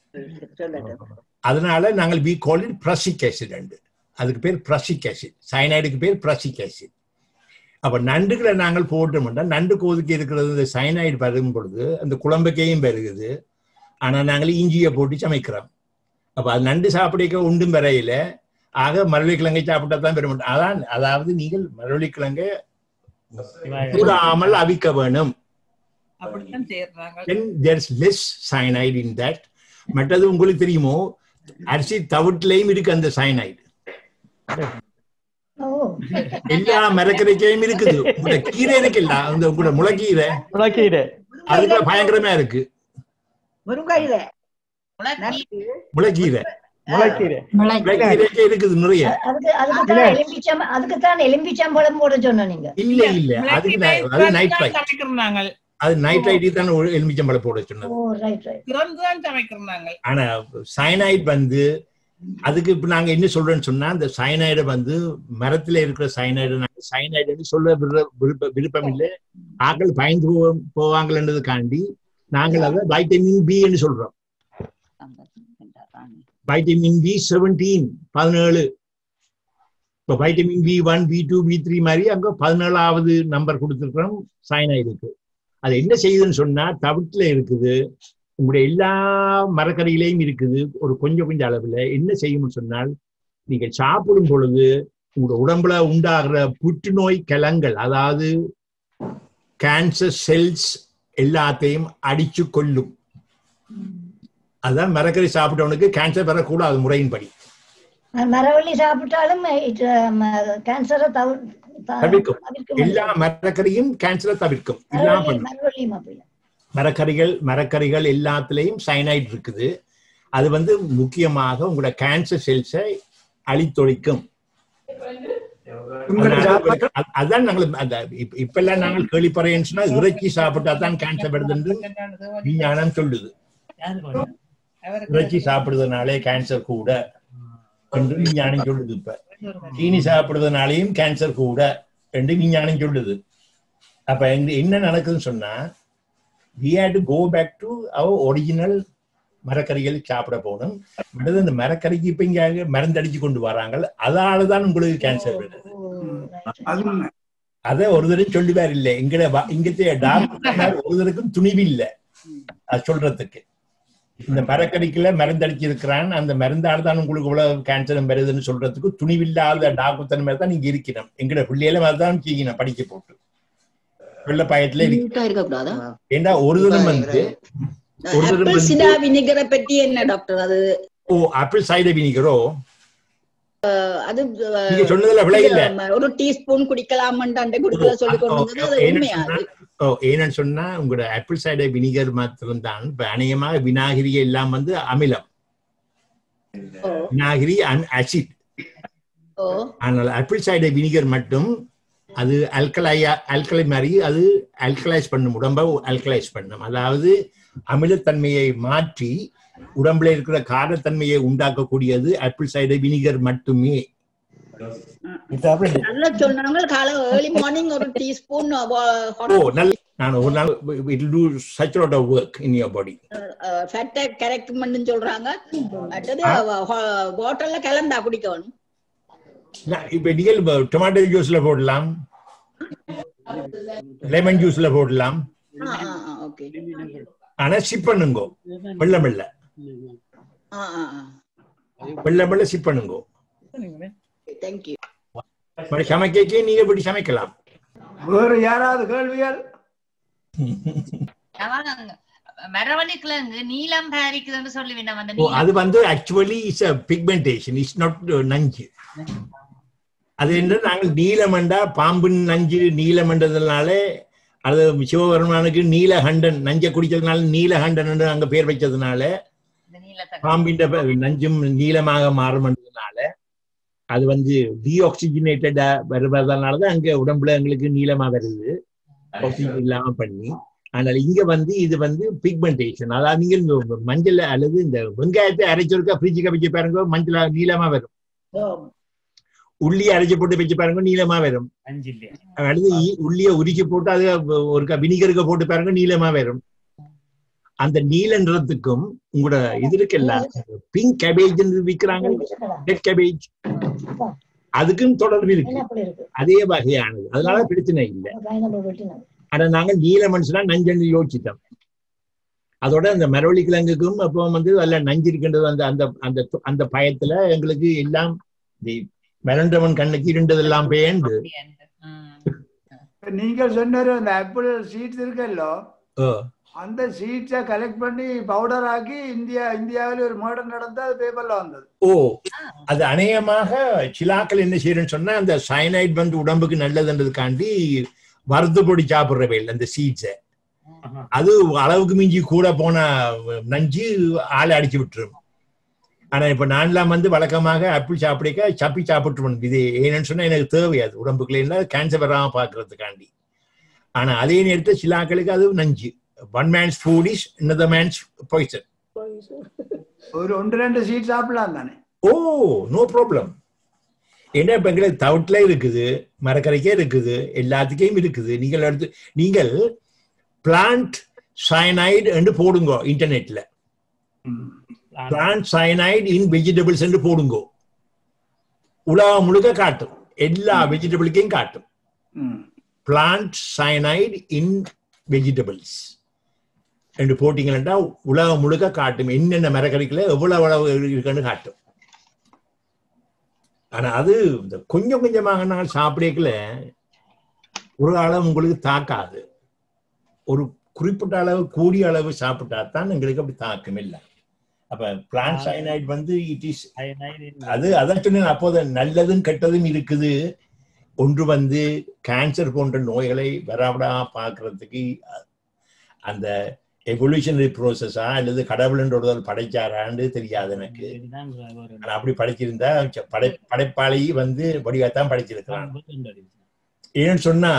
அதனால நாங்கள் we call it prussic acid அதுக்கு பேர் ப்ரசிக் ஆசிட் சைனைடுக்கு பேர் ப்ரசிக் ஆசிட் அப்ப நண்டுகளை நாங்கள் போட்டோம்னா நண்டு கோதுக்கு இருக்கிறது இந்த சைனைடு பருகும் பொழுது அந்த குழம்புக்கையும் பெருகுது ஆனா நாங்கள் இஞ்சியை போட்டு சமைக்கிறோம் அப்ப அது நண்டு சாப்பிடிக்க உண்டும் வரையில ஆக மரவள்ளிக்கிழங்கை சாப்பிட்டா தான் பெற மாட்டோம் அதான் அதாவது நீங்கள் மரவள்ளிக்கிழங்கை கூடாமல் அவிக்க வேணும் அப்படித்தான் செய்யறாங்க then there's less cyanide in that மற்றது உங்களுக்கு தெரியுமோ அரிசி தவிட்டுலையும் இருக்கு அந்த cyanide ஓ எல்லா மரக்கரைக்கையும் இருக்குது உங்களோட கீரை இருக்குல்ல அந்த உங்களோட முளைக்கீரை முளைக்கீரை அதுக்கு பயங்கரமா இருக்கு முருங்கையில முளைக்கீரை முளைக்கீரை முளைக்கீரை முளைக்கீரைக்கே இருக்குது நிறைய அதுக்கு அதுக்கு தான் எலும்பிச்சம் அதுக்கு தான் எலும்பிச்சம்பழம் போட சொன்னோம் நீங்க இல்ல இல்ல அதுக்கு நை- அது நைட்ரைட் சமைக்கிறோம் நாங்கள் அது நைட்ரைட்டு தான் ஒரு எலுமிச்சம்பழம் போட சொன்னது ஓ ரைட் ரைட் திறந்துதான் சமைக்கிறோம் நாங்கள் ஆனா சயனைட் வந்து அதுக்கு இப்ப நாங்க என்ன சொல்றோம்னு சொன்னா இந்த சயனைடை வந்து மரத்துல இருக்கிற சயனைடு நாங்க சயனைடுன்னு சொல்ல விருப்ப- விருப்ப விருப்பம் இல்லை ஆக்கள் பயந்து போ- போவாங்கன்றதுக்காண்டி நாங்கள் அதை வைட்டமின் பி ன்னு சொல்றோம் வைட்டமின் பி செவன்டீன் பதினேழு இப்போ vitamin B one B two B three மாதிரி அங்க பதினேழாவது நம்பர் கொடுத்துருக்கிறோம் சயனைடுக்கு அது என்ன செய்யுதுன்னு சொன்னா தவிட்டுல இருக்குது உங்களுடைய எல்லா மரக்கறியிலையும் இருக்குது ஒரு கொஞ்சம் கொஞ்சம் அளவுல என்ன செய்யும்னு சொன்னால் நீங்க சாப்பிடும் பொழுது உங்க உடம்புல உண்டாகிற புற்றுநோய் கிளங்கள் அதாவது கேன்சர் செல்ஸ் எல்லாத்தையும் அடிச்சு கொள்ளும் அதான் மரக்கறி சாப்பிட்டவனுக்கு கேன்சர் வரக்கூடாது முறையின்படி மரவள்ளி சாப்பிட்டாலும் கேன்சரை தவிர்க்கும் எல்லா மரக்கறியும் கேன்சரை தவிர்க்கும் இல்லாம பண்ணும் மரவள்ளியும் அப்படி மரக்கறிகள் மரக்கறிகள் எல்லாத்துலயும் சைனைட் இருக்குது அது வந்து முக்கியமாக உங்களோட கேன்சர் செல்ஸை அழித்தொழிக்கும் அ- அதான் நாங்கள் அந்த இப்ப- இப்பெல்லாம் நாங்கள் கேள்விப்படுறேன்னு சொன்னா இறைச்சி சாப்பிட்டா தான் கேன்சர் வருதுன்னு விஞ்ஞானம் சொல்லுது இறைச்சி சாப்பிடுறதுனாலே கேன்சர் கூட என்று விஞ்ஞானம் சொல்லுது இப்ப சீனி சாப்பிடுறதுனாலையும் கேன்சர் கூட என்று விஞ்ஞானம் சொல்லுது அப்ப எங்க என்ன நடக்குதுன்னு சொன்னா we had to go back to our original மரக்கறிகள் சாப்பிட போகணும் அடுத்து இந்த மரக்கறிக்கு இப்ப இங்க மருந்தடிச்சு கொண்டு வராங்க அதால தான் உங்களுக்கு கேன்சர் வருது அது உண்மை அத ஒரு தடவை சொல்லுவார் இல்ல எங்கட வ- இங்கத்தைய டாக்டர் ஒரு தடவைக்கும் துணிவு இல்ல அது சொல்றதுக்கு இந்த மரக்கறிக்குள்ள மருந்தடிச்சு இருக்கிறான் அந்த மருந்தால தான் உங்களுக்கு இவ்வளவு கேன்சரும் வருதுன்னு சொல்றதுக்கு துணிவில்லாத டாக்டர் மாதிரி தான் நீங்க இருக்கணும் எங்கட பிள்ளையில அதுதான் செய்யணும் படிக்க போட்டு வெள்ள பயத்துல இருக்கு மியூட்டா இருக்க கூடாதா ஏண்டா ஒரு தினம் வந்து ஒரு தினம் ஆப்பிள் வந்து சிடா வினிகரை பற்றி என்ன டாக்டர் அது ஓ ஆப்பிள் சைடர் வினிகரோ அது நீங்க சொன்னதுல விலை இல்ல அஹ், ஒரு டீஸ்பூன் குடிக்கலாமன்ட்டு குடிக்கல சொல்லி கொண்டு வந்தது அது ஏன்னு உண்மையா சொன்னா- அது ஓ ஏன்னு சொன்னா உங்களோட ஆப்பிள் சைடர் வினிகர் மாத்திரம் தான் இப்ப அநேகமாக வினாகிரி எல்லாம் வந்து அமிலம் ஓ வினாகிரி அசிட் ஓ ஆனால் ஆப்பிள் சைடர் வினிகர் மட்டும் அது அல்கலையா அல்கலை மாதிரி அது அல்கலைஸ் பண்ணும் உடம்ப அல்கலைஸ் பண்ணும் அதாவது அமிலத்தன்மையை மாற்றி உடம்புல இருக்கிற காரத்தன்மையை உண்டாக்கக்கூடியது ஆப்பிள் சைடர் வினிகர் மட்டுமே நல்லா சொன்னாங்க காலை ஏர்லி மார்னிங் ஒரு டீஸ்பூன் ஓ நல்ல நான் ஒரு நாள் it do such lot of work in your body ஃபேட்டை கரெக்ட் பண்ணு சொல்றாங்க அடுத்தது பாட்டில்ல கலந்தா குடிக்கணும் இப்ப நீங்கள் டொமேட்டோ ஜூஸ்ல போடலாம் லெமன் ஜூஸ்ல போடலாம் ஓகே ஆனா சிப் பண்ணுங்கோ வெள்ள வெள்ள ஆ ஆ வெள்ள வெள்ள சிப் பண்ணுங்கோ தேங்க்யூ மறு சமைக்க நீங்க இப்படி சமைக்கலாம் வேறு யாராவது கேள்விகள் அவங்க மரவள்ளி கிழங்கு நீலம் பாரிக்குதுன்னு சொல்லி நம்ம அந்த ஓ நீலம் அது வந்து actually is a pigmentation is not நஞ்சு அது என்ன நாங்கள் நீலமண்டா பாம்பின் நஞ்சு நீலமண்டதுனால அது சிவபெருமானுக்கு நீலகண்டன் நஞ்சை குடிச்சதுனால நீலகண்டன் என்று அங்க பேர் வச்சதுனால இந்த நீலத்தை பாம்பின் நஞ்சும் நீளமாக மாறும்ன்றதுனால அது வந்து டீஆக்சிஜனேட்டடா வருவதனாலதான் அங்க உடம்புல எங்களுக்கு நீளமா வருது ஆக்சிஜன் இல்லாம பண்ணி ஆனால் இங்க வந்து இது வந்து பிக்மெண்டேஷன் அதாவது நீங்க இந்த மஞ்சள் அல்லது இந்த வெங்காயத்தை அரைச்சிருக்கா ஃப்ரிட்ஜுக்கு வச்சு பாருங்க மஞ்சள் நீளமா வரும் உள்ளி அரைச்சு போட்டு வச்சு பாருங்க நீளமா வரும் அடுத்து இ- உள்ளிய உரிச்சு போட்டு அது ஒரு வினிகருக்கு போட்டு பாருங்க நீளமா வரும் அந்த நீல நிறத்துக்கும் உங்களோட இது இருக்குல்ல பிங்க் கேபேஜ் விற்கிறாங்க ரெட் கேபேஜ் அதுக்கும் தொடர்பு இருக்கு அதே வகையானது அதனால பிரச்சனை இல்லை ஆனா நாங்க நீல மனுஷனா நஞ்சன்னு யோசிச்சிட்டோம் அதோட அந்த மரவள்ளி கிழங்குக்கும் அப்போ வந்து அதுல நஞ்சு இருக்கின்றது அந்த அந்த அந்த அந்த பயத்துல எங்களுக்கு எல்லாம் இந்த மிரண்டவன் கண்ணுக்கு இருண்டதெல்லாம் பேண்டு நீங்கள் சொன்ன அந்த ஆப்பிள் சீட்ஸ் இருக்கல்லோ ஓ, அந்த சீட்ஸை கலெக்ட் பண்ணி பவுடர் ஆக்கி இந்தியா இந்தியாவில் ஒரு மர்டர் நடந்து அது பேப்பர்ல வந்தது ஓ அது அநேகமாக சிலாக்கள் என்ன செய்யறேன்னு சொன்னா அந்த சயனைட் வந்து உடம்புக்கு நல்லதுன்றதுக்காண்டி வறுத்து பொடி சாப்பிடுறவையில் அந்த சீட்ஸை அது அளவுக்கு மிஞ்சி கூட போன நஞ்சு ஆளை அடிச்சு விட்டுரும் ஆனா இப்ப நான்லாம் வந்து வழக்கமாக ஆப்பிள் சாப்பிடிக்க சப்பி சாப்பிட்டுருவேன் இது ஏன்னு சொன்னா எனக்கு தேவை அது உடம்புக்குள்ள என்ன கேன்சர் வராம பாக்குறதுக்காண்டி ஆனா அதே நேரத்தில் சில ஆட்களுக்கு அது நஞ்சு one man's food is another man's poison ஒரு ஒன்று ரெண்டு சீட் சாப்பிடலாம் தானே ஓ நோ ப்ராப்ளம் ஏன்னா இப்ப எங்களுக்கு தவுட்ல இருக்குது மரக்கரைக்கே இருக்குது எல்லாத்துக்கையும் இருக்குது நீங்கள் எடுத்து நீங்கள் பிளான்ட் சயனைடு என்று போடுங்க இன்டர்நெட்ல பிளான்ட் சயனைடு இன் வெஜிடபிள்ஸ் என்று போடுங்க உலகம் முழுக்க காட்டும் எல்லா வெஜிடபிளுக்கையும் காட்டும் ம். பிளான்ட் சயனைடு இன் வெஜிடபிள்ஸ் ரெண்டு போட்டிங்கன்னா உலகம் முழுக்க காட்டும் என்னென்ன மரக்கறிக்குள்ள எவ்வளவு அளவு இருக்குன்னு காட்டும் ஆனா அது இந்த கொஞ்சம் கொஞ்சமாக நாங்கள் சாப்பிடக்கல ஒரு அளவு உங்களுக்கு தாக்காது ஒரு குறிப்பிட்ட அளவு கூடிய அளவு சாப்பிட்டா தான் எங்களுக்கு அப்படி தாக்கம் இல்லை அப்ப பிளான்ட் சைனைட் வந்து இட் இஸ் அது அதான் சொன்னேன் அப்போது நல்லதும் கெட்டதும் இருக்குது ஒன்று வந்து கேன்சர் போன்ற நோய்களை வராவிடா பார்க்கறதுக்கு அந்த எவல்யூஷனரி ப்ரோசஸா அல்லது கடவுள் ஒருவர் படைச்சாரான்னு தெரியாது எனக்கு ஆனா அப்படி படைச்சிருந்தா ச- படை படைப்பாளி வந்து வடிவாத்தான் படைச்சிருக்கிறான் ஏன்னு சொன்னா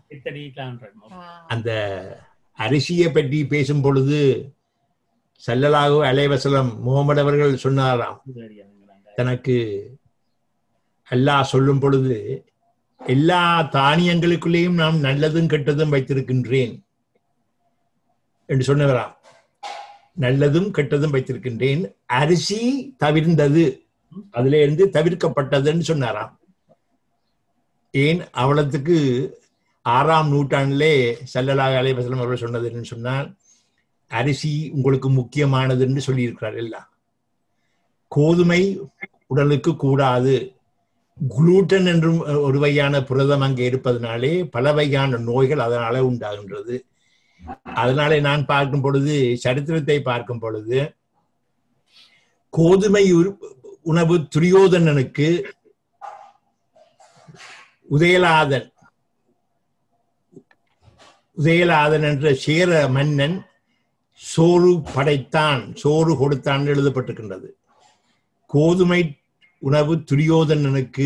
அந்த அரிசியை பற்றி பேசும் பொழுது சல்லலாகு அலைவசலம் முகமது அவர்கள் சொன்னாராம் தனக்கு அல்லாஹ் சொல்லும் பொழுது எல்லா தானியங்களுக்குள்ளேயும் நாம் நல்லதும் கெட்டதும் வைத்திருக்கின்றேன் என்று சொன்னவராம் நல்லதும் கெட்டதும் வைத்திருக்கின்றேன் அரிசி தவிர்ந்தது அதுல இருந்து தவிர்க்கப்பட்டதுன்னு சொன்னாராம் ஏன் அவளத்துக்கு ஆறாம் நூற்றாண்டிலே சல்லலாக அலைவசலம் அவர்கள் சொன்னதுன்னு சொன்னால் அரிசி உங்களுக்கு முக்கியமானதுன்னு சொல்லியிருக்கிறார் எல்லாம் கோதுமை உடலுக்கு கூடாது குளூட்டன் என்றும் ஒரு வகையான புரதம் அங்கே இருப்பதனாலே பல வகையான நோய்கள் அதனால உண்டாகின்றது அதனாலே நான் பார்க்கும் பொழுது சரித்திரத்தை பார்க்கும் பொழுது கோதுமை உரு- உணவு துரியோதனனுக்கு உதயலாதன் உதயலாதன் என்ற சேர மன்னன் சோறு படைத்தான் சோறு கொடுத்தான் எழுதப்பட்டிருக்கின்றது கோதுமை உணவு துரியோதனனுக்கு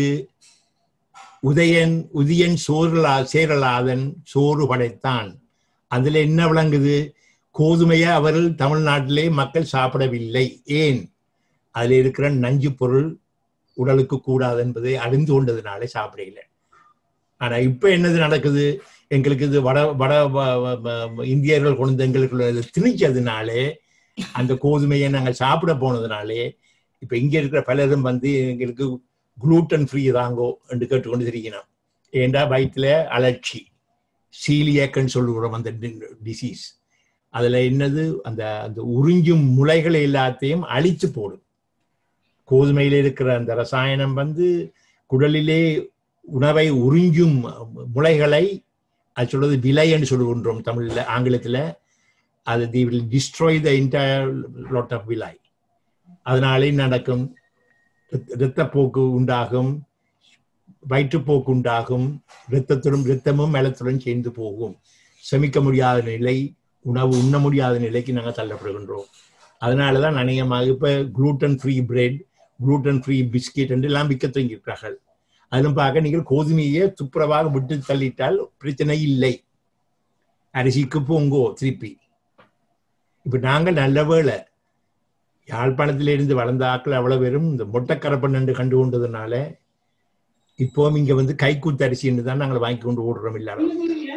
உதயன் உதயன் சோறுலா சேரலாதன் சோறு படைத்தான் அதுல என்ன விளங்குது கோதுமையை அவர்கள் தமிழ்நாட்டிலே மக்கள் சாப்பிடவில்லை ஏன் அதுல இருக்கிற நஞ்சு பொருள் உடலுக்கு கூடாது என்பதை அறிந்து கொண்டதுனாலே சாப்பிடல ஆனா இப்ப என்னது நடக்குது எங்களுக்கு இது வட வட வ- வ- வ- இந்தியர்கள் கொண்டு வந்து எங்களுக்கு இது திணிச்சதுனாலே அந்த கோதுமையை நாங்கள் சாப்பிட போனதுனாலே இப்ப இங்க இருக்கிற பலரும் வந்து எங்களுக்கு குளூட்டன் ஃப்ரீ தாங்கோ என்று கேட்டுக்கொண்டு திரிக்கணும் ஏண்டா வயிற்றுல அலர்ச்சி சீலியக்கன்னு சொல்லுகிறோம் அந்த டிசீஸ் அதுல என்னது அந்த அந்த உறிஞ்சும் முளைகளை எல்லாத்தையும் அழிச்சு போடும் கோதுமையில இருக்கிற அந்த ரசாயனம் வந்து குடலிலே உணவை உறிஞ்சும் முளைகளை அது சொல்றது விலை என்று சொல்லுகின்றோம் தமிழ்ல ஆங்கிலத்துல அது the will destroy the entire lot of விலை அதனாலே நடக்கும் இரத்தப்போக்கு உண்டாகும் வயிற்றுப்போக்கு உண்டாகும் இரத்தத்துடன் இரத்தமும் மலத்துடன் சேர்ந்து போகும் செமிக்க முடியாத நிலை உணவு உண்ண முடியாத நிலைக்கு நாங்கள் தள்ளப்படுகின்றோம் அதனாலதான் அநேகமாக இப்ப gluten free bread gluten free biscuit என்று எல்லாம் விற்க தொடங்கியிருக்கிறார்கள் அதிலும் பார்க்க நீங்கள் கோதுமையை துப்புரவாக விட்டு தள்ளிட்டால் பிரச்சனை இல்லை அரிசிக்கு போங்கோ திருப்பி இப்ப நாங்கள் நல்ல வேளை யாழ்ப்பாணத்திலிருந்து வளர்ந்த ஆட்கள் அவ்வளவு பேரும் இந்த மொட்டைக்கரப்பன் என்று கண்டு கொண்டதுனால இப்போவும் இங்க வந்து கைக்குத்தரிசி தான் நாங்கள் வாங்கி கொண்டு ஓடுறோம் இல்லாத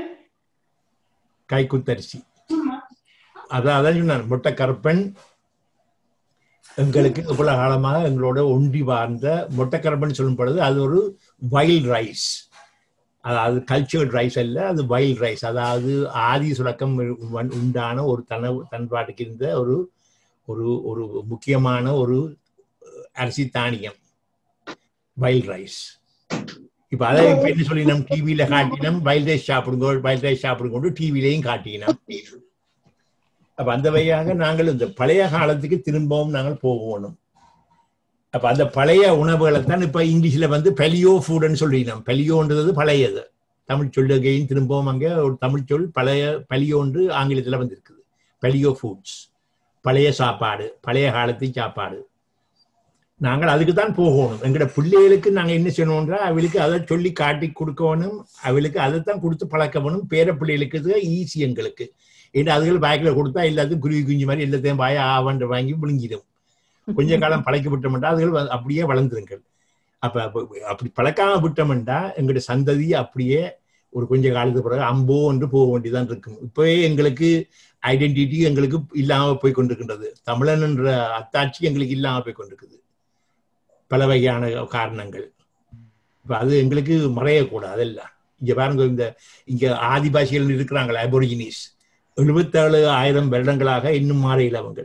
கைக்குத்தரிசி அதான் அதான் சொன்னார் மொட்டைக்கரப்பன் எங்களுக்கு இவ்வளவு காலமாக எங்களோட ஒன்றி வாழ்ந்த மொட்டைக்கரப்பன் சொல்லும் பொழுது அது ஒரு வைல்ட் ரைஸ் அதாவது கல்ச்சர்ட் ரைஸ் அல்ல அது வைல்ட் ரைஸ் அதாவது ஆதி சுலக்கம் உ- உண்டான ஒரு தன தன்பாட்டுக்கு இருந்த ஒரு ஒரு ஒரு முக்கியமான ஒரு அரிசி தானியம் வைல்ட் ரைஸ் இப்ப அதை இப்ப என்ன சொல்லி நம்ம டிவியில காட்டினோம் வைல்ட் ரைஸ் சாப்பிடுங்க வைல்ட் ரைஸ் சாப்பிடுங்க டிவிலையும் காட்டினோம் அப்ப அந்த வகையாக நாங்கள் இந்த பழைய காலத்துக்கு திரும்பவும் நாங்கள் போகணும் அப்ப அந்த பழைய உணவுகளை தான் இப்ப இங்கிலீஷ்ல வந்து பெலியோ ஃபுட்னு சொல்லினோம் பெலியோன்றது பழையது தமிழ் சொல்லுகையும் திரும்பவும் அங்க ஒரு தமிழ் சொல் பழைய பெலியோன்று ஆங்கிலத்துல வந்திருக்குது பெலியோ ஃபுட்ஸ் பழைய சாப்பாடு பழைய காலத்து சாப்பாடு நாங்கள் அதுக்கு தான் போகணும் எங்களோட பிள்ளைகளுக்கு நாங்க என்ன செய்யணும்ன்றா அவளுக்கு அதை சொல்லி காட்டி கொடுக்கணும் அவளுக்கு அதை தான் கொடுத்து பழக்கணும் பேர பிள்ளைகளுக்கு ஈஸி எங்களுக்கு ஏன்னா அதுகள் பேக்கில் கொடுத்தா எல்லாத்தையும் குருவி குஞ்சு மாதிரி எல்லாத்தையும் வாய ஆவன்ற வாங்கி விழுங்கிடும் கொஞ்ச காலம் பழக்கி விட்டோம்டா அதுகள் வ- அப்படியே வளர்ந்துருங்கள் அப்ப அப்ப அப்படி பழக்காம விட்டோம்டா எங்களுடைய சந்ததி அப்படியே ஒரு கொஞ்ச காலத்துக்கு பிறகு அம்போ என்று போக வேண்டியதான் இருக்கும் இப்பவே எங்களுக்கு ஐடென்டிட்டி எங்களுக்கு இல்லாம போய் கொண்டிருக்கின்றது தமிழன் என்ற அத்தாட்சி எங்களுக்கு இல்லாம போய் கொண்டிருக்குது பல வகையான காரணங்கள் இப்ப அது எங்களுக்கு மறையக்கூடாது எல்லாம் இங்க பாருங்க இந்த இங்க ஆதிவாசிகள் இருக்கிறாங்களே அபோரிஜினிஸ் எழுபத்தேழு ஆயிரம் வருடங்களாக இன்னும் மாறையில் அவங்க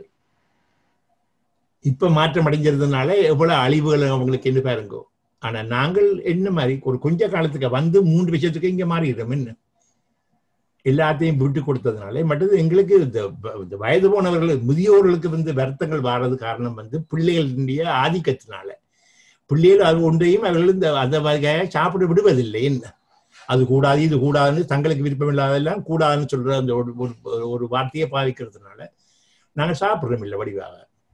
இப்ப மாற்றம் அடைஞ்சிருந்ததுனால எவ்வளவு அழிவுகள் அவங்களுக்கு என்ன பாருங்கோ ஆனா நாங்கள் என்ன மாதிரி ஒரு கொஞ்ச காலத்துக்கு வந்து மூன்று விஷயத்துக்கு இங்க மாறிடுறோம் என்ன எல்லாத்தையும் விட்டு கொடுத்ததுனால மற்றது எங்களுக்கு இந்த வ- இந்த வயது போனவர்கள் முதியோர்களுக்கு வந்து வருத்தங்கள் வாரது காரணம் வந்து பிள்ளைகளுடைய ஆதிக்கத்தினால பிள்ளைகள் அது ஒன்றையும் அவர்கள் இந்த அந்த வகையை சாப்பிட விடுவதில்லை என்ன அது கூடாது இது கூடாதுன்னு தங்களுக்கு விருப்பம் இல்லாதெல்லாம் கூடாதுன்னு சொல்ற அந்த ஒரு ஒரு- ஒரு வார்த்தையை பாவிக்கிறதுனால நாங்க சாப்பிடுறோம் இல்லை வடிவாக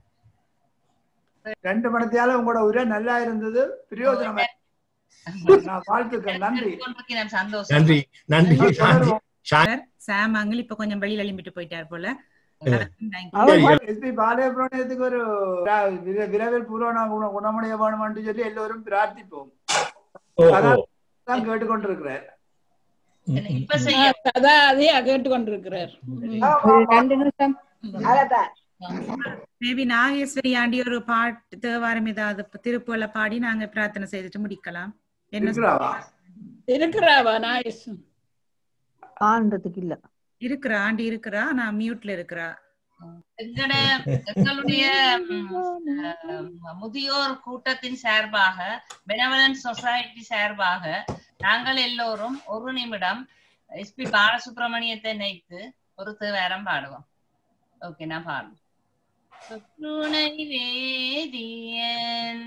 ரெண்டு மணத்தியால உங்களோட உரை நல்லா இருந்தது பிரயோஜனமா நான் வாழ்த்துக்கள் நன்றி கொண்டிருக்கிறேன் சந்தோஷம் நன்றி நன்றி சாந்தி சாந்தி சாம் அங்கிள் இப்ப கொஞ்சம் வெளியில எழும்பிட்டு போயிட்டார் போல எஸ்பி பாலசுப்ரமணியத்துக்கு ஒரு விரா- விர- விரைவில் பூரண குண குணமடைய வேணும்னு சொல்லி எல்லோரும் பிரார்த்திப்போம் ஓ, ஓ. அதான் தான் கேட்டுக்கொண்டிருக்கிறார் இப்ப செய்ய அதான் அதே கேட்டுக்கொண்டிருக்கிறார் ரெண்டு நிமிஷம் அதான் மேபி நாகேஸ்வரி ஆண்டி ஒரு பாட்டு தேவாரம் ஏதாவது திருப்புவல பாடி நாங்க பிரார்த்தனை செய்துட்டு முடிக்கலாம் என்ன இருக்கிறாவா? இருக்கிறாவா நாயஸ் ஆண்டதுக்கு இல்ல இருக்கிறா ஆண்டி இருக்கிறா நான் மியூட்ல இருக்கிறா எங்கட எங்களுடைய ம், அஹ், முதியோர் கூட்டத்தின் சார்பாக பெனவலன்ட் சொசைட்டி சார்பாக நாங்கள் எல்லோரும் ஒரு நிமிடம் எஸ்பி பாலசுப்ரமணியத்தை நினைத்து ஒரு தேவாரம் பாடுவோம் ஓகே நான் பாடுவோம் சொற்றுணை வேதியன்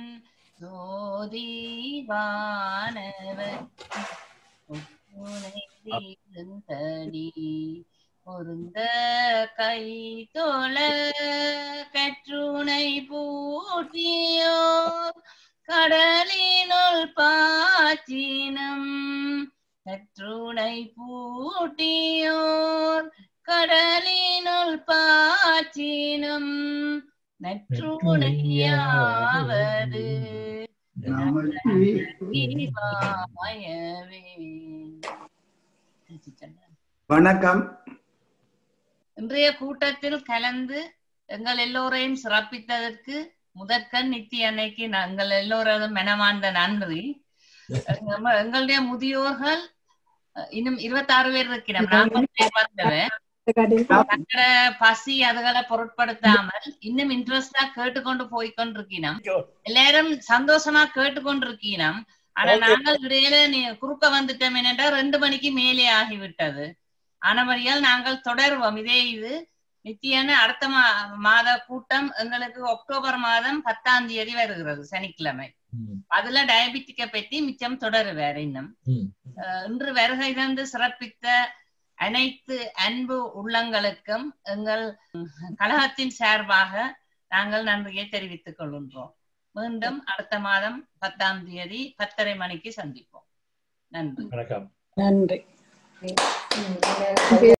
சோதிவானவர் ஒற்றுணை தீர்ந்தடி பொருந்த கை தோல கற்றுணை பூட்டியோ கடலினுள் பாச்சினம் கற்றுணை பூட்டியோர் கடலினுள் பாச்சினம் நற்றுணையாவது வாயவே வணக்கம் இன்றைய கூட்டத்தில் கலந்து எங்கள் எல்லோரையும் சிறப்பித்ததற்கு முதற்கண் நித்திய அன்னைக்கு நாங்கள் எல்லோரும் மனமார்ந்த நன்றி எங்க- எங்களுடைய முதியோர்கள் அஹ், இன்னும் இருபத்தாறு பேர் இருக்கிறோம் நாற்பது பேர் வந்தவன் தங்களோட பசி அதுகளை பொருட்படுத்தாமல் இன்னும் இன்ட்ரெஸ்டா கேட்டுக்கொண்டு போய்கொண்டிருக்கணும் எல்லாரும் சந்தோஷமா கேட்டுக்கொண்டிருக்கணும் ஆனா நாங்கள் இடையில நீ குறுக்க வந்துட்டோம் என்னென்றா ரெண்டு மணிக்கு மேலே ஆகிவிட்டது ஆனபடியால் நாங்கள் தொடர்வோம் இதே இது நித்தியான அடுத்த மா மாத கூட்டம் எங்களுக்கு அக்டோபர் மாதம் பத்தாம் தேதி வருகிறது சனிக்கிழமை அதுல டயபெட்டிக்கை பற்றி மிச்சம் தொடருவார் இன்னும் அஹ் இன்று வருகை தந்து சிறப்பித்த அனைத்து அன்பு உள்ளங்களுக்கும் எங்கள் கழகத்தின் சார்பாக நாங்கள் நன்றியை தெரிவித்துக் கொள்கின்றோம் மீண்டும் அடுத்த மாதம் பத்தாம் தேதி பத்தரை மணிக்கு சந்திப்போம் நன்றி வணக்கம் நன்றி